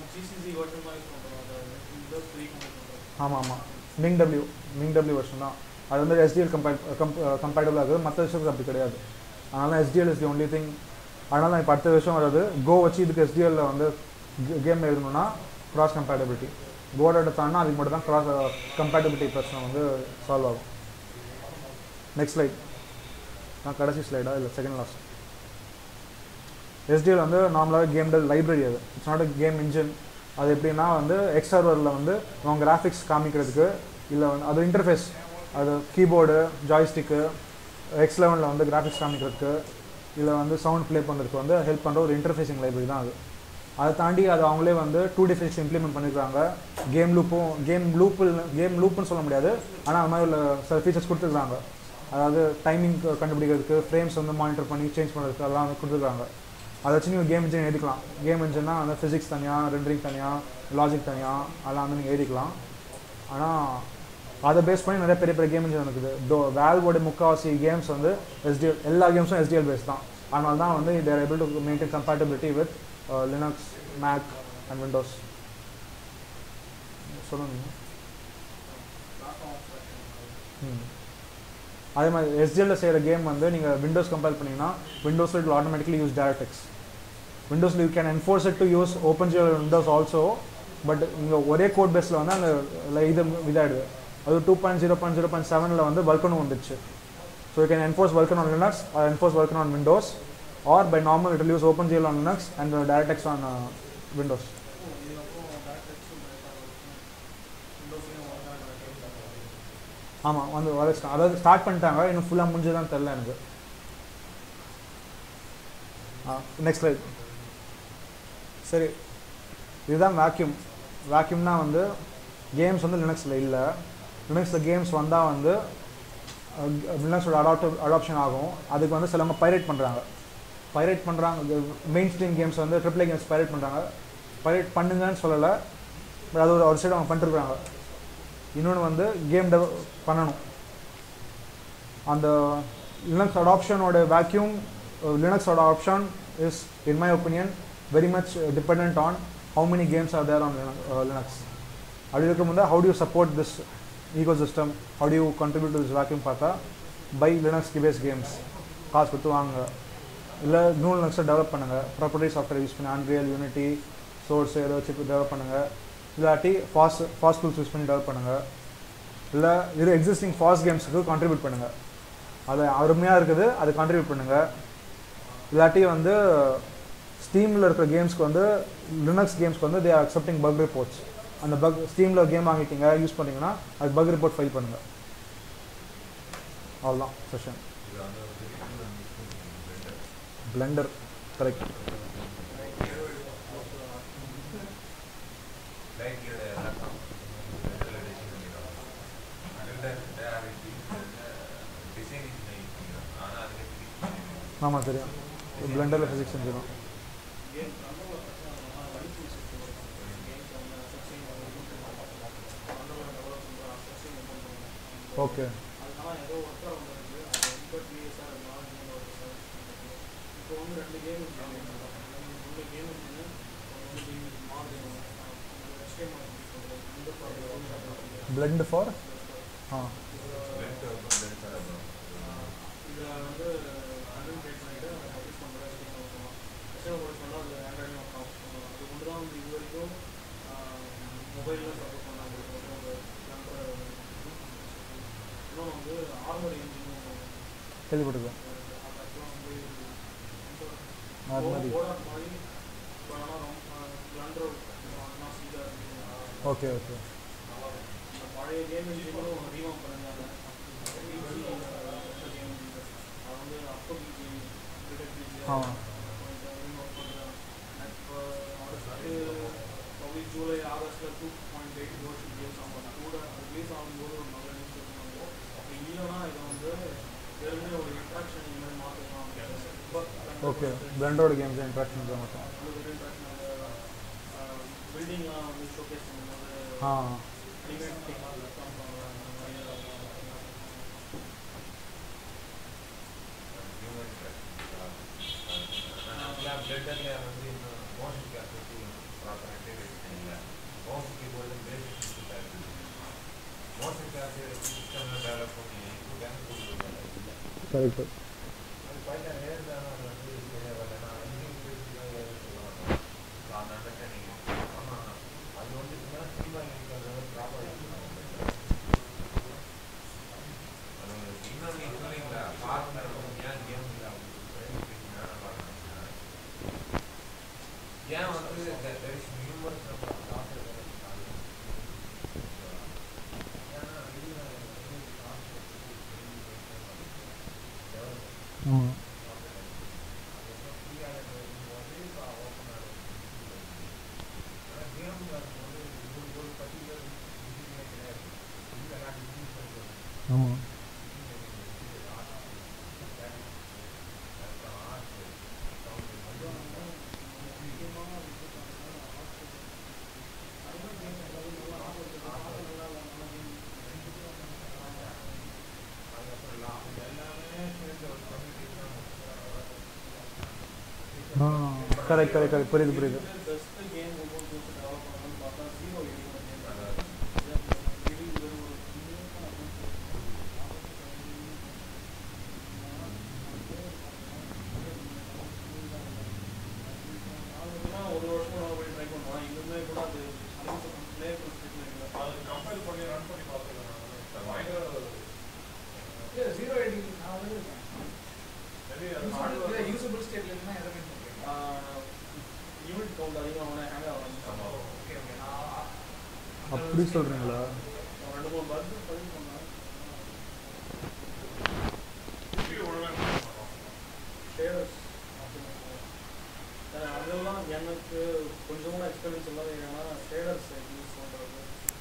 S3: ஆமாம் ஆமாம் Ming W Ming W version தான் அது வந்து எஸ்டிஎல் கம்பேட் கம்பேட்டபிளாக இருக்குது மற்ற விஷயத்துக்கு அப்படி கிடையாது அதனால SDL is the only thing அதனால நான் இப்போ அடுத்த விஷயம் வராது கோ வச்சு இதுக்கு எஸ்டிஎல்ல வந்து கேம் எழுதணும்னா கிராஸ் கம்பேட்டபிலிட்டி கோட் எடுத்தாங்கன்னா அதுக்கு மட்டும் தான் கிராஸ் கம்பேட்டபிலிட்டி பிரச்சனை வந்து சால்வ் ஆகும் நெக்ஸ்ட் ஸ்லைட் நான் கடைசி ஸ்லைடா இல்லை செகண்ட் லாஸ்ட் எஸ்டிஎல் வந்து நார்மலாக கேம் டெல் லைப்ரரி அது it's not a game engine அது எப்படின்னா வந்து எக்ஸ் சர்வரில் வந்து அவங்க கிராஃபிக்ஸ் காமிக்கிறதுக்கு இல்லை வந்து அது இன்டர்ஃபேஸ் அது கீபோர்டு ஜாய்ஸ்டிக்கு எக்ஸ் லெவனில் வந்து கிராஃபிக்ஸ் காமிக்கிறதுக்கு இல்லை வந்து சவுண்ட் ப்ளே பண்ணுறதுக்கு வந்து ஹெல்ப் பண்ணுற ஒரு இன்டர்ஃபேசிங் லைப்ரரி தான் அது அதை தாண்டி அது அவங்களே வந்து டூ டி ஃபிசிக்ஸ் இம்ப்ளிமெண்ட் பண்ணியிருக்காங்க கேம் லூப்பும் கேம் லூப்பில் கேம் லூப்புன்னு சொல்ல முடியாது ஆனால் அது மாதிரி உள்ள சில ஃபீச்சர்ஸ் கொடுத்துருக்காங்க அதாவது டைமிங் கண்டுபிடிக்கிறதுக்கு ஃப்ரேம்ஸ் வந்து மானிட்டர் பண்ணி சேஞ்ச் பண்ணுறதுக்கு அதெல்லாம் வந்து கொடுத்துருக்காங்க அதை வச்சு நீங்கள் கேம் இன்ஜின் எழுதிக்கலாம் கேம் இன்ஜின்னா வந்து ஃபிசிக்ஸ் தனியாக ரெண்டரிங் தனியாக லாஜிக் தனியாக அதெல்லாம் வந்து நீங்கள் எழுதிக்கலாம் ஆனால் அதை பேஸ் பண்ணி நிறைய பெரிய பெரிய கேம் இன்ஜின் இருக்குது தோ வேல்வோட முக்கால்வாசி கேம்ஸ் வந்து எஸ்டிஎல் எல்லா கேம்ஸும் எஸ்டிஎல் பேஸ் தான் அதனால தான் வந்து they're able to maintain compatibility with Linux Mac and Windows சொல்லுங்க ம் அதே மாதிரி எஸ்டிஎல்ல செய்கிற கேம் வந்து நீங்கள் விண்டோஸ் கம்பேர் பண்ணீங்கன்னா விண்டோஸில் இட் ஆட்டோமேட்டிக்லி யூஸ் டேரக்டெக்ஸ் விண்டோஸில் you can enforce it to use OpenGL Windows also but இங்கே ஒரே கோட் பேஸில் வந்து அந்த ல- இது இதாகிடுது அது two point zero point zero point செவனில் வந்து வல்கனும் வந்துச்சு so you can enforce Vulkan on Linux or enforce Vulkan on Windows or by normal it use OpenGL on Linux and DirectX on Windows ஆமாம் வந்து வளர்ச்சிட்டான் அதாவது start பண்ணிட்டாங்க இன்னும் ஃபுல்லாக முடிஞ்சதான் தெரில எனக்கு நெக்ஸ்ட் ஸ்லைட் சரி இதுதான் வேக்யூம் வேக்யூம்னா வந்து கேம்ஸ் வந்து லினக்ஸில் இல்லை லினக்ஸில் கேம்ஸ் வந்தால் வந்து லினக்ஸோட அடாப்ட் அடாப்ஷன் ஆகும் அதுக்கு வந்து சிலவங்க பைரேட் பண்ணுறாங்க பைரேட் பண்ணுறாங்க மெயின் ஸ்ட்ரீம் கேம்ஸ் வந்து ட்ரிபிள் கேம்ஸ் பைரேட் பண்ணுறாங்க பைரேட் பண்ணுங்கன்னு சொல்லலை பட் அது ஒரு ஒரு சைடு அவங்க பண்ணிட்டுருக்காங்க இன்னொன்று வந்து கேம் டெவ பண்ணணும் அந்த லினக்ஸ் அடாப்ஷனோட vacuum Linux adoption is in my opinion very much depend on how many games are there on Linux அப்படி இருக்கும்போது how to support this ecosystem how to contribute to this vacuum பார்த்தா buy Linux base games காசு கொடுத்து வாங்க இல்லை new லினக்ஸை develop பண்ணுங்கள் property software use பண்ணி ஆண்ட்ரியல் யூனிட்டி சோர்ஸ் ஏதோ வச்சு டெவலப் பண்ணுங்கள் இல்லாட்டி ஃபாஸ்ட் ஃபாஸ்ட் டூல்ஸ் யூஸ் பண்ணி டெவலப் பண்ணுங்கள் இல்லை இது எக்ஸிஸ்டிங் ஃபாஸ்ட் கேம்ஸுக்கு கான்ட்ரிபியூட் பண்ணுங்கள் அது அருமையாக இருக்குது அது கான்ட்ரிபியூட் பண்ணுங்கள் இல்லாட்டி வந்து ஸ்டீமில் இருக்கிற கேம்ஸ்க்கு வந்து லினக்ஸ் கேம்ஸ்க்கு வந்து they are accepting bug reports அந்த பக் ஸ்டீமில் கேம் வாங்கிட்டீங்க யூஸ் பண்ணீங்கன்னா அது பக் ரிப்போர்ட் ஃபைல் பண்ணுங்கள் அவ்வளோதான் செஷன்
S2: இது வந்து ஒரு பெரிய tool and use பண்ணுவீங்க, Blender.
S3: Blender correct
S2: Like your laptop, Blender ல design பண்ணிடுவாங்க. Blender ல அது design engine use பண்ணிடுவாங்க. ஆனா அதுல physics பண்ணிடுவாங்க.
S3: ஆமாம் தெரியும் பிளெண்டரில் ஃபிசிக்ஸ் செஞ்சிடும் okay blend for ah
S2: Blender வந்து Blender அப்புறம்
S4: மொபைலில் சப்போர்ட் பண்ணாங்க இன்னொன்று வந்து ஆர்மர் இன்ஜினும்
S3: கேள்விப்பட்டிருக்கேன் அது மாதிரி
S4: ஓடாட் மாதிரி ஆனால் பிளண்டர் ஸ்பீடாக இருக்கு
S3: ஓகே ஓகே
S4: இந்த பழைய கேம் இன்ஜினும் ரீவாம் பண்ணிருந்தாங்க கேம் அது வந்து அப்போ பிஜி
S3: ஆ
S4: ப்ராப்ளி ஜூலை ஆகஸ்ட்டில் டூ பாயிண்ட் எயிட் ரோஸ் ரிலீஸ் ஆகும் கூட ரிலீஸ் ஆகும்போது ஒரு நல்ல நியூஸ் சொன்னாங்க அப்படி இல்லைன்னா இதை வந்து வெறுமனே ஒரு இன்ட்ராக்ஷன் இந்த மாதிரி மாற்றலாம்
S3: ஓகே பிளண்டரோட கேம்ஸ் இன்ட்ராக்ஷன் தான் மட்டும்
S4: பில்டிங்லாம் வந்து ஷோகேஸ் பண்ணும்போது
S3: ஆ
S4: அனிமேட் பண்ணுவாங்க
S2: human interaction. ஆனா Blender ல வந்து இன்னும் motion capture proper integration இல்ல. mouse keyboard and basic system இருக்கு. motion capture system ல develop பண்ணி program கொடுக்குறது இல்ல.
S3: கரெக்ட்
S2: அது பையன் ஏறுதானா அது வந்து சரியா வரல. நான் engine basic தான் ஏறுன்னு சொல்ல மாட்டோம். So அந்த understanding இருக்கு. ஆனா அது வந்து சும்மா schema இருக்கிறது proper use பண்ணணும். அது இன்னும் நீ சொன்னீங்களா பார்ட்னர் ஏன் கேம் இல்லை ஏன் வந்து there is numerous number of software that is available. ஏன்னா இதுல வந்து software
S3: ஆமாம் ஆமாம் ஆ கரெக்ட் கரெக்ட் கரெக்ட் புரியுது புரியுது
S4: பெஸ்ட் கேம் ஒவ்வொரு புதுசு டெவலப் பண்ணணும்னு பார்த்தா ஜீரோ எயிட் கேம் இது ஒரு அதுக்குன்னா ஒரு வருஷம் நம்ம போய் ட்ரை பண்ணுவோம் இன்னுமே கூட அது பிளேபிள் ஸ்டேட்டில் இல்லை அது கம்பைல் பண்ணி ரன் பண்ணி பார்த்துக்கலாம்
S5: இல்ல ஜீரோ எயிட்டிங் நான் வந்து
S4: மேபி
S5: யூசபிள் ஸ்டேட்ல இருந்தா எதை மீன் பண்றீங்க
S4: யூனிட் கவுண்ட் அதிகமாக ஹேங் ஆகும்
S5: ஓகே ஓகே நான்
S3: அப்படி சொல்கிறீங்களா
S4: ரெண்டு மூணு பர்த் பண்ணி பண்ணேன் ஷேர்ஸ் அதெல்லாம் எனக்கு கொஞ்சம் கூட எக்ஸ்பீரியன்ஸ் இல்லாத ஏன்னா ஷேடர்ஸ் யூஸ் பண்ணுறது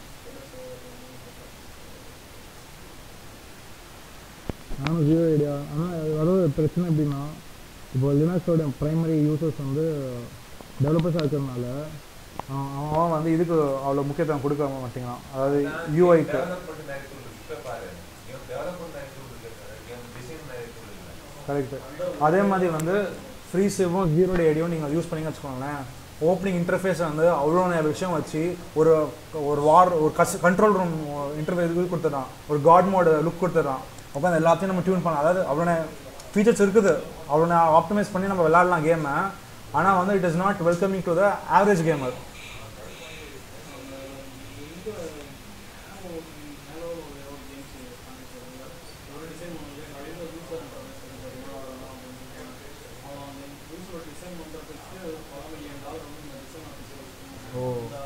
S3: நானும் ஜீரோ ஐடியா ஆனால் வர பிரச்சனை எப்படின்னா இப்போ லினக்ஸோட ப்ரைமரி யூசர்ஸ் வந்து டெவலப்பர்ஸாக இருக்கிறதுனால அவன் அவன் வந்து இதுக்கு அவ்வளோ முக்கியத்துவம் கொடுக்க மாட்டேங்கிறான் அதாவது யூஐக்கு
S2: டெவலப்மெண்ட் டைரக்டர் இருக்கு பாரு இவன் டெவலப்மெண்ட் டைரக்டர் இருக்கு கேம்
S3: கரெக்ட் அதே மாதிரி வந்து ஃப்ரீ சேவும் ஜீரோ டேடியும் நீங்கள் யூஸ் பண்ணீங்கன்னு வச்சுக்கோங்களேன் ஓப்பனிங் இன்டர்ஃபேஸை வந்து அவ்வளோ நிறைய விஷயம் வச்சு ஒரு ஒரு வார் ஒரு கஸ் கண்ட்ரோல் ரூம் இன்டர்ஃபேஸ் இது கொடுத்துட்றான் ஒரு காட் மோடு லுக் கொடுத்துட்றான் உட்காந்து எல்லாத்தையும் நம்ம டியூன் பண்ணலாம் அதாவது அவ்வளோ ஃபீச்சர்ஸ் இருக்குது அவ்வளோ ஆப்டிமைஸ் பண்ணி நம்ம விளாடலாம் கேமை ஆனால் வந்து it is not welcoming to the average gamer ஓ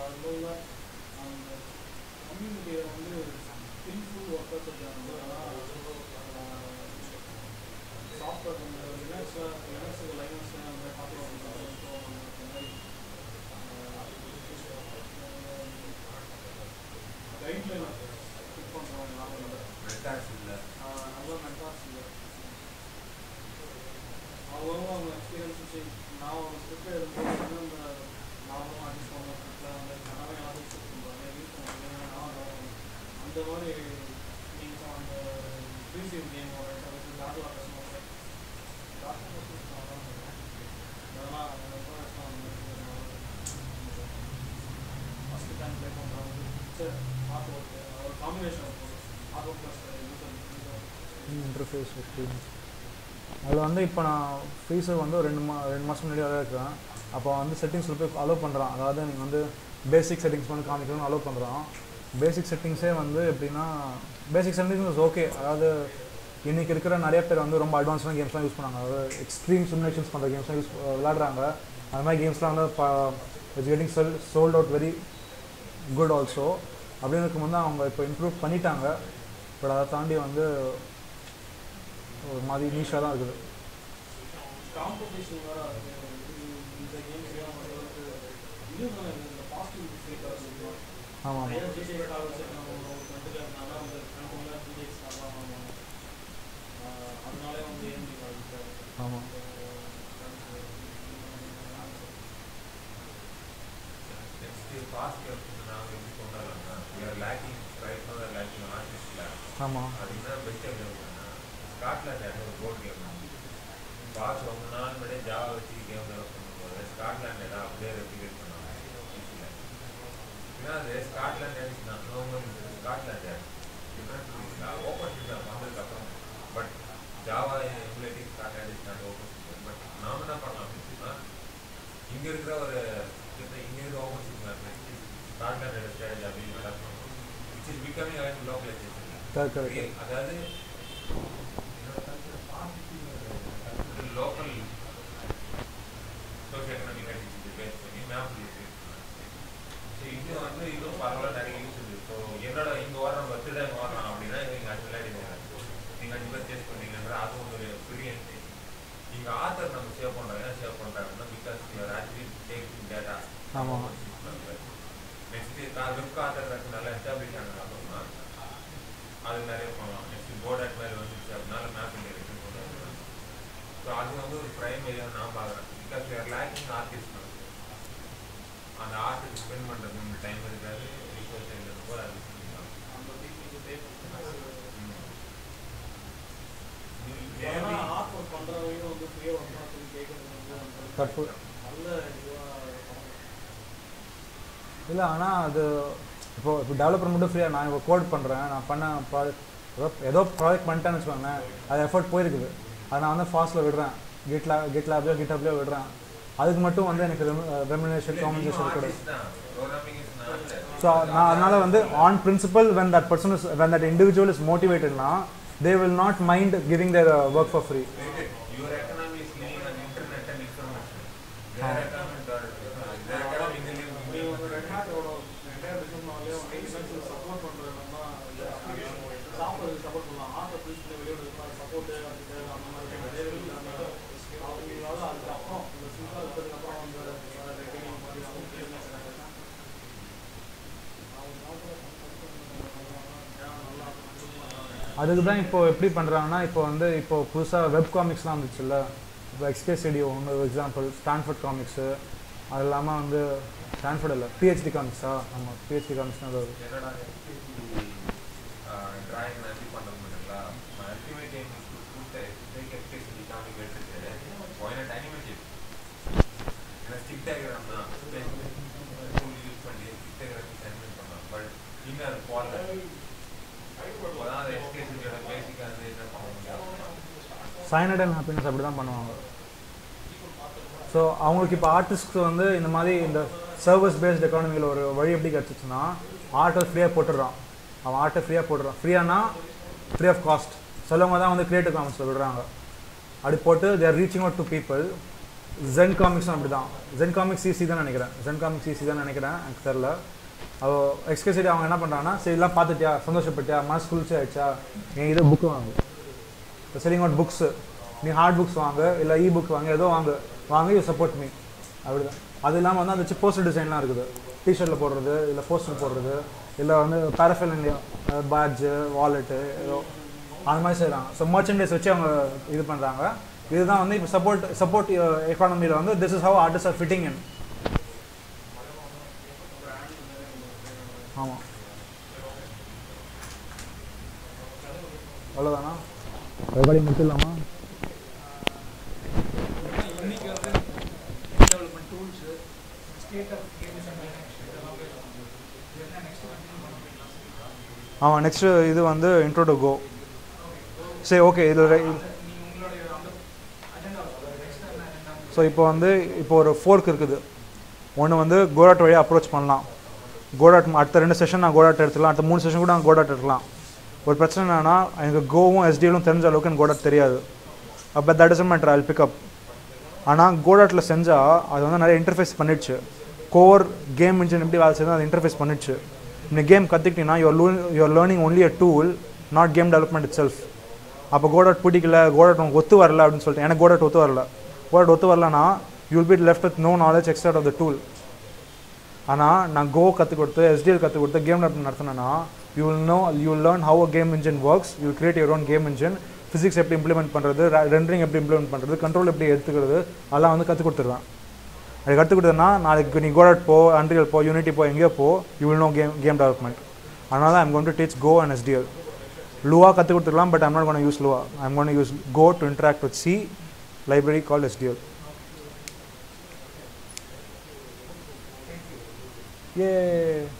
S4: சாஃப்ட்வேர் லினக்ஸில் லினக்ஸுக்கு லைனக்ஸில் அந்த மாதிரி பார்த்துருவாங்க கைட்லைன் ஃபிட் பண்ணுறவங்க ஞாபகம் இல்லை
S2: மெட்டாஸ் இல்லை
S4: நல்ல மென்டார்ஸ் இல்லை அவங்க அவங்க எக்ஸ்பீரியன்ஸ் வச்சு நான் ஒரு ஸ்கிரிப்ட் எழுதும்போது வந்து அந்த நார்மலாக அட்ஜஸ்ட் பண்ண ஸ்கிரிப்டில் அந்த கனவே யாரும் யூஸ் பண்ணுறாங்க யூஸ் பண்ணுறாங்க நான் அந்த மாதிரி நீங்கள் அந்த ப்ரீசியம் கேமோட டாட்டா கஸ்டமர் டாட்டா கஸ்டமர் அதெல்லாம் ஃபஸ்ட்டு டைம் ப்ளே பண்ணுறாங்க சரி ஆர்ட் ஒர்க் ஒரு combination artwork plus user
S3: interface experience அதில் வந்து இப்போ நான் ஃப்ரீசர் வந்து ஒரு ரெண்டு மா ரெண்டு மாதம் முன்னாடி தான் இருக்கிறேன் அப்போ வந்து செட்டிங்ஸில் போய் அலோவ் பண்ணுறான் அதாவது நீங்கள் வந்து பேசிக் செட்டிங்ஸ் வந்து காமிக்கணும்னு அலோவ் பண்ணுறான் பேசிக் செட்டிங்ஸே வந்து எப்படின்னா பேசிக் செட்டிங்ஸ் இஸ் ஓகே அதாவது இன்றைக்கி இருக்கிற நிறைய பேர் வந்து ரொம்ப அட்வான்ஸான கேம்ஸ்லாம் யூஸ் பண்ணாங்க அதாவது எக்ஸ்ட்ரீம் சிமுலேஷன்ஸ் பண்ணுற கேம்ஸ்லாம் யூஸ் விளாடுறாங்க அந்த மாதிரி கேம்ஸ்லாம் வந்து it's getting sell sold out very good also அப்படின்னு இருக்கும்போது அவங்க இப்போ இம்ப்ரூவ் பண்ணிட்டாங்க பட் அதை தாண்டி வந்து ஒரு மாதிரி நீஷாக தான் இருக்குது
S4: காம்படிஷன் வேற இருக்கு. இது- இந்த கேம் தெரியாம அளவுக்கு இது தானே இந்த பாசிட்டிவ் ஃபீட்பேக் சொல்லுவாங்க
S3: ஆமாம்
S4: நிறைய
S3: ஆமாம்
S4: ஜிடிஎஸ் கால் வச்சிருக்காங்க ஒரு ஃப்ரெண்டுக்கு அதனால வந்து ஃப்ரெண்டுல ஜிடிஎஸ் கால் தான் வாங்குவாங்க ஆஹ் அதனாலே வந்து ஏஎம்டி கால் வச்சாரு
S3: ஆமாம்
S2: நெக்ஸ்ட் ஃபாஸ்ட் நான் எப்படி கொண்டாடலாம்னா we are lacking right now we are lacking artist
S3: ஆமாம்
S2: அது என்ன பெஸ்ட் கேம்னா ஸ்காட்லாண்ட் ஒரு போர்ட் கேம் பாஸ் ரொம்ப நாள் முன்னாடியே ஜாவா வச்சு கேம் டெவலப் பண்ணும்போது ஸ்காட்லாண்ட் ஏதாவது அப்படியே ரெப்ளிகேட் பண்ணுவாங்க ஈஸியில் ஏன்னா அது ஸ்காட்லாண்ட் ஆடிச்சுனா normal Scotland different open system வந்ததுக்கப்புறம் பட் ஜாவா எமுலேட்டிங் ஸ்காட் ஆடிச்சுனா ஓப்பன் சிஸ்டம் பட் நாம என்ன பண்ணலாம் அப்படின்னா இங்கே இருக்கிற ஒரு இங்கே இருக்கிற ஓப்பன் சிஸ்டம் ஸ்காட்லாண்ட் ஸ்ட்ராட்டஜி அப்படின்னு டெவலப் பண்ணணும் which is becoming again localisation
S3: correct correct
S2: அதாவது local socio economic activity base பண்ணி மேப் ஸோ இது வந்து இதுவும் பரவாயில்ல நிறைய யூஸ் இருக்குது ஸோ என்னோட இங்கே வரோம் பர்த்டே இங்கே வரோம் அப்படின்னா நீங்கள் அஞ்சு விளையாடி நீங்கள் அஞ்சு பேர் சேஸ் பண்ணீங்கன்ற அதுவும் ஒரு பெரிய entry. இங்கே ஆத்தர் நம்ம சேவ் பண்ணுறோம் என்ன சேவ் பண்ணுறாங்கன்னா because you're actually taking data
S3: ஆமாம்
S2: நெக்ஸ்ட் வெப் ஆத்தர் நல்லா எஸ்டாப்ளிஷ் ஆனது அப்புறமா அது நிறைய பண்ணலாம் நெக்ஸ்ட் போர்ட் அட் மாதிரி வந்துச்சு அப்படினால மேப் இன்டெகிரேஷன் பண்ணுவாங்க ஸோ அது வந்து ஒரு ப்ரைம் ஏரியா நான் பார்க்குறேன் பிகாஸ் யூஆர் லேக்கிங் ஆர்டிஸ்ட் அந்த ஆர்ட்டுக்கு ஸ்பெண்ட் பண்ணுறது நம்ம டைம் இருக்காது ரிசோர்ஸ் இல்லைன்னு அது பண்ணிக்கலாம்
S4: அந்த பீப்புளுக்கு பே
S2: ம்.
S4: ஏன்னா
S2: Maybe-
S4: ஆர்ட் ஒர்க் பண்ணுறவங்க வந்து ஃப்ரீயாக ஒர்க் சொல்லி கேட்கறது வந்து அந்த
S3: தப்பு
S4: நல்ல இதுவாக
S3: இல்லை ஆனால் அது இப்போ இப்போ டெவலப்பர் மட்டும் ஃப்ரீயாக நான் இப்போ கோட் பண்ணுறேன் நான் பண்ண ப்ராஜெக்ட் ஏதோ ஏதோ ப்ராஜெக்ட் பண்ணிட்டேன்னு வச்சுக்கோங்களேன் அது எஃபர்ட் போயிருக்குது அதை நான் வந்து ஃபாஸ்ட்டில் விடுறேன் கிட் லேப் கிட் லேப்லையோ கிட் ஹப்லையோ விடுறேன் அதுக்கு மட்டும் வந்து எனக்கு ரெமினேஷன் காம்பன்சேஷன்
S2: artist
S3: கிடையாது
S2: தான். Programming is not-
S3: ஸோ நான் அதனால் வந்து on principle when that person is when that individual is மோட்டிவேட்டட்னா they will not mind giving their work for free
S2: Wait, your economy is living on internet and information. Their economy is their economy is living
S4: நீ வந்து red ஹேட்டோட ரெண்டாயிரம் பிசினஸ்னாலே வந்து defence support பண்ணுறதுனா software support பண்ணலாம் art please பண்ணி வெளியோட support அதுக்கு அந்த மாதிரி அவங்களால அதுக்கப்புறம் இந்த சிம்பிளாக இருக்கிறதுக்கப்புறம் வந்து ரெக்கனிங் மாதிரி அவங்க பிஸ்னஸ்
S3: அதுக்கு தான் இப்போ எப்படி பண்ணுறாங்கன்னா இப்போ வந்து இப்போ புதுசாக வெப் காமிக்ஸ்லாம் வந்துச்சுல்ல இப்போ எக்ஸ்கே ஸ்டுடியோ ஒன்று எக்ஸாம்பிள் ஸ்டான்ஃபோர்ட் காமிக்ஸு அது இல்லாமல் வந்து ஸ்டான்ஃபோர்ட் இல்லை பிஹெச்டி காமிக்ஸா ஆமாம் பிஹெச்டி காமிக்ஸ்னு அது வருது.
S2: என்னடா டிராயிங் நன்றி பண்ணுறது மட்டுங்களா ultimate aim to take especially
S3: cyanide and happiness அப்படி தான் பண்ணுவாங்க ஸோ அவங்களுக்கு இப்போ ஆர்டிஸ்ட்க்கு வந்து இந்த மாதிரி இந்த சர்வீஸ் பேஸ்ட் எக்கானமியில் ஒரு வழி எப்படி கிடச்சிச்சுன்னா ஆர்ட்டை ஃப்ரீயாக போட்டுடுறான் அவன் ஆர்ட்டை ஃப்ரீயாக போட்டுறான் ஃப்ரீயானா ஃப்ரீ ஆஃப் காஸ்ட் சிலவங்க தான் வந்து கிரியேட்டிவ் காமர்ஸில் விடுறாங்க அப்படி போட்டு their reaching out to people Zen காமிக்ஸும் அப்படி தான் ஜென் காமிக்ஸ் சிசி தான் நினைக்கிறேன் ஜென் காமிக்ஸ் சிசி தான் நினைக்கிறேன் எனக்கு தெரில அவ எக்ஸ்கேசிட்டி அவங்க என்ன பண்ணுறாங்கன்னா சரி எல்லாம் பார்த்துட்டியா சந்தோஷப்பட்டியா மனசு குளிர்ச்சி ஆயிடுச்சா நீ இதை புக்கு வாங்கு செல்லிங் அவுட் புக்ஸு நீ ஹார்ட் புக்ஸ் வாங்கு இல்லை இ புக் வாங்கு ஏதோ வாங்கு வாங்கி யூ சப்போர்ட் மீ அப்படிதான் அது இல்லாமல் வந்து அந்த போஸ்டர் டிசைன்லாம் இருக்குது டிஷர்ட்டில் போடுறது இல்லை போஸ்டர் போடுறது இல்லை வந்து பேரஃபில் பேட்ஜு வாலெட்டு ஏதோ அந்த மாதிரி செய்கிறாங்க ஸோ மர்ச்சன்டைஸ் வச்சு அவங்க இது பண்ணுறாங்க இதுதான் வந்து இப்போ சப்போர்ட் சப்போர்ட் எக்கானமியில் வந்து this is how artist are fitting in ஆமாம் அவ்வளோதானா ரெக்கார்டிங் முடிச்சிடலாமா
S5: இன்னைக்கு வந்து development tools state of game இதெல்லாம் பேசுவாங்க இது என்ன நெக்ஸ்ட் கண்டினியூ பண்ண போயிடலாம்
S3: ஆமாம் நெக்ஸ்ட்டு இது வந்து இன்ட்ரோ டு கோ சரி ஓகே இதில்
S5: நீங்க உங்களுடைய அந்த அஜெண்டா நெக்ஸ்ட் என்ன அஜெண்டா
S3: ஸோ இப்போ வந்து இப்போ ஒரு ஃபோர்க் இருக்குது ஒன்று வந்து கோடாட் வழியாக அப்ரோச் பண்ணலாம் கோடாட் அடுத்த ரெண்டு செஷன் நான் கோடாட் எடுத்துக்கலாம் அடுத்த மூணு செஷன் கூட நான் கோடாட் எடுக்கலாம் ஒரு பிரச்சனை என்னன்னா எனக்கு கோவும் எஸ்டிஎலும் தெரிஞ்ச அளவுக்கு எனக்கு கோடாட் தெரியாது அப்போ that is matter I'll pick up ஆனால் கோடாட்டில் செஞ்சால் அது வந்து நிறைய இன்டர்ஃபேஸ் பண்ணிடுச்சு கோர் கேம் இன்ஜின் எப்படி வேலை செய்யுது அது இன்டர்ஃபேஸ் பண்ணிடுச்சு இந்த கேம் கற்றுக்கிட்டீங்கன்னா யுவர் லூ your learning only a tool not game development itself அப்போ கோடாட் பிடிக்கல கோடாட் உனக்கு ஒத்து வரல அப்படின்னு சொல்லிட்டு எனக்கு கோடாட் ஒத்து வரல கோடாட் ஒத்து வரலனா you will be left with no knowledge extra of the tool ஆனால் நான் கோ கற்றுக் கொடுத்து எஸ்டிஎல் கற்றுக் கொடுத்து கேம் டெவலப்மெண்ட் நடத்தினேன்னா you will know you will learn how a game engine works you create your own game engine physics எப்படி implement பண்ணுறது rendering எப்படி இம்ப்ளிமெண்ட் பண்ணுறது கண்ட்ரோல் எப்படி எடுத்துக்கிறது அதெல்லாம் வந்து கற்றுக் கொடுத்துருவேன் அது கற்றுக் கொடுத்தேன்னா நாளைக்கு நீ கோடாட் போ அன்ரியல் போ யூனிட்டி போ எங்கேயோ போ you will know game game development அதனால தான் I'm going to teach Go and SDL Lua கற்றுக் கொடுத்துக்கலாம் but I'm not gonna use Lua I'm gonna use Go to interact with C library called SDL A